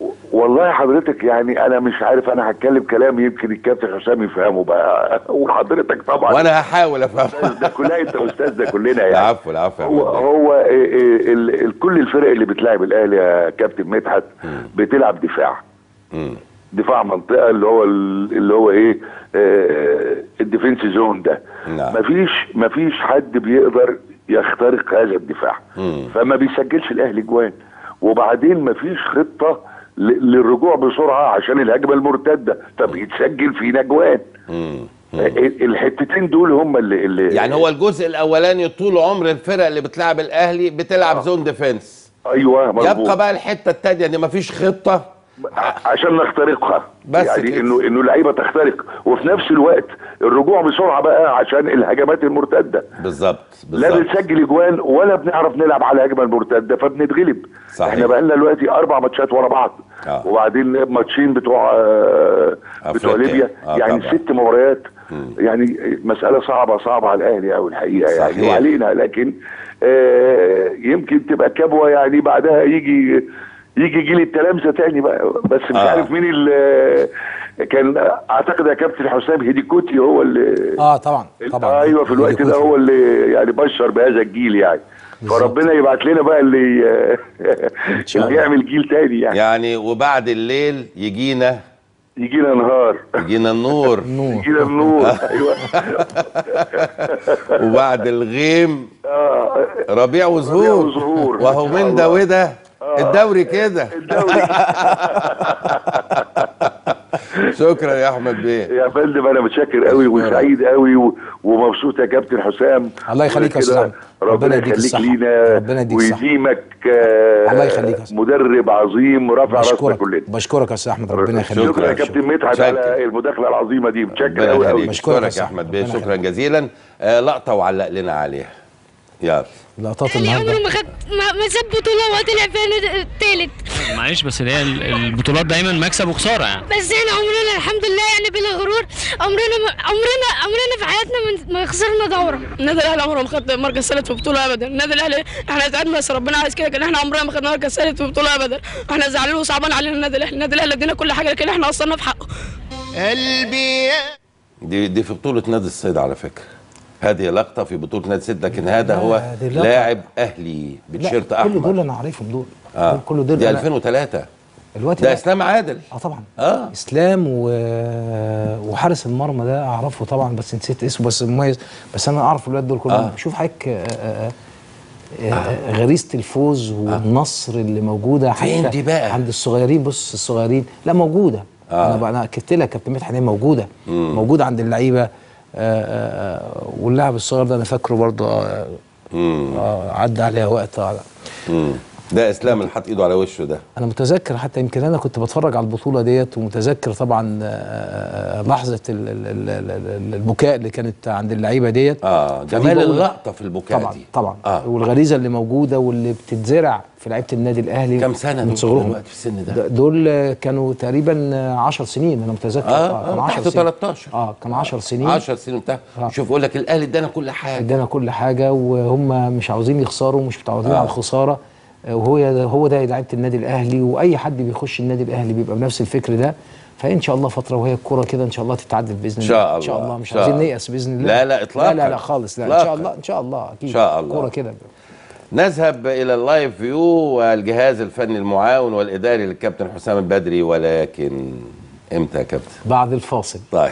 والله حضرتك يعني انا مش عارف انا هتكلم كلام يمكن الكابتن حسام يفهمه بقى وحضرتك طبعا وأنا هحاول أفهم ده كلها انت استاذ ده كلنا يعني العفو العفو يا هو أحمد بيه. هو إيه إيه ال- ال- كل الفرق اللي بتلعب الاهلي يا كابتن مدحت بتلعب دفاع مم. دفاع منطقه اللي هو ال- اللي هو ايه آه الديفنس زون ده نعم. مفيش مفيش حد بيقدر يخترق هذا الدفاع مم. فما بيسجلش الاهلي جوان وبعدين مفيش خطه ل- للرجوع بسرعه عشان الهجمه المرتده فبيتسجل فينا جوان مم. ال- الحتتين دول هم اللي, اللي يعني هو الجزء الأولاني طول عمر الفرق اللي بتلعب الأهلي بتلعب زون ديفنس ايوه مظبوط يبقى بقى الحتة التانية دي مفيش خطة ع- عشان نخترقها بس يعني كده. انه انه اللعيبه تخترق وفي نفس الوقت الرجوع بسرعه بقى عشان الهجمات المرتده بالظبط لا بالظبط بنسجل اجوان ولا بنعرف نلعب على الهجمه المرتده فبنتغلب صحيح. احنا بقى لنا دلوقتي اربع ماتشات ورا بعض آه. وبعدين ماتشين بتوع آه، بتوع أفريقيا. ليبيا آه، يعني طبعا. ست مباريات يعني مساله صعبه صعبه على الاهلي قوي الحقيقه يعني صحيح. وعلينا لكن آه، يمكن تبقى كبوه يعني بعدها يجي يجي جيل التلامذه تاني بقى بس مش آه. عارف مين اللي كان اعتقد يا كابتن حسام هيديكوتي هو اللي اه طبعا طبعا ايوه في الوقت ده هيديكوتي. هو اللي يعني بشر بهذا الجيل يعني فربنا يبعت لنا بقى اللي اللي يعمل جيل تاني يعني يعني وبعد الليل يجينا يجينا نهار يجينا النور يجينا النور ايوه وبعد الغيم آه. ربيع وزهور وزهور. وهو من ده وده الدوري كده شكرا يا احمد بيه يا فندم انا متشكر قوي وسعيد قوي و- ومبسوط يا كابتن حسام الله يخليك يا كده أستاذ أحمد. ربنا ربنا يديك يخليك الصحة. لينا ربنا يديك الصحة. ويديمك آه، الله يخليك يا أستاذ. مدرب عظيم ورافع راسنا بشكرك كلنا بشكرك يا استاذ احمد ربنا يخليك شكرا يا كابتن مدحت شكرا. على المداخله العظيمه دي متشكر ربنا قوي قوي يخليك بشكرك يا اشكرك يا صاحبي. احمد بيه ربنا شكرا جزيلا آه لقطه وعلق لنا عليها يلا لقطات عمره النهارده ما خد ما, ما ساب بطوله وطلع فيها الثالث معلش بس اللي هي ال- البطولات دايما مكسب وخساره يعني بس احنا عمرنا الحمد لله يعني بلا غرور عمرنا ما عمرنا عمرنا في حياتنا من- ما خسرنا دوره النادي الاهلي عمره ما خد مركز ثالث في بطوله ابدا النادي الاهلي احنا تعبنا بس ربنا عايز كده لكن احنا عمرنا ما خدنا مركز ثالث في بطوله ابدا احنا زعلانين وصعبان علينا النادي الاهلي النادي الاهلي ادينا كل حاجه لكن احنا قصرنا في حقه قلبي دي دي في بطوله نادي الصيد على فكره هذه لقطه في بطوله نادي ست لكن هذا لا، هو هذه لقطة. لاعب اهلي بتيشيرت لا، احمر كل دول انا عارفهم دول اه كل دول دي أنا- 2003 الوقت ده اسلام عادل اه طبعا اه اسلام و... وحارس المرمى ده اعرفه طبعا بس نسيت اسمه بس مميز بس انا اعرف الولاد دول كلهم آه. شوف حضرتك آه، آه، آه، غريزه الفوز والنصر اللي موجوده فين حتى دي بقى؟ عند الصغيرين بص الصغيرين لا موجوده آه. انا بقى انا كتبت لك كابتن مدحت إن هي موجوده مم. موجوده عند اللعيبه آه، آه، آه، واللاعب الصغير ده انا فاكره برضه آه، آه، عدى عليها وقت آه. مم. ده اسلام اللي حاط ايده على وشه ده انا متذكر حتى يمكن انا كنت بتفرج على البطوله ديت ومتذكر طبعا آه، لحظه ال- ال- ال- ال- ال- البكاء اللي كانت عند اللعيبه ديت اه فدي جمال بقول- اللقطه في البكاء طبعا دي طبعا آه. آه. والغريزه اللي موجوده واللي بتتزرع في لعيبه النادي الاهلي كم سنه من دول صغرهم دلوقتي في السن ده د- دول كانوا تقريبا 10 سنين انا متذكر اه, كانوا آه 10 تحت سنين 13 اه كان 10 سنين 10 سنين بتاع شوف يقول لك الاهلي ادانا كل حاجه ادانا كل حاجه وهم مش عاوزين يخسروا مش متعودين آه. على الخساره آه، وهو ده هو ده لعيبه النادي الاهلي واي حد بيخش النادي الاهلي بيبقى بنفس الفكر ده فان شاء الله فتره وهي الكوره كده ان شاء الله تتعدل باذن إن الله شاء ان شاء الله، الله إن مش شاء عاوزين الله. نيأس باذن الله لا، لا، إطلاقاً. لا لا, لا خالص لا ان إطلاقاً. شاء الله ان شاء الله اكيد إن شاء الله. الكوره كده نذهب الى اللايف فيو والجهاز الفني المعاون والاداري للكابتن حسام البدري ولكن امتى يا كابتن؟ بعد الفاصل طيب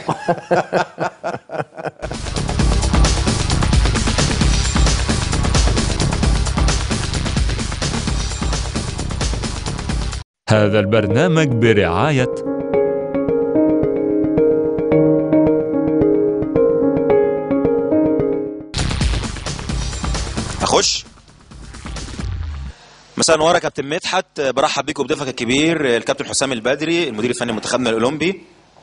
هذا البرنامج برعاية اخش مساء النور يا كابتن مدحت برحب بيك وبضيفك الكبير الكابتن حسام البدري المدير الفني منتخبنا الاولمبي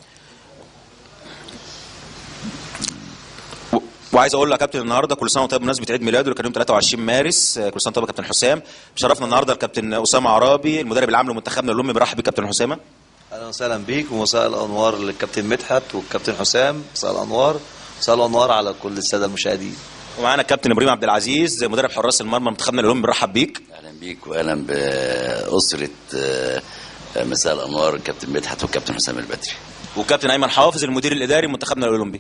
و- وعايز اقول لك يا كابتن النهارده كل سنه وانت طيب بمناسبه عيد ميلاده اللي كان يوم 23 مارس كل سنه وانت طيب يا كابتن حسام شرفنا النهارده الكابتن اسامه عرابي المدرب العام لمنتخبنا الاولمبي برحب بيك كابتن حسامه اهلا وسهلا بيك ومساء الانوار للكابتن مدحت والكابتن حسام مساء الانوار مساء الانوار على كل الساده المشاهدين ومعانا الكابتن ابراهيم عبد العزيز مدرب حراس المرمى منتخبنا الاولمبي برحب بيك اهلا بيك واهلا باسره آه، مساء الانوار الكابتن مدحت والكابتن حسام البدري وكابتن ايمن حافظ المدير الاداري منتخبنا الاولمبي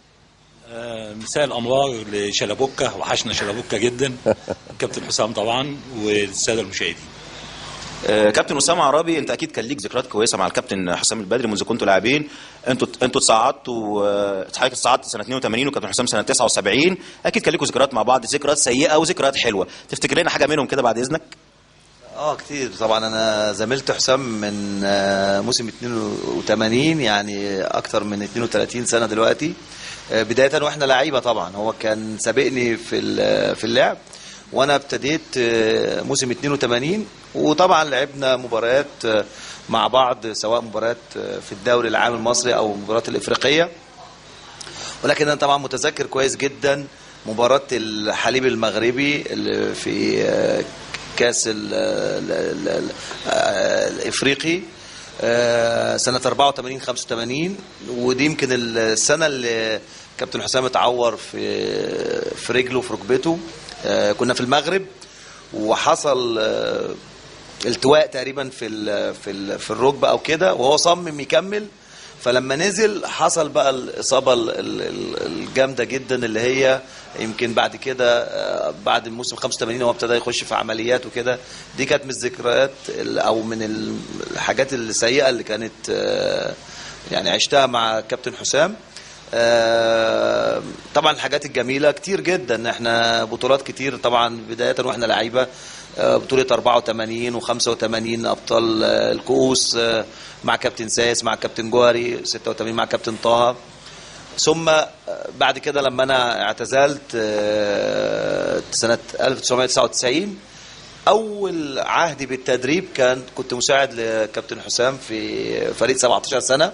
آه، مساء الانوار لشلبوكه وحشنا شلبوكه جدا كابتن حسام طبعا والساده المشاهدين آه، كابتن اسامه عرابي انت اكيد كان ليك ذكريات كويسه مع الكابتن حسام البدري منذ كنتوا لاعبين انتوا انتوا اتصعدتوا آه، حضرتك اتصعدت سنه 82 وكابتن حسام سنه 79 اكيد كان لكم ذكريات مع بعض ذكريات سيئه وذكريات حلوه تفتكر لنا حاجه منهم كده بعد اذنك اه كتير طبعا انا زميلت حسام من آه، موسم 82 يعني اكتر من 32 سنه دلوقتي آه، بدايه واحنا لعيبه طبعا هو كان سابقني في ال- في اللعب وانا ابتديت آه، موسم 82 وطبعا لعبنا مباريات آه، مع بعض سواء مباريات آه، في الدوري العام المصري او المباريات الافريقيه ولكن انا طبعا متذكر كويس جدا مباراه الحليب المغربي اللي في آه، كاس ال- ال- ال- ال- آه، الافريقي آه، سنه 84 85 ودي يمكن السنه اللي كابتن حسام اتعور في في رجله في ركبته آه، كنا في المغرب وحصل آه، التواء تقريبا في ال في ال في الركبه او كده وهو صمم يكمل فلما نزل حصل بقى الاصابه ال- ال- ال- الجامده جدا اللي هي يمكن بعد كده آه، بعد الموسم 85 هو ابتدى يخش في عمليات وكده دي كانت من الذكريات ال- او من ال- الحاجات السيئه اللي كانت آه، يعني عشتها مع كابتن حسام آه، طبعا الحاجات الجميله كتير جدا احنا بطولات كتير طبعا بدايه واحنا لعيبه آه، بطوله 84 و85 ابطال آه، الكؤوس آه، مع كابتن سايس مع كابتن جوهري 86 مع كابتن طه ثم آه، بعد كده لما انا اعتزلت آه، سنه 1999 اول عهدي بالتدريب كان كنت مساعد لكابتن حسام في فريق 17 سنه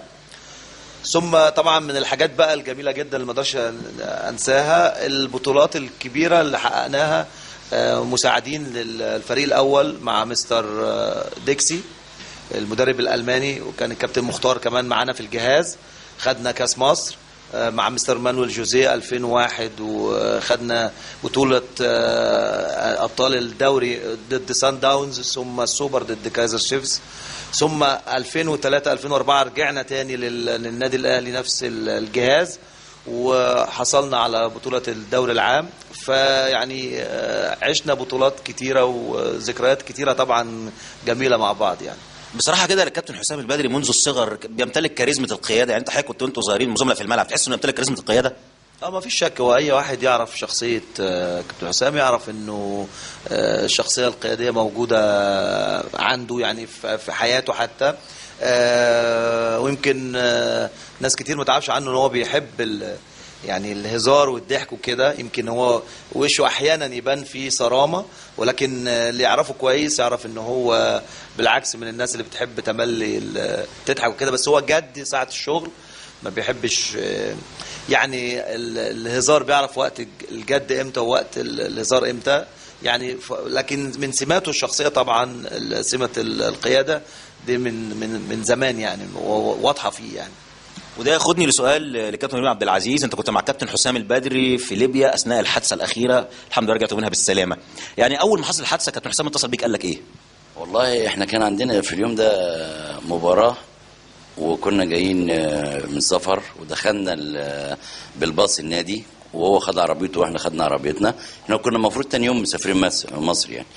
ثم طبعا من الحاجات بقى الجميله جدا اللي ما اقدرش انساها البطولات الكبيره اللي حققناها آه، مساعدين للفريق الاول مع مستر آه، ديكسي المدرب الالماني وكان الكابتن مختار كمان معانا في الجهاز خدنا كاس مصر آه، مع مستر مانويل جوزيه 2001 وخدنا بطولة آه، أبطال الدوري ضد سان داونز ثم السوبر ضد كايزر شيفز ثم 2003 2004 رجعنا تاني لل- للنادي الأهلي نفس ال- الجهاز وحصلنا على بطولة الدوري العام فيعني آه، عشنا بطولات كتيرة وذكريات كتيرة طبعا جميلة مع بعض يعني بصراحه كده الكابتن حسام البدري منذ الصغر بيمتلك كاريزمه القياده يعني انت حضرتك كنت انتوا صغيرين مزمله في الملعب تحس انه يمتلك كاريزمه القياده اه ما فيش شك هو اي واحد يعرف شخصيه آه، كابتن حسام يعرف انه آه، الشخصيه القياديه موجوده عنده يعني في في حياته حتى آه، ويمكن آه، ناس كتير ما تعرفش عنه ان هو بيحب ال- يعني الهزار والضحك وكده يمكن هو وشه احيانا يبان فيه صرامه ولكن آه، اللي يعرفه كويس يعرف ان هو بالعكس من الناس اللي بتحب تملي ال- تضحك وكده بس هو جد ساعه الشغل ما بيحبش آه، يعني ال- الهزار بيعرف وقت الج- الجد امتى ووقت ال- الهزار امتى يعني ف... لكن من سماته الشخصيه طبعا ال- سمه ال- القياده دي من من من زمان يعني و- واضحه فيه يعني وده ياخدني لسؤال لكابتن ابراهيم عبد العزيز انت كنت مع كابتن حسام البدري في ليبيا اثناء الحادثه الاخيره الحمد لله رجعتوا منها بالسلامه يعني اول ما حصل الحادثه كابتن حسام اتصل بيك قال لك ايه والله احنا كان عندنا في اليوم ده مباراة وكنا جايين آه، من سفر ودخلنا ال- بالباص النادي وهو خد عربيته واحنا خدنا عربيتنا احنا كنا المفروض تاني يوم مسافرين مصر مصر يعني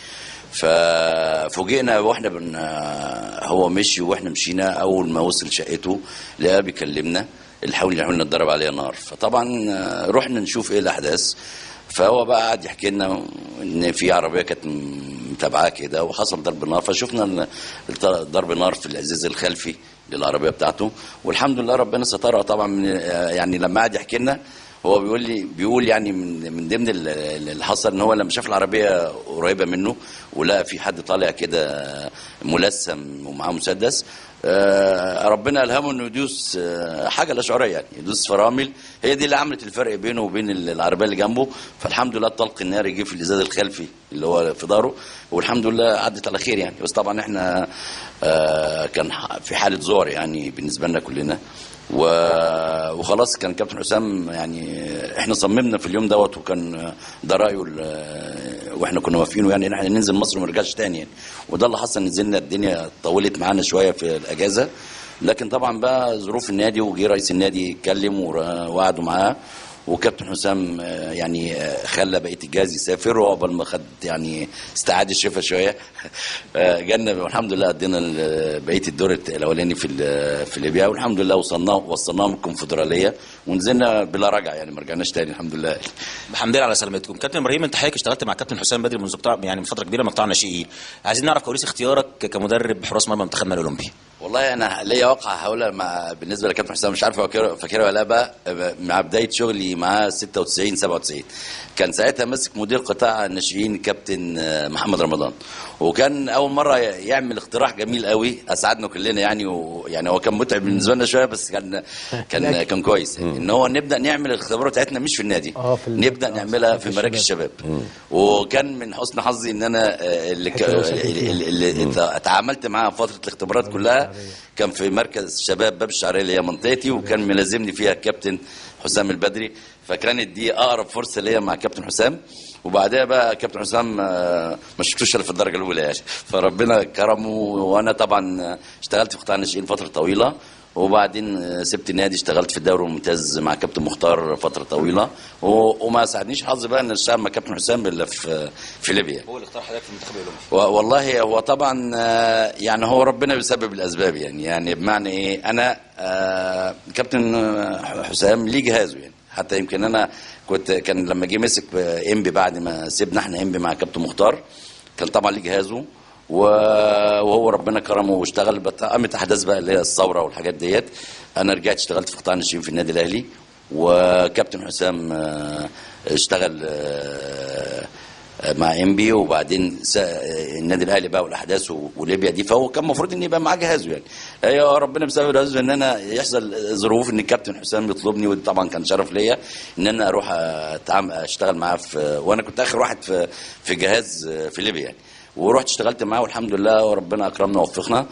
ففوجئنا واحنا بن هو مشي واحنا مشينا اول ما وصل شقته لقاه بيكلمنا اللي حاول يحاول نتضرب عليها نار فطبعا آه، رحنا نشوف ايه الاحداث فهو بقى قعد يحكي لنا ان في عربيه كانت متابعاه كده وحصل ضرب نار فشفنا ال- الت- ضرب نار في الازاز الخلفي للعربيه بتاعته والحمد لله ربنا سترها طبعا من يعني لما قعد يحكي لنا هو بيقول لي بيقول يعني من من ضمن ال- اللي حصل ان هو لما شاف العربيه قريبه منه ولقى في حد طالع كده ملثم ومعاه مسدس آه، ربنا الهمه انه يدوس آه، حاجه لا شعوريه يعني يدوس فرامل هي دي اللي عملت الفرق بينه وبين ال- العربيه اللي جنبه فالحمد لله طلق النار جه في الازاز الخلفي اللي هو في ظهره والحمد لله عدت على خير يعني بس طبعا احنا آه، كان ح- في حاله ذعر يعني بالنسبه لنا كلنا و- وخلاص كان كابتن حسام يعني احنا صممنا في اليوم دوت وكان ده رايه ال- واحنا كنا موافقينه يعني ان احنا ننزل مصر وما نرجعش تاني يعني وده اللي حصل نزلنا الدنيا طولت معانا شويه في الاجازه لكن طبعا بقى ظروف النادي وجي رئيس النادي يتكلم ور- وقعدوا معاه وكابتن حسام آه، يعني آه، خلى بقيه الجهاز يسافر وقبل ما خد يعني استعاد الشفا شويه آه، جالنا والحمد لله قضينا ال- بقيه الدور الاولاني في ال- في ليبيا والحمد لله وصلنا وصلناهم الكونفدراليه ونزلنا بلا رجعه يعني ما رجعناش تاني الحمد لله الحمد لله على سلامتكم كابتن ابراهيم انت حضرتك اشتغلت مع كابتن حسام بدري منذ قطاع يعني من فتره كبيره من قطاع الناشئين عايزين نعرف كواليس اختيارك كمدرب حراس مرمى منتخبنا الاولمبي والله انا ليا واقعه هقولها مع بالنسبه لكابتن حسام مش عارف فاكرها فاكرها ولا لا بقى مع بدايه شغلي معاه 96 97 كان ساعتها ماسك مدير قطاع الناشئين كابتن آه، محمد رمضان وكان اول مره يعمل اقتراح جميل قوي اسعدنا كلنا يعني ويعني هو كان متعب بالنسبه لنا شويه بس كان كان كان كويس ان هو نبدا نعمل الاختبارات بتاعتنا مش في النادي اه في ال- نبدا نعملها في مراكز الشباب وكان من حسن حظي ان انا آه، اللي, ك- اللي, اللي, اللي اتعاملت معاه فتره الاختبارات كلها كان في مركز شباب باب الشعريه اللي هي منطقتي وكان ملازمني فيها الكابتن حسام البدري فكانت دي اقرب فرصه ليا مع كابتن حسام وبعدها بقى كابتن حسام آه، ما شفتوش الا في الدرجه الاولى يعني فربنا كرمه وانا طبعا اشتغلت في قطاع الناشئين فتره طويله وبعدين آه، سبت النادي اشتغلت في الدوري الممتاز مع كابتن مختار فتره طويله و- وما ساعدنيش حظي بقى ان اشتغل مع كابتن حسام الا في في ليبيا هو اللي اختار حضرتك في المنتخب الاولمبي و- والله هو طبعا آه، يعني هو ربنا بيسبب الاسباب يعني يعني بمعنى ايه انا آه، كابتن آه، حسام ليه جهازه يعني حتى يمكن انا كنت كان لما جه مسك انبي بعد ما سيبنا احنا انبي مع كابتن مختار كان طبعا ليه جهازه و- وهو ربنا كرمه واشتغل بت- قامت احداث بقى اللي هي الثوره والحاجات ديت انا رجعت اشتغلت في قطاع الناشئين في النادي الاهلي وكابتن حسام آه، اشتغل آه، مع انبي وبعدين سا- النادي الاهلي بقى والاحداث و- وليبيا دي فهو كان المفروض ان يبقى معاه جهازه يعني ايوه ربنا بسبب جهازه ان انا يحصل ظروف ان الكابتن حسام يطلبني وده طبعا كان شرف ليا ان انا اروح أتعام- اشتغل معاه في وانا كنت اخر واحد في في جهاز في ليبيا يعني ورحت اشتغلت معاه والحمد لله وربنا اكرمنا ووفقنا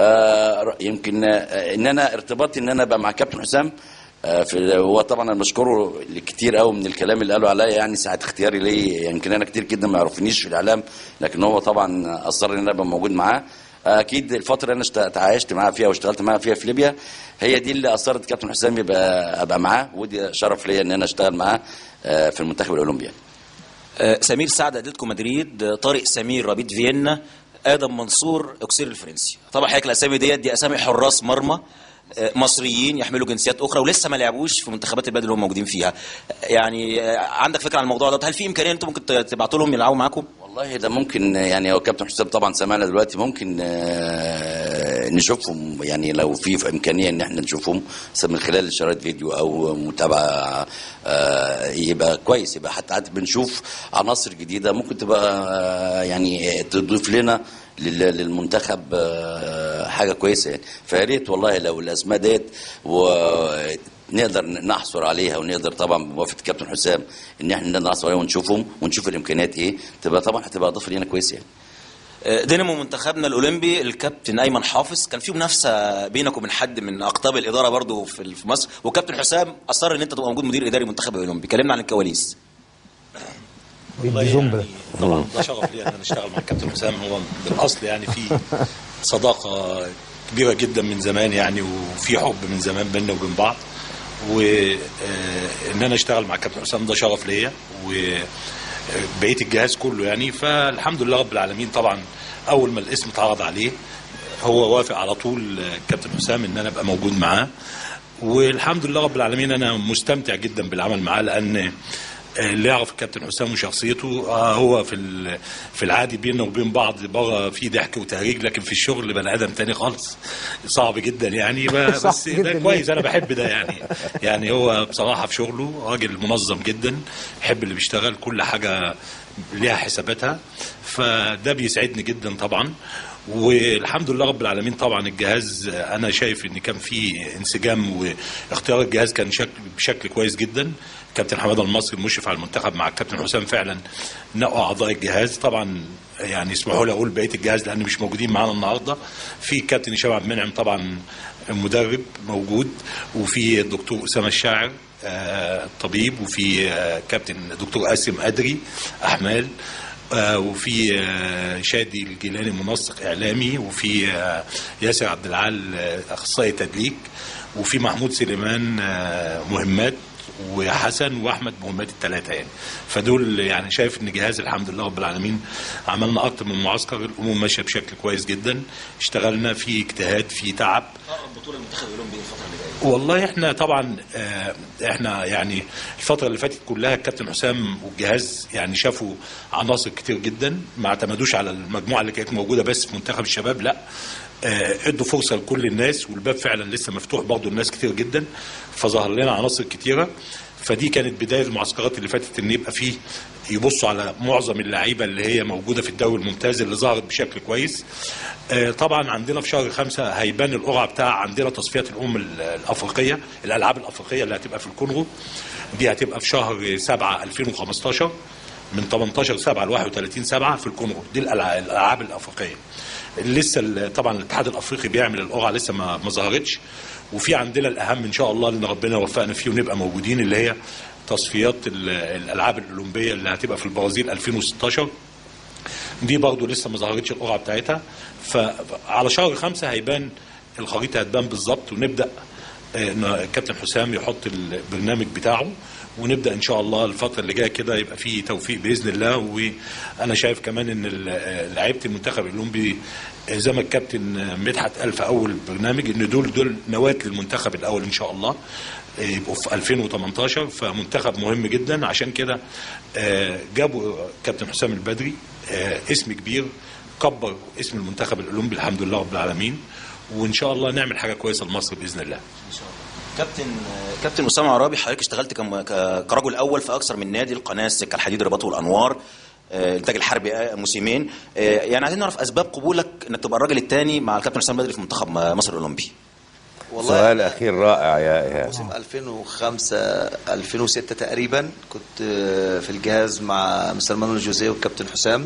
آه يمكن آه، ان انا ارتباطي ان انا ابقى مع كابتن حسام آه، في هو طبعا انا بشكره كتير قوي من الكلام اللي قاله عليا يعني ساعه اختياري ليه يمكن انا كتير جدا ما يعرفنيش في الاعلام لكن هو طبعا اصر ان انا ابقى موجود معاه اكيد الفتره اللي انا اشت- تعايشت معاه فيها واشتغلت معاه فيها في ليبيا هي دي اللي اثرت كابتن حسام يبقى ابقى معاه ودي شرف ليا ان انا اشتغل معاه آه، في المنتخب الاولمبي يعني. آه، سمير سعد اتلتيكو مدريد آه، طارق سمير ربيط فيينا ادم منصور اوكسير الفرنسي طبعا حضرتك الاسامي ديت دي اسامي حراس مرمى آه، مصريين يحملوا جنسيات اخرى ولسه ما لعبوش في منتخبات البلد اللي هم موجودين فيها يعني آه، عندك فكره عن الموضوع ده هل في امكانيه انتم ممكن تبعتوا لهم يلعبوا معاكم والله ده ممكن يعني هو كابتن حسام طبعا سمعنا دلوقتي ممكن آه، نشوفهم يعني لو في في امكانيه ان احنا نشوفهم بس من خلال شرايط فيديو او متابعه آه، يبقى كويس يبقى حتى حتى بنشوف عناصر جديده ممكن تبقى آه، يعني تضيف لنا لل- للمنتخب آه، حاجه كويسه يعني فيا ريت والله لو الاسماء ديت ونقدر نحصر عليها ونقدر طبعا بموافقه كابتن حسام ان احنا نقدر نحصر عليها ونشوفهم ونشوف الامكانيات ايه تبقى طبعا هتبقى اضافه لينا كويسه يعني آه، دينامو منتخبنا الاولمبي الكابتن ايمن حافظ كان في منافسه بينك وبين حد من اقطاب الاداره برضو في في مصر وكابتن حسام اصر ان انت تبقى موجود مدير اداري المنتخب الاولمبي كلمنا عن الكواليس والله يعني طبعا ده شرف لي ان انا اشتغل مع الكابتن حسام هو بالاصل يعني في صداقه كبيره جدا من زمان يعني وفي حب من زمان بيننا وبين بعض وان انا اشتغل مع الكابتن حسام ده شرف ليا وبقيه الجهاز كله يعني فالحمد لله رب العالمين طبعا اول ما الاسم اتعرض عليه هو وافق على طول الكابتن حسام ان انا ابقى موجود معاه والحمد لله رب العالمين انا مستمتع جدا بالعمل معاه لان اللي يعرف الكابتن حسام وشخصيته آه هو في ال- في العادي بيننا وبين بعض بره في ضحك وتهريج لكن في الشغل بني ادم تاني خالص صعب جدا يعني ب- صعب بس ده جداً. كويس انا بحب ده يعني يعني هو بصراحه في شغله راجل منظم جدا يحب اللي بيشتغل كل حاجه ليها حساباتها فده بيسعدني جدا طبعا والحمد لله رب العالمين طبعا الجهاز انا شايف ان كان في انسجام واختيار الجهاز كان شكل بشكل كويس جدا كابتن حماده المصري المشرف على المنتخب مع الكابتن حسام فعلا نقوا اعضاء الجهاز طبعا يعني اسمحوا لي اقول بقيه الجهاز لان مش موجودين معانا النهارده في كابتن هشام عبد المنعم طبعا المدرب موجود وفي الدكتور اسامه الشاعر آه، الطبيب وفي آه، كابتن دكتور قاسم ادري احمال آه، وفي آه، شادي الجيلاني منسق اعلامي وفي آه، ياسر عبد العال آه، اخصائي تدليك وفي محمود سليمان آه، مهمات وحسن واحمد مهمات الثلاثه يعني فدول يعني شايف ان جهاز الحمد لله رب العالمين عملنا اكتر من معسكر الامور ماشيه بشكل كويس جدا اشتغلنا في اجتهاد في تعب بطوله المنتخب الاولمبي الفتره اللي جايه والله احنا طبعا آه، احنا يعني الفتره اللي فاتت كلها الكابتن حسام والجهاز يعني شافوا عناصر كتير جدا ما اعتمدوش على المجموعه اللي كانت موجوده بس في منتخب الشباب لا آه، ادوا فرصه لكل الناس والباب فعلا لسه مفتوح برضه الناس كتير جدا فظهر لنا عناصر كتيره فدي كانت بدايه المعسكرات اللي فاتت ان يبقى فيه يبصوا على معظم اللعيبه اللي هي موجوده في الدوري الممتاز اللي ظهرت بشكل كويس آه، طبعا عندنا في شهر خمسة هيبان القرعه بتاع عندنا تصفيات الامم ال- الافريقيه الالعاب الافريقيه اللي هتبقى في الكونغو دي هتبقى في شهر 7 2015 من 18 7 ل 31 7 في الكونغو دي الألع- الالعاب الافريقيه لسه ال- طبعا الاتحاد الافريقي بيعمل القرعه لسه ما ما ظهرتش وفي عندنا الاهم ان شاء الله اللي ربنا يوفقنا فيه ونبقى موجودين اللي هي تصفيات ال- الالعاب الاولمبيه اللي هتبقى في البرازيل 2016 دي برضو لسه ما ظهرتش القرعه بتاعتها فعلى شهر خمسة هيبان الخريطه هتبان بالظبط ونبدا آه، إن كابتن حسام يحط البرنامج بتاعه ونبدا ان شاء الله الفتره اللي جايه كده يبقى فيه توفيق باذن الله وانا شايف كمان ان ال- لعيبه المنتخب الاولمبي آه، زي ما الكابتن آه، مدحت قال في اول برنامج ان دول دول نواه للمنتخب الاول ان شاء الله آه، يبقوا في 2018 فمنتخب مهم جدا عشان كده آه، جابوا كابتن حسام البدري آه، اسم كبير كبر اسم المنتخب الاولمبي الحمد لله رب العالمين وان شاء الله نعمل حاجه كويسه لمصر باذن الله كابتن كابتن اسامه عرابي حضرتك اشتغلت كم- ك- كرجل اول في اكثر من نادي القناه السكه الحديد الرباط والانوار آه، الانتاج الحربي آه، موسمين آه، يعني عايزين نعرف اسباب قبولك انك تبقى الراجل الثاني مع الكابتن حسام بدري في منتخب م- مصر الاولمبي سؤال اخير رائع يا ايهاب موسم 2005 2006 تقريبا كنت آه، في الجهاز مع مستر مانويل جوزيه والكابتن حسام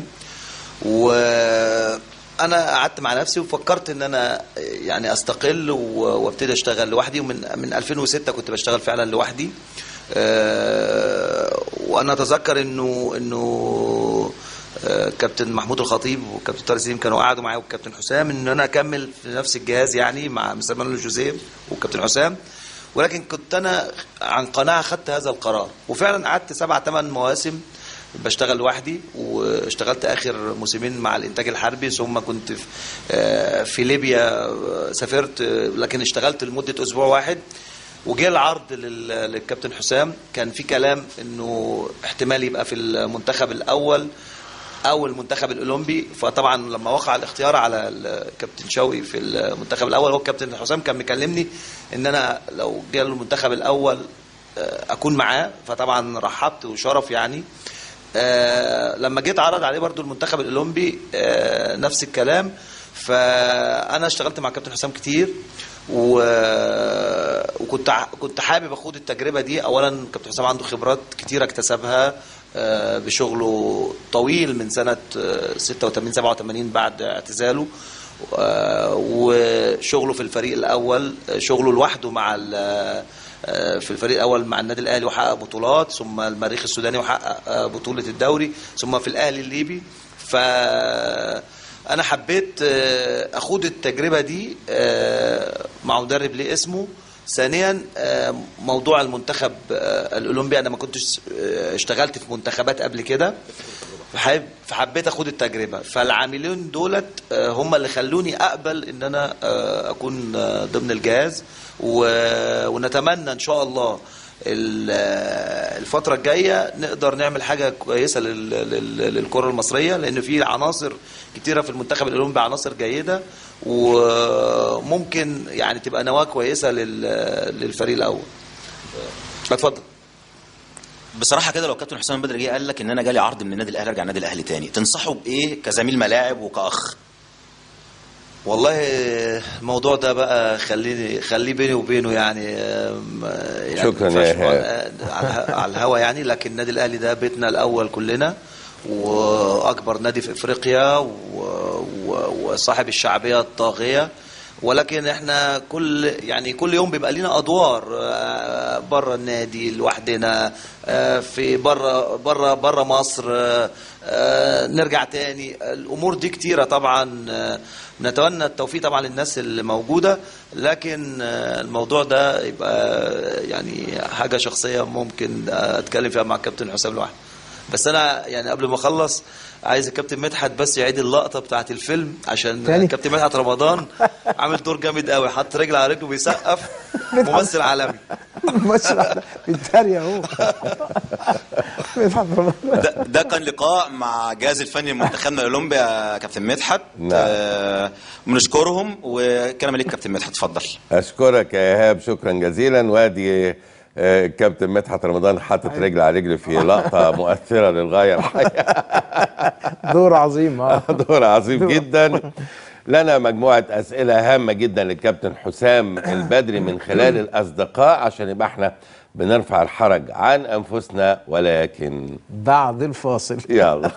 وانا قعدت مع نفسي وفكرت ان انا آه، يعني استقل و- وابتدي اشتغل لوحدي ومن من 2006 كنت بشتغل فعلا لوحدي آه، وانا اتذكر انه انه آه، كابتن محمود الخطيب والكابتن طارق سليم كانوا قعدوا معايا والكابتن حسام ان انا اكمل في نفس الجهاز يعني مع مستر مانويل جوزيه والكابتن حسام ولكن كنت انا عن قناعه خدت هذا القرار وفعلا قعدت سبع ثمان مواسم بشتغل لوحدي واشتغلت اخر موسمين مع الانتاج الحربي ثم كنت في, آه، في ليبيا آه، سافرت آه، لكن اشتغلت لمده اسبوع واحد وجه العرض لل- للكابتن حسام كان في كلام انه احتمال يبقى في المنتخب الاول او المنتخب الاولمبي فطبعا لما وقع الاختيار على الكابتن شوقي في المنتخب الاول هو الكابتن حسام كان مكلمني ان انا لو جاله المنتخب الاول آه، اكون معاه فطبعا رحبت وشرف يعني آه، لما جيت عرض عليه برضو المنتخب الاولمبي آه، نفس الكلام فانا اشتغلت مع كابتن حسام كتير و... وكنت ع- كنت حابب اخد التجربه دي اولا كابتن حسام عنده خبرات كتيره اكتسبها آه، بشغله طويل من سنه آه، 86 87 بعد اعتزاله آه، وشغله في الفريق الاول آه، شغله لوحده مع ال- آه، في الفريق الاول مع النادي الاهلي وحقق بطولات ثم المريخ السوداني وحقق آه، بطوله الدوري ثم في الاهلي الليبي ف انا حبيت آه، اخوض التجربه دي آه، مع مدرب ليه اسمه ثانيا آه، موضوع المنتخب آه، الاولمبي انا ما كنتش آه، اشتغلت في منتخبات قبل كده فحب- فحبيت اخد التجربه فالعاملين دولت آه، هم اللي خلوني اقبل ان انا آه، اكون آه، ضمن الجهاز و- ونتمنى ان شاء الله ال- آه، الفتره الجايه نقدر نعمل حاجه كويسه لل- لل- للكره المصريه لان في عناصر كتيره في المنتخب الاولمبي عناصر جيده وممكن يعني تبقى نواه كويسه لل- للفريق الاول اتفضل بصراحه كده لو كابتن حسام بدري جه قال لك ان انا جالي عرض من النادي الاهلي ارجع النادي الاهلي تاني تنصحه بايه كزميل ملاعب وكاخ والله الموضوع ده بقى خليني خليه بيني وبينه يعني آم، يعني شكراً ما ينفعش يا نقعد، إيهاب. آه، على على الهوا يعني لكن النادي الاهلي ده بيتنا الاول كلنا واكبر نادي في افريقيا و- و- وصاحب الشعبيه الطاغيه ولكن احنا كل يعني كل يوم بيبقى لنا ادوار آه، بره النادي لوحدنا آه، في بره بره بره مصر آه، آه، نرجع تاني الامور دي كتيره طبعا آه، نتمنى التوفيق طبعا للناس اللي موجوده لكن آه، الموضوع ده يبقى يعني حاجه شخصيه ممكن اتكلم فيها مع الكابتن حسام لوحده بس انا يعني قبل ما اخلص عايز الكابتن مدحت بس يعيد اللقطه بتاعت الفيلم عشان تاني؟ الكابتن مدحت رمضان عامل دور جامد قوي حط رجل على رجله بيسقف ممثل عالمي ممثل بيتريق اهو مدحت رمضان. ده, ده كان لقاء مع الجهاز الفني لمنتخبنا الاولمبي يا كابتن مدحت نعم. آه بنشكرهم وكلام ليك كابتن مدحت اتفضل اشكرك يا ايهاب شكرا جزيلا وادي آه، الكابتن مدحت رمضان حاطط رجل على رجل في لقطه مؤثره للغايه الحقيقه دور عظيم اه دور عظيم جدا لنا مجموعه اسئله هامه جدا للكابتن حسام البدري من خلال الاصدقاء عشان يبقى احنا بنرفع الحرج عن انفسنا ولكن بعد الفاصل يلا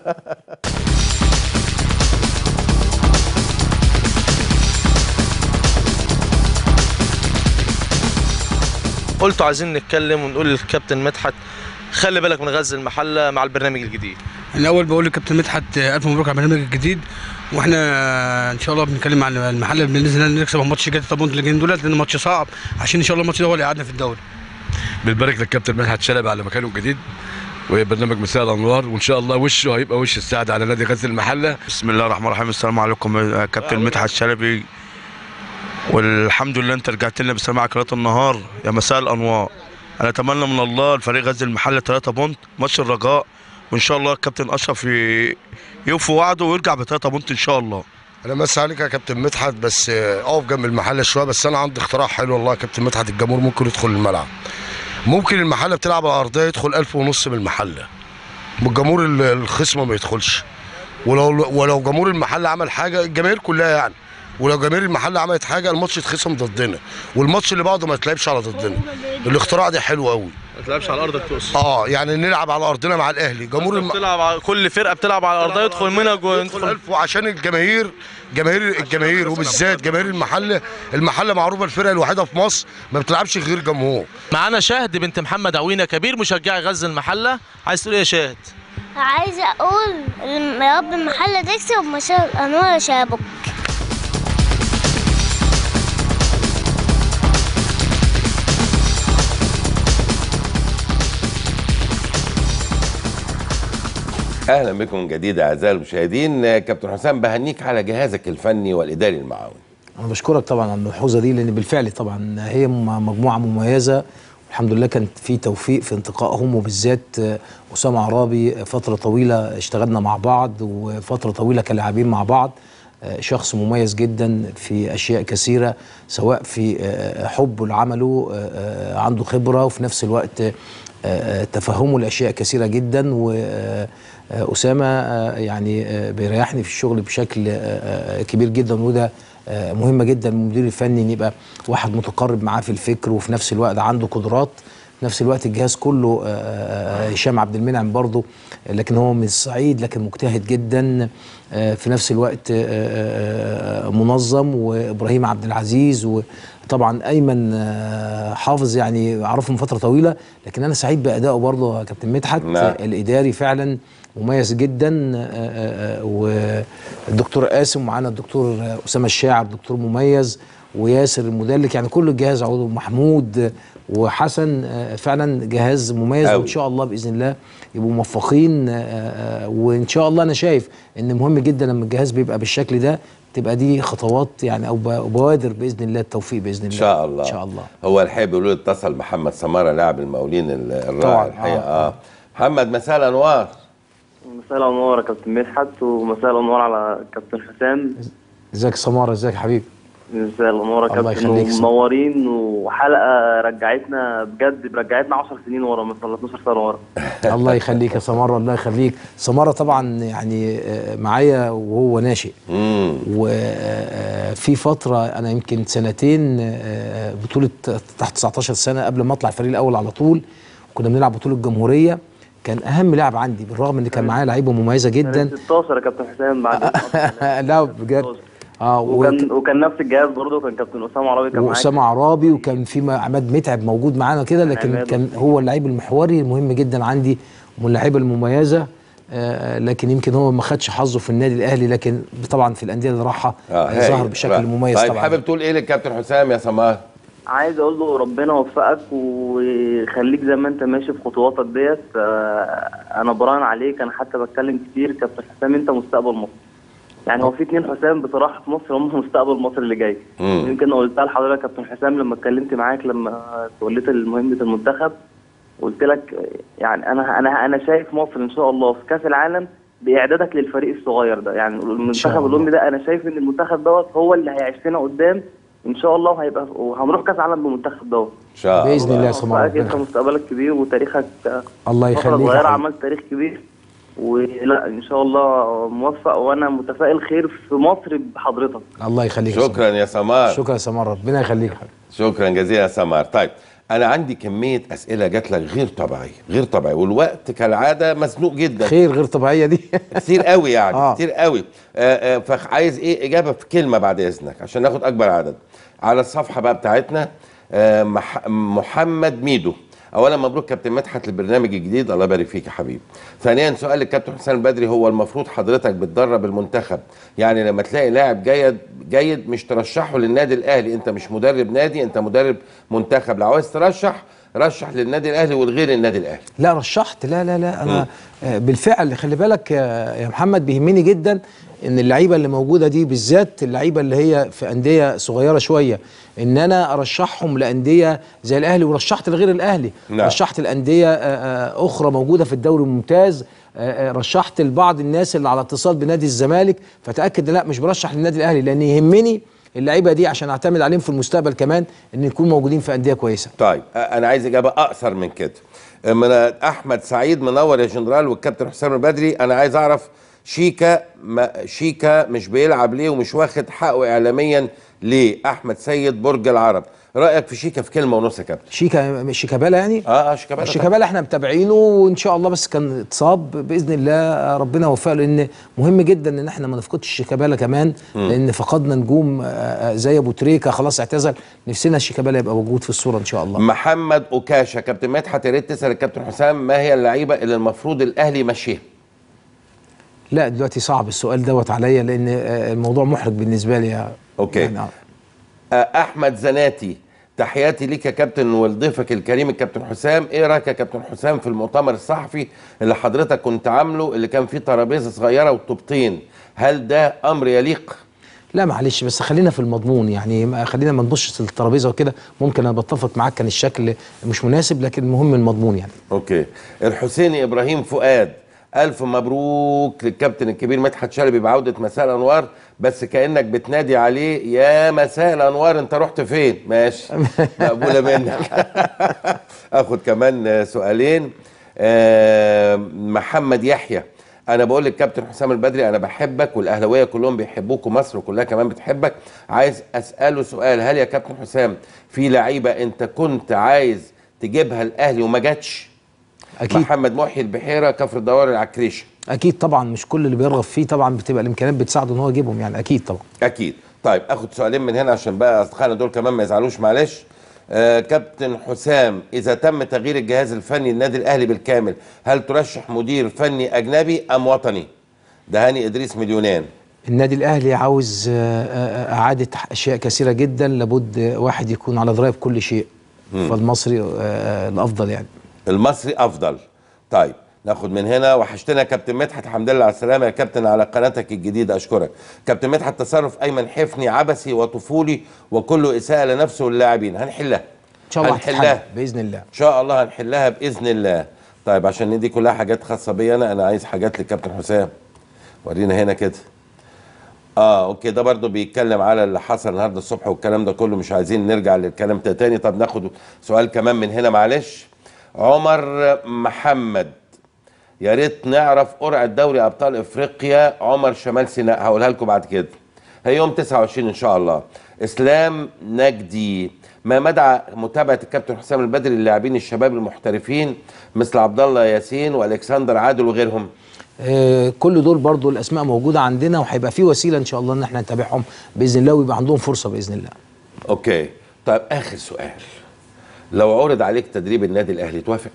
قلتوا عايزين نتكلم ونقول للكابتن مدحت خلي بالك من غزل المحله مع البرنامج الجديد الاول بقول للكابتن مدحت الف مبروك على البرنامج الجديد واحنا ان شاء الله بنتكلم عن المحل باذن الله نكسب الماتش الجاي طب اللي جايين دولت لان ماتش صعب عشان ان شاء الله الماتش ده هو اللي يقعدنا في الدوري بنبارك للكابتن مدحت شلبي على مكانه الجديد وبرنامج مساء الانوار وان شاء الله وشه هيبقى وش السعد على نادي غزل المحله بسم الله الرحمن الرحيم السلام عليكم يا كابتن مدحت شلبي والحمد لله انت رجعت لنا بالسلامه على قناه النهار يا مساء الانوار انا اتمنى من الله الفريق غزل المحله 3 بونت ماتش الرجاء وان شاء الله الكابتن اشرف ي- يوفي وعده ويرجع ب 3 بونت ان شاء الله انا مسا عليك يا كابتن مدحت بس آه، اقف جنب المحله شويه بس انا عندي اختراع حلو والله يا كابتن مدحت الجمهور ممكن يدخل الملعب ممكن المحله بتلعب على ارضيه يدخل ألف ونص من المحله والجمهور ال- الخصم ما يدخلش ولو ولو جمهور المحله عمل حاجه الجماهير كلها يعني ولو جماهير المحله عملت حاجه الماتش يتخصم ضدنا والماتش اللي بعده ما يتلعبش على ضدنا الاختراع ده حلو قوي ما تلعبش على ارضك تقصد اه يعني نلعب على ارضنا مع الاهلي جمهور الم... بتلعب على كل فرقه بتلعب على ارضها يدخل منها جوه يدخل ألف وعشان الجماهير جماهير الجماهير وبالذات جماهير المحله المحله معروفه الفرقه الوحيده في مصر ما بتلعبش غير جمهور معانا شاهد بنت محمد عوينه كبير مشجعي غزل المحله عايز تقول ايه يا شاهد عايزة أقول يا رب المحلة تكسب ومشاهد الأنوار يا شابك اهلا بكم من جديد اعزائي المشاهدين آه، كابتن حسام بهنيك على جهازك الفني والاداري المعاون انا بشكرك طبعا على الملحوظه دي لان بالفعل طبعا هي م- مجموعه مميزه الحمد لله كان في توفيق في انتقائهم وبالذات آه، اسامه عرابي آه، فتره طويله اشتغلنا مع بعض وفتره طويله كلاعبين مع بعض آه، شخص مميز جدا في اشياء كثيره سواء في آه، حبه لعمله آه، آه، عنده خبره وفي نفس الوقت آه، آه، تفهمه لاشياء كثيره جدا واسامه يعني آه، بيريحني في الشغل بشكل آه، آه، كبير جدا وده آه، مهمه جدا المدير الفني ان يبقى واحد متقرب معاه في الفكر وفي نفس الوقت عنده قدرات في نفس الوقت الجهاز كله آه، آه، هشام عبد المنعم برضه لكن هو من الصعيد لكن مجتهد جدا آه، في نفس الوقت آه، آه، آه، منظم وابراهيم عبد العزيز وطبعا ايمن آه، حافظ يعني اعرفه من فتره طويله لكن انا سعيد بادائه برضه يا كابتن مدحت نعم. الاداري فعلا مميز جدا آه، آه، آه، والدكتور قاسم ومعانا الدكتور آه، اسامه الشاعر دكتور مميز وياسر المدلك يعني كل الجهاز عضو محمود آه، وحسن آه، فعلا جهاز مميز أوي. وان شاء الله باذن الله يبقوا موفقين آه، آه، وان شاء الله انا شايف ان مهم جدا لما الجهاز بيبقى بالشكل ده تبقى دي خطوات يعني او ب- بوادر باذن الله التوفيق باذن الله ان شاء الله ان شاء الله هو الحقيقه بيقولوا لي اتصل محمد سماره لاعب المقاولين ال- الرائع طبعاً، الحقيقه آه، اه محمد مساء الانوار مساء الانوار يا كابتن مدحت ومساء الانوار على كابتن حسام ازيك يا سماره ازيك يا حبيبي مساء الانوار يا الله كابتن يخليك. ومنورين وحلقه رجعتنا بجد رجعتنا 10 سنين ورا مثلا 12 سنه ورا الله يخليك يا سماره الله يخليك سماره طبعا يعني آه، معايا وهو ناشئ وفي فتره انا يمكن سنتين آه، بطوله تحت 19 سنه قبل ما اطلع الفريق الاول على طول كنا بنلعب بطوله الجمهوريه كان اهم لاعب عندي بالرغم ان كان معايا لعيبه مميزه جدا 16 يا كابتن حسام بعد لا بجد اه وكان وكان نفس الجهاز برضه كان كابتن اسامه عرابي كان معاك واسامه عرابي وكان في م- عماد متعب موجود معانا كده لكن عماد. كان هو اللعيب المحوري المهم جدا عندي ومن اللعيبه المميزه آه لكن يمكن هو ما خدش حظه في النادي الاهلي لكن طبعا في الانديه اللي راحها اه آه ظهر هايل. بشكل رائع. مميز طيب طبعا حابب تقول ايه للكابتن حسام يا سمار عايز اقول له ربنا يوفقك ويخليك زي ما انت ماشي في خطواتك ديت آه، انا براهن عليك انا حتى بتكلم كتير كابتن حسام انت مستقبل مصر يعني هو في اتنين حسام بصراحه في مصر هم مستقبل مصر اللي جاي مم. يمكن قلتها لحضرتك يا كابتن حسام لما اتكلمت معاك لما توليت مهمه المنتخب قلت لك يعني انا انا انا شايف مصر ان شاء الله في كاس العالم باعدادك للفريق الصغير ده يعني المنتخب الامي ده انا شايف ان المنتخب دوت هو اللي هيعيشنا قدام ان شاء الله وهيبقى وهنروح كاس عالم بالمنتخب دوت ان شاء باذن الله يا سماره وفقك انت ربنا- مستقبلك كبير وتاريخك الله فترة يخليك يا صغيرة حبيبي. عملت تاريخ كبير ولا ان شاء الله موفق وانا متفائل خير في مصر بحضرتك الله يخليك يا شكرا يا سمار شكرا يا سماره ربنا يخليك يا حبيبي شكرا جزيلا يا سمار طيب انا عندي كميه اسئله جات لك غير طبيعيه غير طبيعيه والوقت كالعاده مزنوق جدا خير غير طبيعيه دي كتير قوي يعني آه. آه. كتير قوي آه آه فعايز ايه اجابه في كلمه بعد اذنك عشان ناخد اكبر عدد على الصفحه بقى بتاعتنا آه مح محمد ميدو اولا مبروك كابتن مدحت للبرنامج الجديد الله يبارك فيك يا حبيبي ثانيا سؤال للكابتن حسام البدري هو المفروض حضرتك بتدرب المنتخب يعني لما تلاقي لاعب جيد جيد مش ترشحه للنادي الاهلي انت مش مدرب نادي انت مدرب منتخب لو عايز ترشح رشح للنادي الاهلي والغير النادي الاهلي لا رشحت لا لا لا انا آه، بالفعل خلي بالك يا يا محمد بيهمني جدا ان اللعيبه اللي موجوده دي بالذات اللعيبه اللي هي في انديه صغيره شويه ان انا ارشحهم لانديه زي الاهلي ورشحت لغير الاهلي نعم. رشحت الانديه آه، آه، اخرى موجوده في الدوري الممتاز آه، آه، رشحت لبعض الناس اللي على اتصال بنادي الزمالك فتاكد إن لا مش برشح للنادي الاهلي لان يهمني اللعيبه دي عشان اعتمد عليهم في المستقبل كمان ان يكونوا موجودين في انديه كويسه طيب أ- انا عايز اجابه اقصر من كده من احمد سعيد منور يا جنرال والكابتن حسام البدري انا عايز اعرف شيكا ما شيكا مش بيلعب ليه ومش واخد حقه اعلاميا ليه احمد سيد برج العرب رايك في شيكا في كلمه ونص يا كابتن شيكا شيكابالا يعني اه اه شيكابالا شيكابالا احنا متابعينه وان شاء الله بس كان اتصاب باذن الله ربنا يوفقه لان مهم جدا ان احنا ما نفقدش شيكابالا كمان مم. لان فقدنا نجوم آه، آه، زي ابو تريكه خلاص اعتزل نفسنا شيكابالا يبقى موجود في الصوره ان شاء الله محمد اوكاشا كابتن مدحت يا ريت تسال الكابتن حسام ما هي اللعيبه اللي المفروض الاهلي يمشيها لا دلوقتي صعب السؤال دوت عليا لان آه، الموضوع محرج بالنسبه لي يا- اوكي يعني آه. آه، احمد زناتي تحياتي ليك يا كابتن ولضيفك الكريم الكابتن حسام ايه رايك يا كابتن حسام في المؤتمر الصحفي اللي حضرتك كنت عامله اللي كان فيه ترابيزه صغيره وطوبتين هل ده امر يليق لا معلش بس خلينا في المضمون يعني ما- خلينا ما نبصش الترابيزه وكده ممكن انا بتفق معاك كان الشكل مش مناسب لكن المهم المضمون يعني اوكي الحسيني ابراهيم فؤاد الف مبروك للكابتن الكبير مدحت شلبي بعوده مساء الانوار بس كانك بتنادي عليه يا مساء الانوار انت رحت فين ماشي مقبوله منك اخد كمان سؤالين آه، محمد يحيى انا بقول للكابتن حسام البدري انا بحبك والاهلاويه كلهم بيحبوك ومصر كلها كمان بتحبك عايز اساله سؤال هل يا كابتن حسام في لعيبه انت كنت عايز تجيبها الاهلي وما جاتش أكيد. محمد محي البحيره كفر الدوار العكريشه اكيد طبعا مش كل اللي بيرغب فيه طبعا بتبقى الامكانيات بتساعده ان هو يجيبهم يعني اكيد طبعا اكيد طيب اخد سؤالين من هنا عشان بقى اصدقائنا دول كمان ما يزعلوش معلش آه كابتن حسام اذا تم تغيير الجهاز الفني للنادي الاهلي بالكامل هل ترشح مدير فني اجنبي ام وطني ده هاني ادريس مليونان النادي الاهلي عاوز آه، آه، اعاده اشياء كثيره جدا لابد واحد يكون على درايه بكل شيء مم. فالمصري آه، الافضل يعني المصري افضل طيب ناخد من هنا وحشتنا يا كابتن مدحت الحمد لله على السلامه يا كابتن على قناتك الجديده اشكرك كابتن مدحت تصرف ايمن حفني عبثي وطفولي وكله اساءه لنفسه واللاعبين هنحلها ان شاء الله هنحلها هتتحل باذن الله ان شاء الله هنحلها باذن الله طيب عشان دي كلها حاجات خاصه بيا انا انا عايز حاجات للكابتن حسام ورينا هنا كده اه اوكي ده برضو بيتكلم على اللي حصل النهارده الصبح والكلام ده كله مش عايزين نرجع للكلام ده تاني طب ناخد سؤال كمان من هنا معلش عمر محمد يا ريت نعرف قرعه دوري ابطال افريقيا عمر شمال سيناء هقولها لكم بعد كده هي يوم 29 ان شاء الله اسلام نجدي ما مدى متابعه الكابتن حسام البدري للاعبين الشباب المحترفين مثل عبد الله ياسين والكسندر عادل وغيرهم آه، كل دول برضو الاسماء موجوده عندنا وهيبقى في وسيله ان شاء الله ان احنا نتابعهم باذن الله ويبقى عندهم فرصه باذن الله اوكي طيب اخر سؤال لو عرض عليك تدريب النادي الاهلي توافق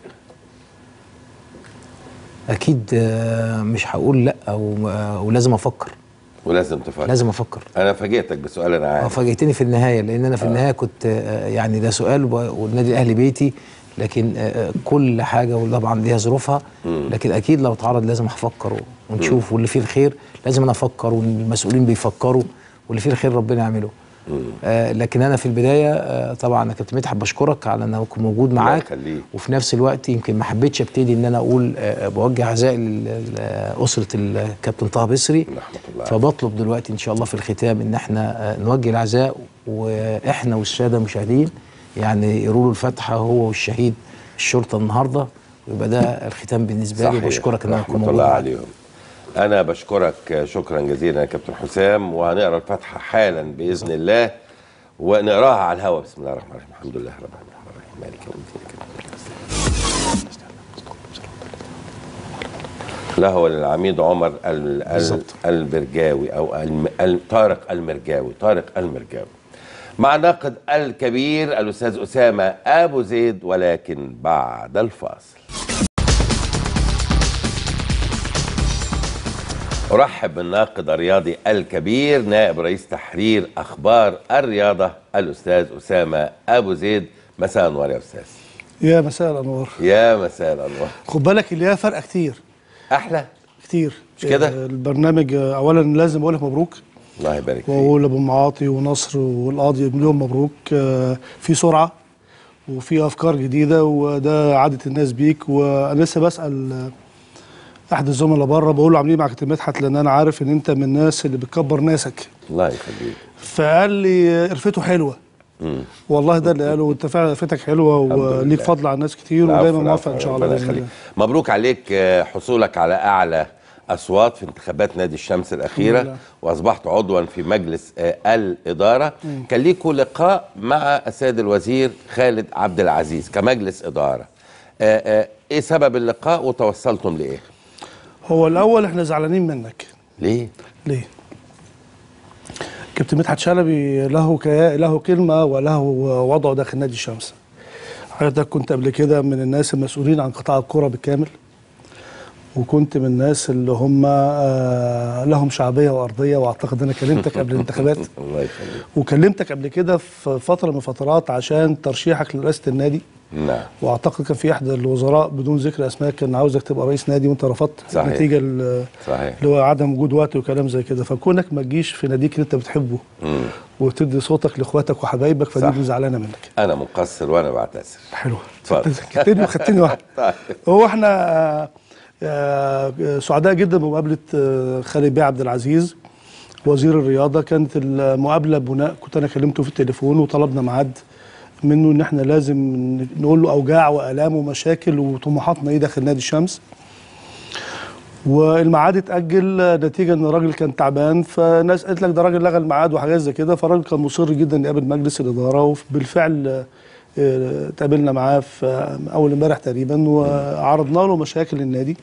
اكيد آه، مش هقول لا و- آه، ولازم افكر ولازم تفكر لازم افكر انا فاجئتك بسؤال انا اه عارف فاجئتني في النهايه لان انا في النهايه كنت آه، يعني ده سؤال وب- والنادي الاهلي بيتي لكن آه، كل حاجه وطبعا ليها ظروفها مم. لكن اكيد لو اتعرض لازم هفكر ونشوف واللي فيه الخير لازم انا افكر والمسؤولين بيفكروا واللي فيه الخير ربنا يعمله آه لكن انا في البدايه آه طبعا انا كابتن مدحت بشكرك على ان انا اكون موجود الله معاك يخليك. وفي نفس الوقت يمكن ما حبيتش ابتدي ان انا اقول آه بوجه عزائي ل- لاسره الكابتن طه بسري رحمه الله فبطلب دلوقتي ان شاء الله في الختام ان احنا آه، نوجه العزاء واحنا والساده المشاهدين يعني يقولوا له الفاتحه هو والشهيد الشرطه النهارده ويبقى ده الختام بالنسبه لي صحيح. وبشكرك ان انا اكون رحمه موجود الله معاك. عليهم انا بشكرك شكرا جزيلا يا كابتن حسام وهنقرا الفاتحه حالا باذن الله ونقراها على الهواء بسم الله الرحمن الرحيم الحمد لله رب العالمين الرحمن الرحيم مالك يوم الدين له وللعميد عمر ال- ال- البرجاوي او الم- ال- طارق المرجاوي طارق المرجاوي مع الناقد الكبير الاستاذ اسامه ابو زيد ولكن بعد الفاصل ارحب بالناقد الرياضي الكبير نائب رئيس تحرير اخبار الرياضه الاستاذ اسامه ابو زيد مساء النور يا استاذ يا مساء الانوار يا مساء الانوار خد بالك اللي هي فرق كتير احلى كتير مش كده؟ آه، البرنامج آه، اولا لازم اقول لك مبروك الله يبارك فيك واقول ابو معاطي ونصر والقاضي لهم مبروك آه، في سرعه وفي افكار جديده وده عاده الناس بيك وانا لسه بسال آه، احد الزملاء بره بقول له عاملين إيه مع كابتن مدحت لان انا عارف ان انت من الناس اللي بتكبر ناسك الله يخليك فقال لي آه، قرفته حلوه مم. والله ده اللي قاله وانت فعلا قرفتك حلوه وليك فضل على الناس كتير العفو، ودايما العفو، موفق ان شاء الله ربنا بإذن يخليك. الله. مبروك عليك آه، حصولك على اعلى اصوات في انتخابات نادي الشمس الاخيره الحمد لله. واصبحت عضوا في مجلس آه، الاداره مم. كان ليكوا لقاء مع السيد الوزير خالد عبد العزيز كمجلس اداره آه، آه، ايه سبب اللقاء وتوصلتم لايه هو الاول احنا زعلانين منك ليه ليه كابتن مدحت شلبي له كيا... له كلمه وله وضعه داخل نادي الشمس حضرتك كنت قبل كده من الناس المسؤولين عن قطاع الكره بالكامل وكنت من الناس اللي هم آه لهم شعبيه وارضيه واعتقد انا كلمتك قبل الانتخابات الله يخليك وكلمتك قبل كده في فتره من الفترات عشان ترشيحك لرئاسه النادي نعم واعتقد كان في احدى الوزراء بدون ذكر اسماء كان عاوزك تبقى رئيس نادي وانت رفضت صحيح. نتيجه ال- صحيح اللي هو عدم وجود وقت وكلام زي كده فكونك ما تجيش في ناديك اللي انت بتحبه مم. وتدي صوتك لاخواتك وحبايبك فدي صح. اللي زعلانه منك انا مقصر وانا بعتذر حلو اتفضل خدتني وخدتني واحد طيب. هو احنا آه، آه، سعداء جدا بمقابله آه، خالد بيه عبد العزيز وزير الرياضه كانت المقابله بناء كنت انا كلمته في التليفون وطلبنا ميعاد منه ان احنا لازم نقول له اوجاع والام ومشاكل وطموحاتنا ايه داخل نادي الشمس والميعاد اتاجل نتيجه ان الراجل كان تعبان فناس قالت لك ده راجل لغى الميعاد وحاجات زي كده فالراجل كان مصر جدا يقابل مجلس الاداره وبالفعل آه، اتقابلنا معاه في آه، اول امبارح تقريبا وعرضنا له مشاكل النادي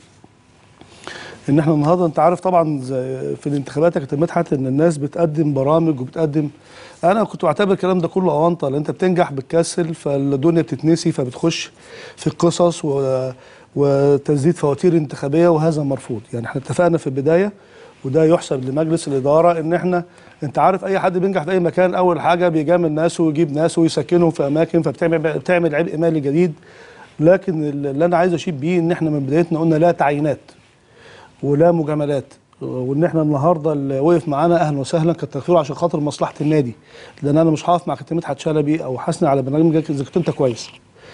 ان احنا النهارده انت عارف طبعا زي في الانتخابات يا كابتن مدحت ان الناس بتقدم برامج وبتقدم انا كنت بعتبر الكلام ده كله اونطه لان انت بتنجح بتكسل فالدنيا بتتنسي فبتخش في قصص و... وتسديد فواتير انتخابيه وهذا مرفوض يعني احنا اتفقنا في البدايه وده يحسب لمجلس الاداره ان احنا انت عارف اي حد بينجح في اي مكان اول حاجه بيجامل ناس ويجيب ناس ويسكنهم في اماكن فبتعمل بتعمل عبء مالي جديد لكن اللي انا عايز اشيد بيه ان احنا من بدايتنا قلنا لا تعيينات ولا مجاملات وان احنا النهارده اللي وقف معانا اهلا وسهلا كتر خيره عشان خاطر مصلحه النادي لان انا مش هقف مع كابتن مدحت شلبي او حسني على برنامجك اذا كنت انت كويس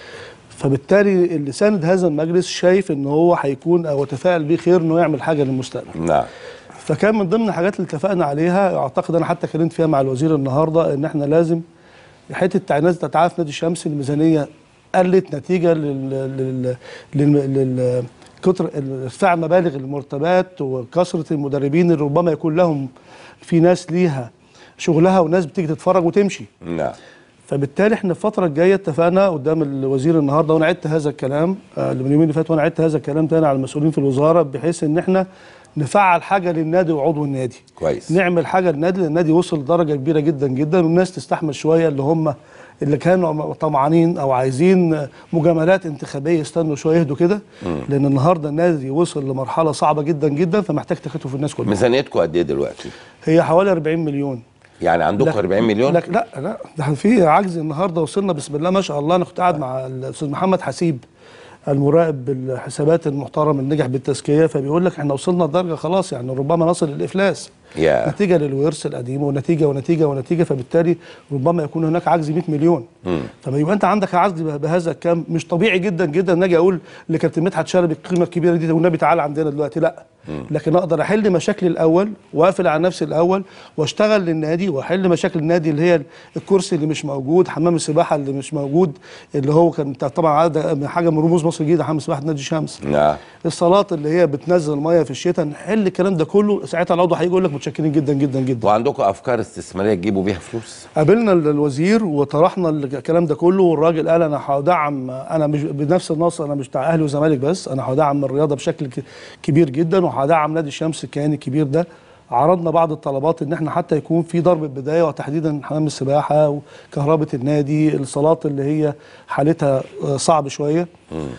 فبالتالي اللي ساند هذا المجلس شايف ان هو هيكون او تفائل بيه خير انه يعمل حاجه للمستقبل نعم فكان من ضمن الحاجات اللي اتفقنا عليها اعتقد انا حتى كلمت فيها مع الوزير النهارده ان احنا لازم حته التعيينات بتاعت عارف نادي الشمس الميزانيه قلت نتيجه لل لل لل, لل... كتر ارتفاع مبالغ المرتبات وكثره المدربين اللي ربما يكون لهم في ناس ليها شغلها وناس بتيجي تتفرج وتمشي نعم فبالتالي احنا الفترة الجاية اتفقنا قدام الوزير النهارده وانا عدت هذا الكلام آه، اللي من اليومين اللي فاتوا وانا عدت هذا الكلام تاني على المسؤولين في الوزارة بحيث ان احنا نفعل حاجة للنادي وعضو النادي كويس نعمل حاجة للنادي لان النادي وصل لدرجة كبيرة جدا جدا والناس تستحمل شوية اللي هم اللي كانوا طمعانين او عايزين مجاملات انتخابية يستنوا شوية يهدوا كده مم. لان النهارده النادي وصل لمرحلة صعبة جدا جدا فمحتاج تخطف الناس كلها ميزانيتكم قد ايه دلوقتي هي حوالي 40 مليون يعني عندكم لكن- 40 مليون لك لا لا ده احنا في عجز النهارده وصلنا بسم الله ما شاء الله انا كنت قاعد مع الاستاذ محمد حسيب المراقب بالحسابات المحترم اللي نجح بالتزكيه فبيقول لك احنا وصلنا لدرجه خلاص يعني ربما نصل للافلاس يا نتيجه للورث القديم ونتيجه ونتيجه ونتيجه فبالتالي ربما يكون هناك عجز 100 مليون مم. فما يبقى انت عندك عجز به- بهذا الكم مش طبيعي جدا جدا ان اجي اقول لكابتن مدحت شلبي القيمه الكبيره دي والنبي تعالى عندنا دلوقتي لا لكن اقدر احل مشاكلي الاول واقفل على نفسي الاول واشتغل للنادي واحل مشاكل النادي اللي هي الكرسي اللي مش موجود حمام السباحه اللي مش موجود اللي هو كان طبعا عاد- حاجه من رموز مصر الجديده حمام سباحه نادي الشمس نعم الصالات اللي هي بتنزل الميه في الشتاء نحل الكلام ده كله ساعتها العضو هيجي يقول لك متشكرين جدا جدا جدا وعندكم افكار استثماريه تجيبوا بيها فلوس قابلنا ال- الوزير وطرحنا الكلام ده كله والراجل قال انا هدعم انا مش بنفس النص انا مش بتاع اهلي وزمالك بس انا هدعم الرياضه بشكل ك- كبير جدا وهدعم نادي الشمس الكياني الكبير ده عرضنا بعض الطلبات ان احنا حتى يكون في ضربه بدايه وتحديدا حمام السباحه وكهرباء النادي الصالات اللي هي حالتها آه، صعب شويه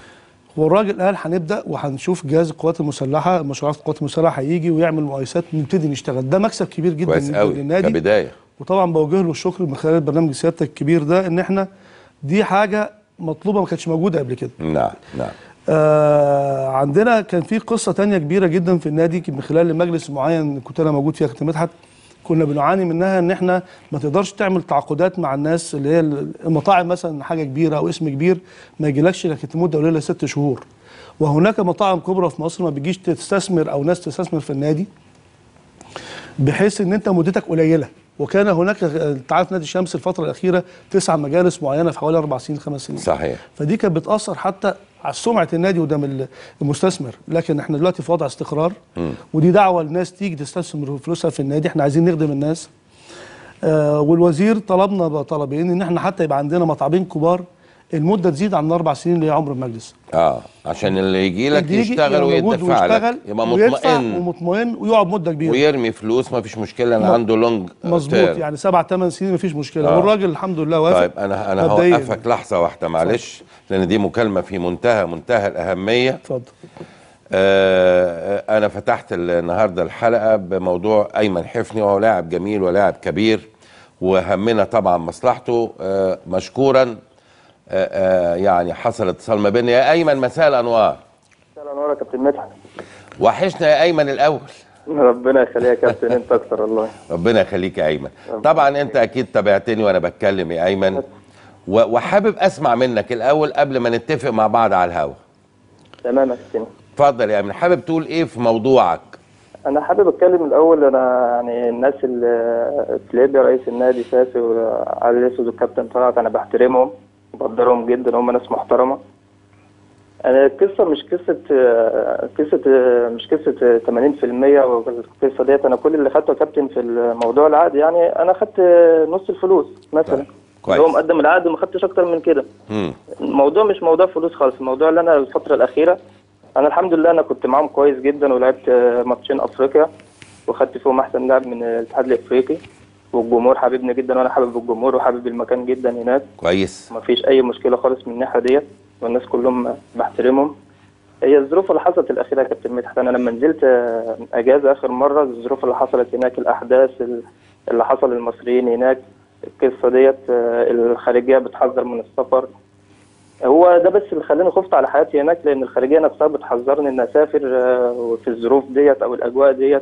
والراجل قال هنبدا وهنشوف جهاز القوات المسلحه مشروعات القوات المسلحه هيجي ويعمل مقايسات ونبتدي نشتغل ده مكسب كبير جدا كويس جدا قوي للنادي كبدايه وطبعا بوجه له الشكر من خلال برنامج سيادتك الكبير ده ان احنا دي حاجه مطلوبه ما كانتش موجوده قبل كده نعم نعم آه عندنا كان في قصه تانية كبيره جدا في النادي من خلال مجلس معين كنت انا موجود فيها كابتن مدحت كنا بنعاني منها ان احنا ما تقدرش تعمل تعاقدات مع الناس اللي هي المطاعم مثلا حاجه كبيره او اسم كبير ما يجيلكش لك مده قليله ست شهور وهناك مطاعم كبرى في مصر ما بيجيش تستثمر او ناس تستثمر في النادي بحيث ان انت مدتك قليله وكان هناك انت عارف نادي الشمس الفتره الاخيره تسع مجالس معينه في حوالي اربع سنين خمس سنين صحيح فدي كانت بتاثر حتى على سمعه النادي قدام ال- المستثمر لكن احنا دلوقتي في وضع استقرار مم. ودي دعوه للناس تيجي تستثمر فلوسها في النادي احنا عايزين نخدم الناس آه والوزير طلبنا بطلبين ان احنا حتى يبقى عندنا مطعمين كبار المده تزيد عن اربع سنين اللي هي عمر المجلس اه عشان اللي يجي لك اللي يجي يشتغل يبقى موجود ويدفع لك ويشتغل يبقى ويدفع مطمئن ومطمئن ويقعد مده كبيره ويرمي فلوس ما فيش مشكله انا م- عنده لونج مظبوط يعني سبع ثمان سنين مفيش مشكله آه. والراجل الحمد لله وافق طيب انا انا مبدئياً. هوقفك لحظه واحده معلش لان دي مكالمه في منتهى منتهى الاهميه اتفضل آه انا فتحت النهارده الحلقه بموضوع ايمن حفني وهو لاعب جميل ولاعب كبير وهمنا طبعا مصلحته آه مشكورا آه آه يعني حصل اتصال ما بيننا يا ايمن مساء الانوار مساء الانوار يا كابتن مدحت وحشنا يا ايمن الاول ربنا يخليك يا كابتن انت اكتر والله ربنا يخليك يا ايمن طبعا انت اكيد تابعتني وانا بتكلم يا ايمن و- وحابب اسمع منك الاول قبل ما نتفق مع بعض على الهوا تمام يا كابتن اتفضل يا ايمن حابب تقول ايه في موضوعك انا حابب اتكلم الاول انا يعني الناس اللي تلاقي رئيس النادي ساسي وعلي الاسود والكابتن طلعت انا بحترمهم وبقدرهم جدا هم ناس محترمه انا القصه مش قصه آه، قصه آه، مش قصه آه، 80% والقصه ديت انا كل اللي خدته يا كابتن في الموضوع العقد يعني انا خدت آه، نص الفلوس مثلا كويس. اللي هو مقدم العقد وما خدتش اكتر من كده مم. الموضوع مش موضوع فلوس خالص الموضوع اللي انا الفتره الاخيره انا الحمد لله انا كنت معاهم كويس جدا ولعبت آه، ماتشين افريقيا وخدت فيهم احسن لاعب من الاتحاد الافريقي والجمهور حاببني جدا وانا حابب الجمهور وحابب المكان جدا هناك كويس ما فيش اي مشكله خالص من الناحيه ديت والناس كلهم بحترمهم هي الظروف اللي حصلت الاخيره يا كابتن مدحت انا لما نزلت آه، اجازه اخر مره الظروف اللي حصلت هناك الاحداث ال- اللي حصل للمصريين هناك القصه ديت آه، الخارجيه بتحذر من السفر هو ده بس اللي خلاني خفت على حياتي هناك لان الخارجيه نفسها بتحذرني ان اسافر آه، في الظروف ديت او الاجواء ديت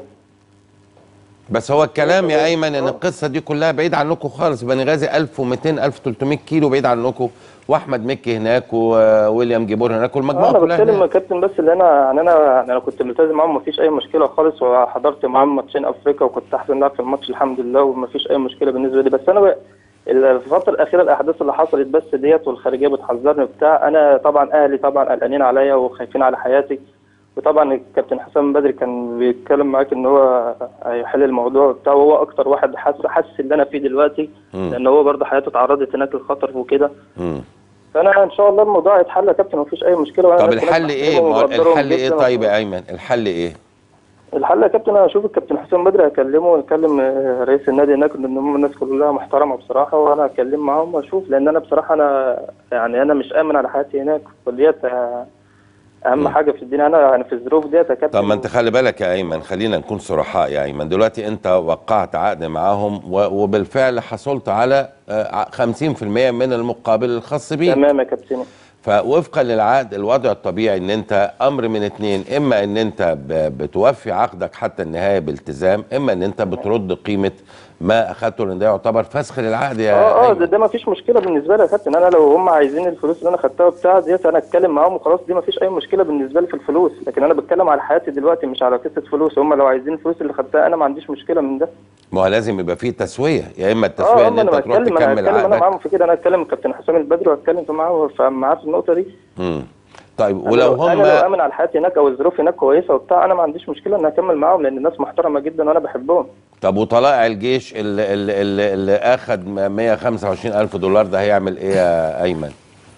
بس هو الكلام يا ايمن ان القصه دي كلها بعيد عنكم خالص بني غازي 1200 1300 كيلو بعيد عنكم واحمد مكي هناك وويليام جيبور هناك والمجموعه انا كلها بتكلم هناك يا كابتن بس اللي انا يعني انا انا كنت ملتزم معاهم مفيش اي مشكله خالص وحضرت معاهم ماتشين افريقيا وكنت احسن لاعب في الماتش الحمد لله ومفيش اي مشكله بالنسبه لي بس انا بقى الفتره الاخيره الاحداث اللي حصلت بس ديت والخارجيه بتحذرني وبتاع انا طبعا اهلي طبعا قلقانين عليا وخايفين على حياتي وطبعا الكابتن حسام بدري كان بيتكلم معاك ان هو هيحل الموضوع وبتاع وهو اكتر واحد حس حس اللي انا فيه دلوقتي مم. لان هو برضه حياته اتعرضت هناك للخطر وكده مم. فانا ان شاء الله الموضوع هيتحل يا كابتن مفيش اي مشكله وأنا طب الناس الحل هناك ايه ما هو بحترمهم الحل ايه جداً. طيب يا ايمن الحل ايه الحل يا كابتن انا هشوف الكابتن حسام بدري هكلمه ونكلم آه، رئيس النادي هناك ان هم الناس كلها محترمه بصراحه وانا هكلم معاهم واشوف لان انا بصراحه انا يعني انا مش امن على حياتي هناك وديت آه، اهم حاجه في الدنيا انا انا في الظروف ديت يا كابتن طب ما انت خلي بالك يا ايمن خلينا نكون صرحاء يا ايمن دلوقتي انت وقعت عقد معاهم و- وبالفعل حصلت على آه، 50% من المقابل الخاص بيك تمام يا كابتن فوفقا للعقد الوضع الطبيعي ان انت امر من اتنين اما ان انت ب- بتوفي عقدك حتى النهايه بالتزام اما ان انت بترد قيمه ما اخدته لان ده يعتبر فسخ للعقد يا اه اه أيمن. ده, ده ما فيش مشكله بالنسبه لي يا كابتن انا لو هم عايزين الفلوس اللي انا خدتها بتاع ديت انا اتكلم معاهم وخلاص دي ما فيش اي مشكله بالنسبه لي في الفلوس لكن انا بتكلم على حياتي دلوقتي مش على قصه فلوس هم لو عايزين الفلوس اللي خدتها انا ما عنديش مشكله من ده ما هو لازم يبقى فيه تسويه يا اما اه التسويه آه، ان ما انت انا تروح بتكلم انا تكمل هتكلم انا عقدك معاهم في كده انا هتكلم الكابتن حسام البدري وهتكلم في معاه في- معاه في النقطه دي مم. طيب أنا ولو لو- انا لو هم امن على حياتي هناك او الظروف هناك كويسه وبتاع انا ما عنديش مشكله ان اكمل معاهم لان الناس محترمه جدا وانا بحبهم طب وطلائع الجيش اللي, اللي, اللي, اللي اخد 125 الف دولار ده هيعمل ايه يا ايمن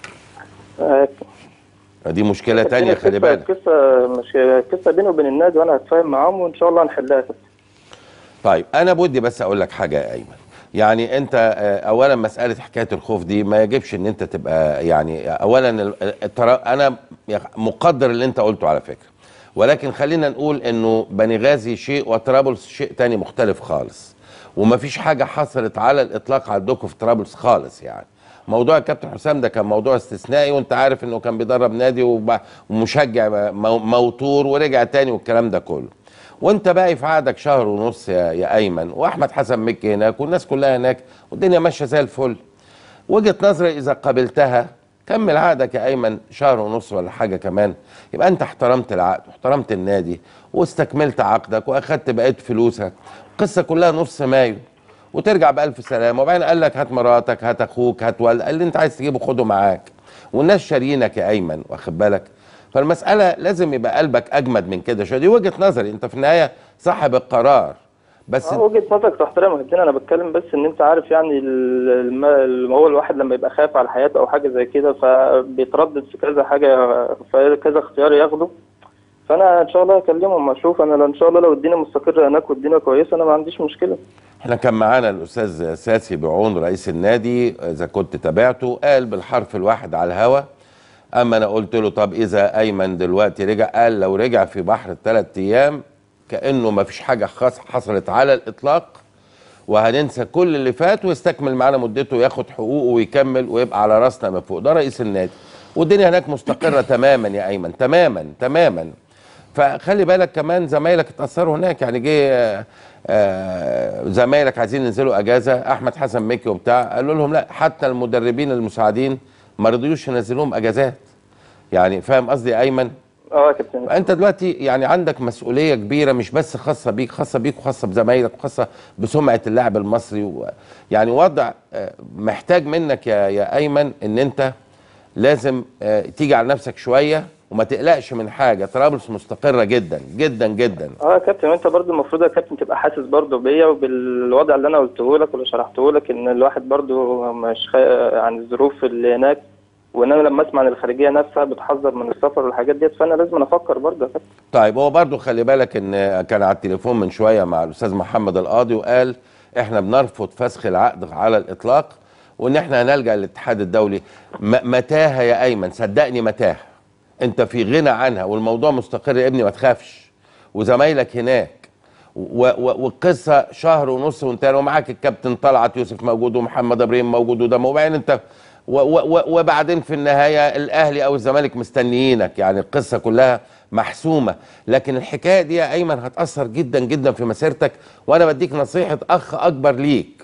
آه، دي مشكله تانية القصة- خلي بالك القصه مش القصه بيني وبين النادي وانا هتفاهم معاهم وان شاء الله هنحلها يا كابتن. طيب انا بدي بس اقول لك حاجه يا ايمن يعني انت آه، اولا مساله حكايه الخوف دي ما يجبش ان انت تبقى يعني اولا ال- الترا- انا مقدر اللي انت قلته على فكره ولكن خلينا نقول انه بني غازي شيء وطرابلس شيء تاني مختلف خالص ومفيش حاجه حصلت على الاطلاق عندكم في طرابلس خالص يعني موضوع الكابتن حسام ده كان موضوع استثنائي وانت عارف انه كان بيدرب نادي وب- ومشجع مو- موتور ورجع تاني والكلام ده كله وانت باقي في عقدك شهر ونص يا, يا ايمن واحمد حسن مكي هناك والناس كلها هناك والدنيا ماشيه زي الفل وجهه نظري اذا قبلتها كمل عقدك يا ايمن شهر ونص ولا حاجه كمان يبقى انت احترمت العقد واحترمت النادي واستكملت عقدك واخدت بقيه فلوسك القصه كلها نص مايو وترجع بالف سلامه وبعدين قال لك هات مراتك هات اخوك هات والد اللي انت عايز تجيبه خده معاك والناس شاريينك يا ايمن واخد بالك فالمساله لازم يبقى قلبك اجمد من كده شويه دي وجهه نظري انت في النهايه صاحب القرار بس اه وجهه نظرك تحترم جدا انا بتكلم بس ان انت عارف يعني ال- الم- الم- هو الواحد لما يبقى خايف على حياته او حاجه زي كده فبيتردد في كذا حاجه في كذا اختيار ياخده فانا ان شاء الله هكلمهم اشوف انا ان شاء الله لو الدنيا مستقره هناك والدنيا كويسه انا ما عنديش مشكله احنا كان معانا الاستاذ ساسي بعون رئيس النادي اذا كنت تابعته قال بالحرف الواحد على الهوا اما انا قلت له طب اذا ايمن دلوقتي رجع قال لو رجع في بحر الثلاث ايام كانه ما فيش حاجه خاص حصلت على الاطلاق وهننسى كل اللي فات ويستكمل معانا مدته وياخد حقوقه ويكمل ويبقى على راسنا من فوق ده رئيس النادي والدنيا هناك مستقره تماما يا ايمن تماما تماما فخلي بالك كمان زمايلك اتاثروا هناك يعني جه آه، آه، زمايلك عايزين ينزلوا اجازه احمد حسن مكي وبتاع قالوا لهم لا حتى المدربين المساعدين ما رضيوش ينزلوهم اجازات يعني فاهم قصدي يا ايمن اه يا كابتن فانت دلوقتي يعني عندك مسؤوليه كبيره مش بس خاصه بيك خاصه بيك وخاصه بزمايلك وخاصه بسمعه اللاعب المصري و يعني وضع آه، محتاج منك يا يا ايمن ان انت لازم آه، تيجي على نفسك شويه وما تقلقش من حاجه طرابلس مستقره جدا جدا جدا اه يا كابتن انت برضو المفروض يا كابتن تبقى حاسس برضو بيا وبالوضع اللي انا قلته لك واللي شرحته لك ان الواحد برضو مش خا... عن الظروف اللي هناك وان انا لما اسمع ان الخارجيه نفسها بتحذر من السفر والحاجات ديت فانا لازم افكر برضو يا كابتن طيب هو برضو خلي بالك ان كان على التليفون من شويه مع الاستاذ محمد القاضي وقال احنا بنرفض فسخ العقد على الاطلاق وان احنا هنلجا للاتحاد الدولي م- متاهه يا ايمن صدقني متاهه انت في غنى عنها والموضوع مستقر يا ابني ما تخافش وزمايلك هناك و- و- والقصه شهر ونص وانتهى ومعاك الكابتن طلعت يوسف موجود ومحمد ابراهيم موجود وده وبعدين انت و- و- و- وبعدين في النهايه الاهلي او الزمالك مستنيينك يعني القصه كلها محسومه لكن الحكايه دي يا ايمن هتاثر جدا جدا في مسيرتك وانا بديك نصيحه اخ اكبر ليك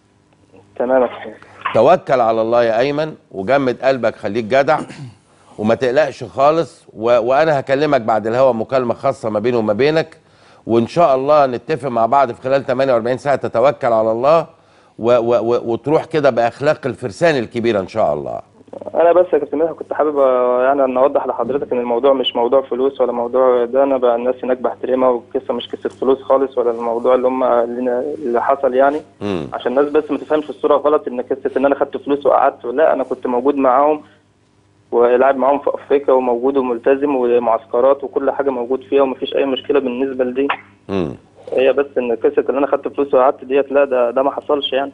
تمام يا كابتن توكل على الله يا ايمن وجمد قلبك خليك جدع وما تقلقش خالص و... وانا هكلمك بعد الهوا مكالمه خاصه ما بيني وما بينك وان شاء الله نتفق مع بعض في خلال 48 ساعه تتوكل على الله و... و... و... وتروح كده باخلاق الفرسان الكبيره ان شاء الله انا بس يا كابتن مدحت كنت حابب آه، يعني ان اوضح لحضرتك ان الموضوع مش موضوع فلوس ولا موضوع ده انا بقى الناس هناك بحترمها والقصه مش قصه فلوس خالص ولا الموضوع اللي هم اللي اللي حصل يعني مم. عشان الناس بس ما تفهمش الصوره غلط ان قصه ان انا خدت فلوس وقعدت لا انا كنت موجود معاهم ولاعب معاهم في افريقيا وموجود وملتزم ومعسكرات وكل حاجه موجود فيها ومفيش اي مشكله بالنسبه لدي مم. هي بس ان قصه ان انا خدت فلوس وقعدت ديت لا ده ده ما حصلش يعني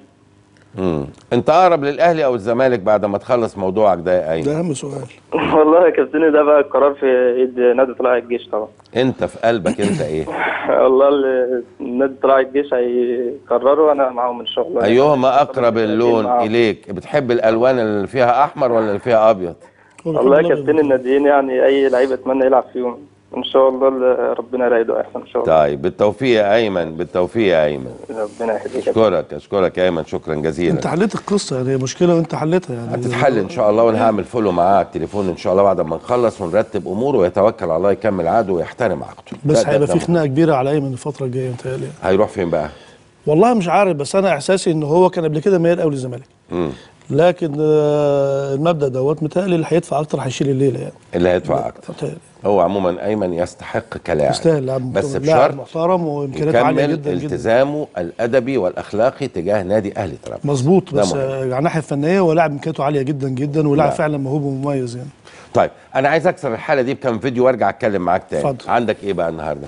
مم. انت اقرب للاهلي او الزمالك بعد ما تخلص موضوعك ده يا ايمن ده اهم سؤال والله يا كابتن ده بقى القرار في ايد نادي طلائع الجيش طبعا انت في قلبك انت ايه والله ال- نادي طلائع الجيش هيقرروا انا معاهم ان شاء الله ايهما اقرب اللون معاهم. اليك بتحب الالوان اللي فيها احمر ولا اللي فيها ابيض والله يا كابتن الناديين يعني اي لعيب اتمنى يلعب فيهم ان شاء الله ال- ربنا يرايده احسن ان شاء الله طيب بالتوفيق يا ايمن بالتوفيق يا ايمن ربنا يخليك اشكرك اشكرك يا ايمن شكرا جزيلا انت حليت القصه يعني هي مشكله وانت حلتها يعني هتتحل ان شاء الله وانا هعمل فولو معاه على التليفون ان شاء الله بعد ما نخلص ونرتب اموره ويتوكل على الله يكمل عقده ويحترم عقده بس ده- ده- هيبقى ده في خناقه كبيره على ايمن الفتره الجايه متهيألي هيروح فين بقى؟ والله مش عارف بس انا احساسي ان هو كان قبل كده ميال قوي للزمالك مم. لكن آه، المبدا دوت متهيألي اللي هيدفع اكتر هيشيل الليله يعني اللي هيدفع اكتر متهيألي. هو عموما ايمن يستحق كلاعب يستاهل لاعب بس لاعب بشرط محترم وامكانياته عاليه يكمل جدا جدا التزامه الادبي والاخلاقي تجاه نادي اهلي طرابلس مظبوط ده بس مهم. آه، على الناحيه الفنيه هو لاعب امكانياته عاليه جدا جدا ولاعب نعم. فعلا موهوب ومميز يعني طيب انا عايز اكسر الحاله دي بكام فيديو وارجع اتكلم معاك تاني اتفضل. عندك ايه بقى النهارده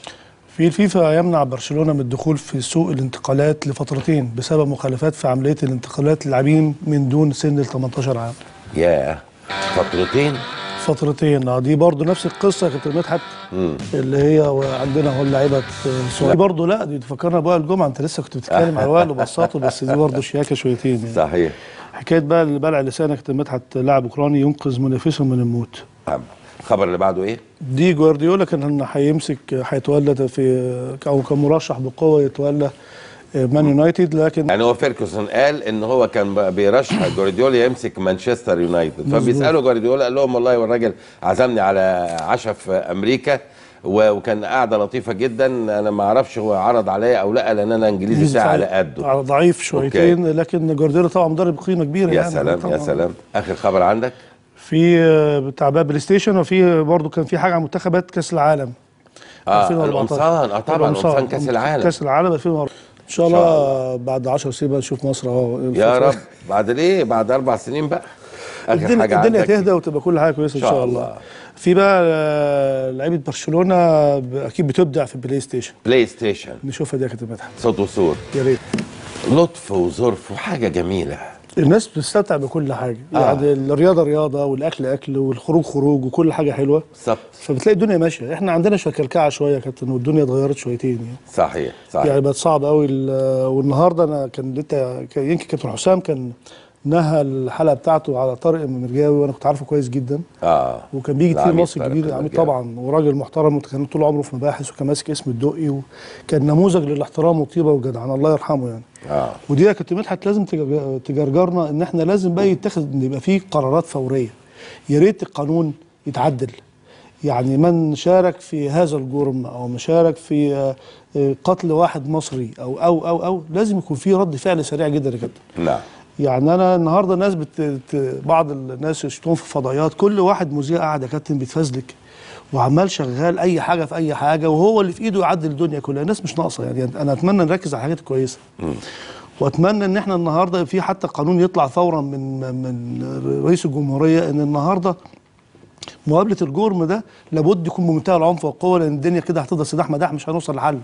في الفيفا يمنع برشلونه من الدخول في سوق الانتقالات لفترتين بسبب مخالفات في عمليه الانتقالات للاعبين من دون سن ال 18 عام ياه فترتين فترتين اه دي برضه نفس القصه يا كابتن مدحت مم. اللي هي عندنا اهو اللعيبه صغيره برضه لا دي تفكرنا بقى الجمعه انت لسه كنت بتتكلم على وائل وبساطه بس دي برضه شياكه شويتين يعني صحيح حكايه بقى اللي بلع لسانك يا كابتن مدحت لاعب اوكراني ينقذ منافسه من الموت نعم. الخبر اللي بعده ايه دي جوارديولا كان هيمسك هيتولى في او كان مرشح بقوه يتولى آه، مان يونايتد لكن يعني هو فيركسون قال ان هو كان ب- بيرشح جوارديولا يمسك مانشستر يونايتد مظبوط. فبيسالوا جوارديولا قال لهم والله والراجل عزمني على عشاء في امريكا و- وكان قاعده لطيفه جدا انا ما اعرفش هو عرض عليا او لا لان انا انجليزي بتاعي على قده على ضعيف شويتين لكن جوارديولا طبعا مدرب قيمه كبيره يا يعني سلام طبعاً. يا سلام اخر خبر عندك في آه، بتاع بقى بلاي ستيشن وفي برضه كان في حاجه عن منتخبات كاس العالم اه 2014. القمصان اه طبعا القمصان كاس العالم كاس العالم 2014 ان شاء الله بعد 10 سنين بقى نشوف مصر اهو يا رب بعد ليه بعد اربع سنين بقى اخر الدنيا, حاجه الدنيا عندك تهدى وتبقى كل حاجه كويسه ان إن شاء شاء الله في بقى آه، لعيبه برشلونه ب- اكيد بتبدع في البلاي ستيشن بلاي ستيشن نشوفها دي يا كابتن مدحت صوت وصور يا ريت لطف وظرف وحاجه جميله الناس بتستمتع بكل حاجه آه. يعني الرياضه رياضه والاكل اكل والخروج خروج وكل حاجه حلوه بالظبط فبتلاقي الدنيا ماشيه احنا عندنا شويه كلكعه شويه يا كابتن والدنيا اتغيرت شويتين يعني صحيح صحيح يعني بقت صعب قوي ال- والنهارده انا كان انت كان- يمكن كابتن حسام كان نهى الحلقه بتاعته على طارق المرجاوي وانا كنت عارفه كويس جدا اه وكان بيجي كتير العميد مصر طارق الجديد العميد المرجاوي. طبعا وراجل محترم وكان طول عمره في مباحث وكان ماسك اسم الدقي وكان نموذج للاحترام والطيبه والجدعنه الله يرحمه يعني اه ودي يا كابتن مدحت لازم تجر- تجرجرنا ان احنا لازم بقى يتخذ ان يبقى فيه قرارات فوريه يا ريت القانون يتعدل يعني من شارك في هذا الجرم او من شارك في آه، آه، قتل واحد مصري او او او او لازم يكون في رد فعل سريع جدا يا كابتن نعم يعني انا النهارده الناس بت... بت- بعض الناس يشتون في فضائيات كل واحد مذيع قاعد يا كابتن بيتفزلك وعمال شغال اي حاجه في اي حاجه وهو اللي في ايده يعدل الدنيا كلها الناس مش ناقصه يعني انا اتمنى نركز على الحاجات الكويسه واتمنى ان احنا النهارده في حتى قانون يطلع فورا من من رئيس الجمهوريه ان النهارده مقابله الجرم ده لابد يكون بمنتهى العنف والقوه لان الدنيا كده هتفضل سلاح مداح مش هنوصل لحل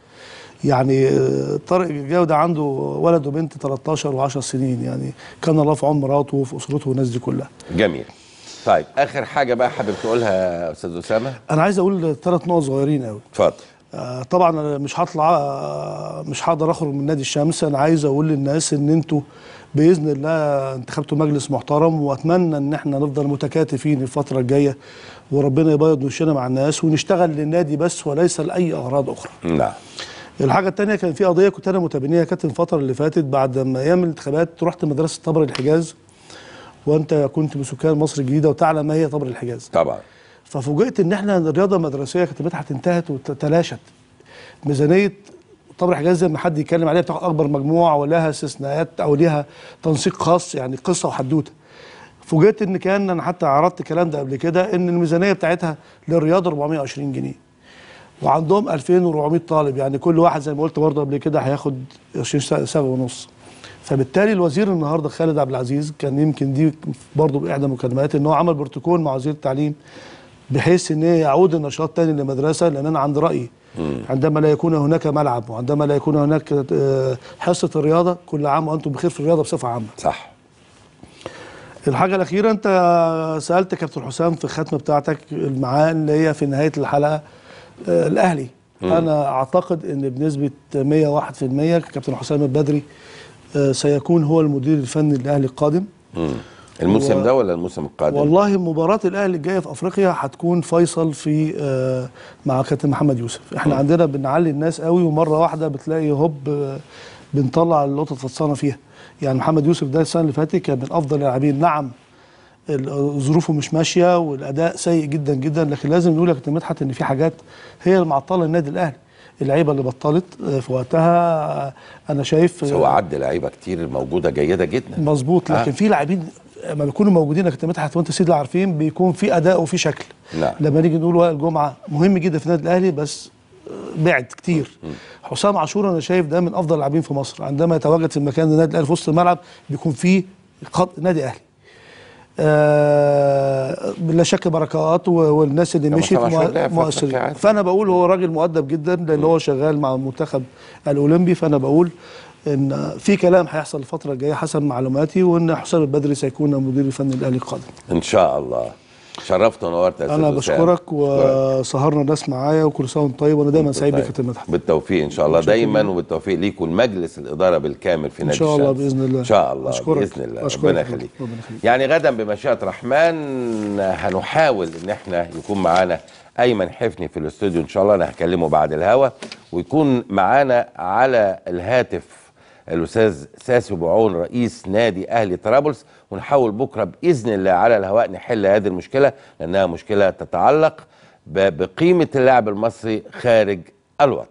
يعني آه، طارق الجودة عنده ولد وبنت 13 و10 سنين يعني كان الله في عون مراته وفي اسرته والناس دي كلها جميل طيب اخر حاجه بقى حابب تقولها يا استاذ اسامه انا عايز اقول ثلاث نقط صغيرين قوي اتفضل آه، طبعا انا مش هطلع آه، مش هقدر اخرج من نادي الشمس انا عايز اقول للناس ان انتوا باذن الله انتخبتوا مجلس محترم واتمنى ان احنا نفضل متكاتفين الفتره الجايه وربنا يبيض وشنا مع الناس ونشتغل للنادي بس وليس لاي اغراض اخرى نعم الحاجه الثانيه كان في قضيه كنت انا متبنيها كانت الفتره اللي فاتت بعد ما ايام الانتخابات رحت مدرسه طبر الحجاز وانت كنت بسكان مصر الجديده وتعلم ما هي طبر الحجاز طبعا ففوجئت ان احنا الرياضه المدرسيه كانت بتاعت انتهت وتلاشت ميزانيه طبر الحجاز زي ما حد يتكلم عليها بتاخد اكبر مجموعه ولها استثناءات او ليها تنسيق خاص يعني قصه وحدوته فوجئت ان كان انا حتى عرضت الكلام ده قبل كده ان الميزانيه بتاعتها للرياضه 420 جنيه وعندهم 2400 طالب يعني كل واحد زي ما قلت برضه قبل كده هياخد 20 سنه ونص فبالتالي الوزير النهارده خالد عبد العزيز كان يمكن دي برضه باحدى مكالمات ان هو عمل بروتوكول مع وزير التعليم بحيث ان يعود النشاط تاني للمدرسه لان انا عندي راي عندما لا يكون هناك ملعب وعندما لا يكون هناك آه، حصه الرياضه كل عام وانتم بخير في الرياضه بصفه عامه صح الحاجه الاخيره انت سالت كابتن حسام في الختمه بتاعتك معاه اللي هي في نهايه الحلقه آه، الاهلي مم. انا اعتقد ان بنسبه 101% كابتن حسام البدري آه، سيكون هو المدير الفني للاهلي القادم مم. الموسم و- ده ولا الموسم القادم والله مباراة الأهلي الجاية في أفريقيا هتكون فيصل في آه، مع كابتن محمد يوسف احنا مم. عندنا بنعلي الناس قوي ومرة واحدة بتلاقي هوب آه، بنطلع اللقطة فطسانة فيها يعني محمد يوسف ده السنة اللي فاتت كان من أفضل اللاعبين نعم ال- ظروفه مش ماشية والأداء سيء جدا جدا لكن لازم نقول يا كابتن مدحت إن في حاجات هي اللي معطلة النادي الأهلي اللعيبة اللي بطلت آه، في وقتها آه، أنا شايف بس هو عد لعيبه كتير موجوده جيده جدا مظبوط لكن آه. في لاعبين لما بيكونوا موجودين يا كابتن مدحت وانت سيد عارفين بيكون في اداء وفي شكل نعم لما نيجي نقول وائل جمعه مهم جدا في النادي الاهلي بس آه، بعد كتير حسام عاشور انا شايف ده من افضل اللاعبين في مصر عندما يتواجد في المكان النادي الاهلي في وسط الملعب بيكون فيه خط نادي اهلي آه بلا شك بركات و- والناس اللي يا مشيت حسام عاشور لعب مؤ- في مؤثرين أفريقيا عادي. فانا بقول هو راجل مؤدب جدا لان هو شغال مع المنتخب الاولمبي فانا بقول ان في كلام هيحصل الفتره الجايه حسب معلوماتي وان حسام البدري سيكون المدير الفني الاهلي القادم ان شاء الله شرفت ونورت يا انا أستاذ وسام. بشكرك وسهرنا الناس معايا وكل سنه وانت طيب وانا دايما سعيد بك يا كابتن مدحت بالتوفيق ان شاء الله متشكرين. دايما وبالتوفيق ليك والمجلس الاداره بالكامل في ان نادي شاء الله الشمس. باذن الله ان شاء الله أشكرك. باذن الله أشكرك ربنا يا يخليك ربنا يخليك. يعني غدا بمشيئه الرحمن هنحاول ان احنا يكون معانا ايمن حفني في الاستوديو ان شاء الله انا هكلمه بعد الهوا ويكون معانا على الهاتف الاستاذ ساسي بعون رئيس نادي اهلي طرابلس ونحاول بكره باذن الله على الهواء نحل هذه المشكله لانها مشكله تتعلق ب- بقيمه اللاعب المصري خارج الوطن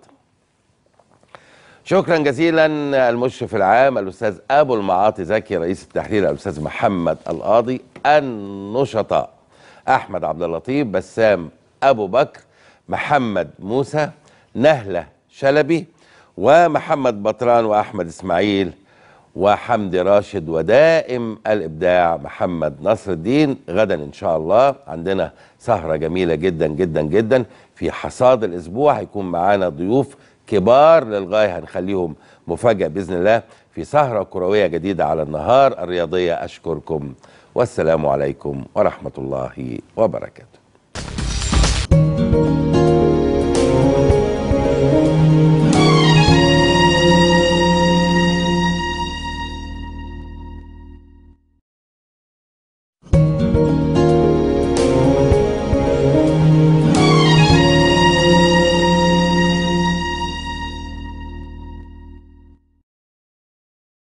شكرا جزيلا المشرف العام الاستاذ ابو المعاطي زكي رئيس التحرير الاستاذ محمد القاضي النشطاء احمد عبد اللطيف بسام ابو بكر محمد موسى نهله شلبي ومحمد بطران واحمد اسماعيل وحمدي راشد ودائم الابداع محمد نصر الدين غدا ان شاء الله عندنا سهره جميله جدا جدا جدا في حصاد الاسبوع هيكون معانا ضيوف كبار للغايه هنخليهم مفاجاه باذن الله في سهره كرويه جديده على النهار الرياضيه اشكركم والسلام عليكم ورحمه الله وبركاته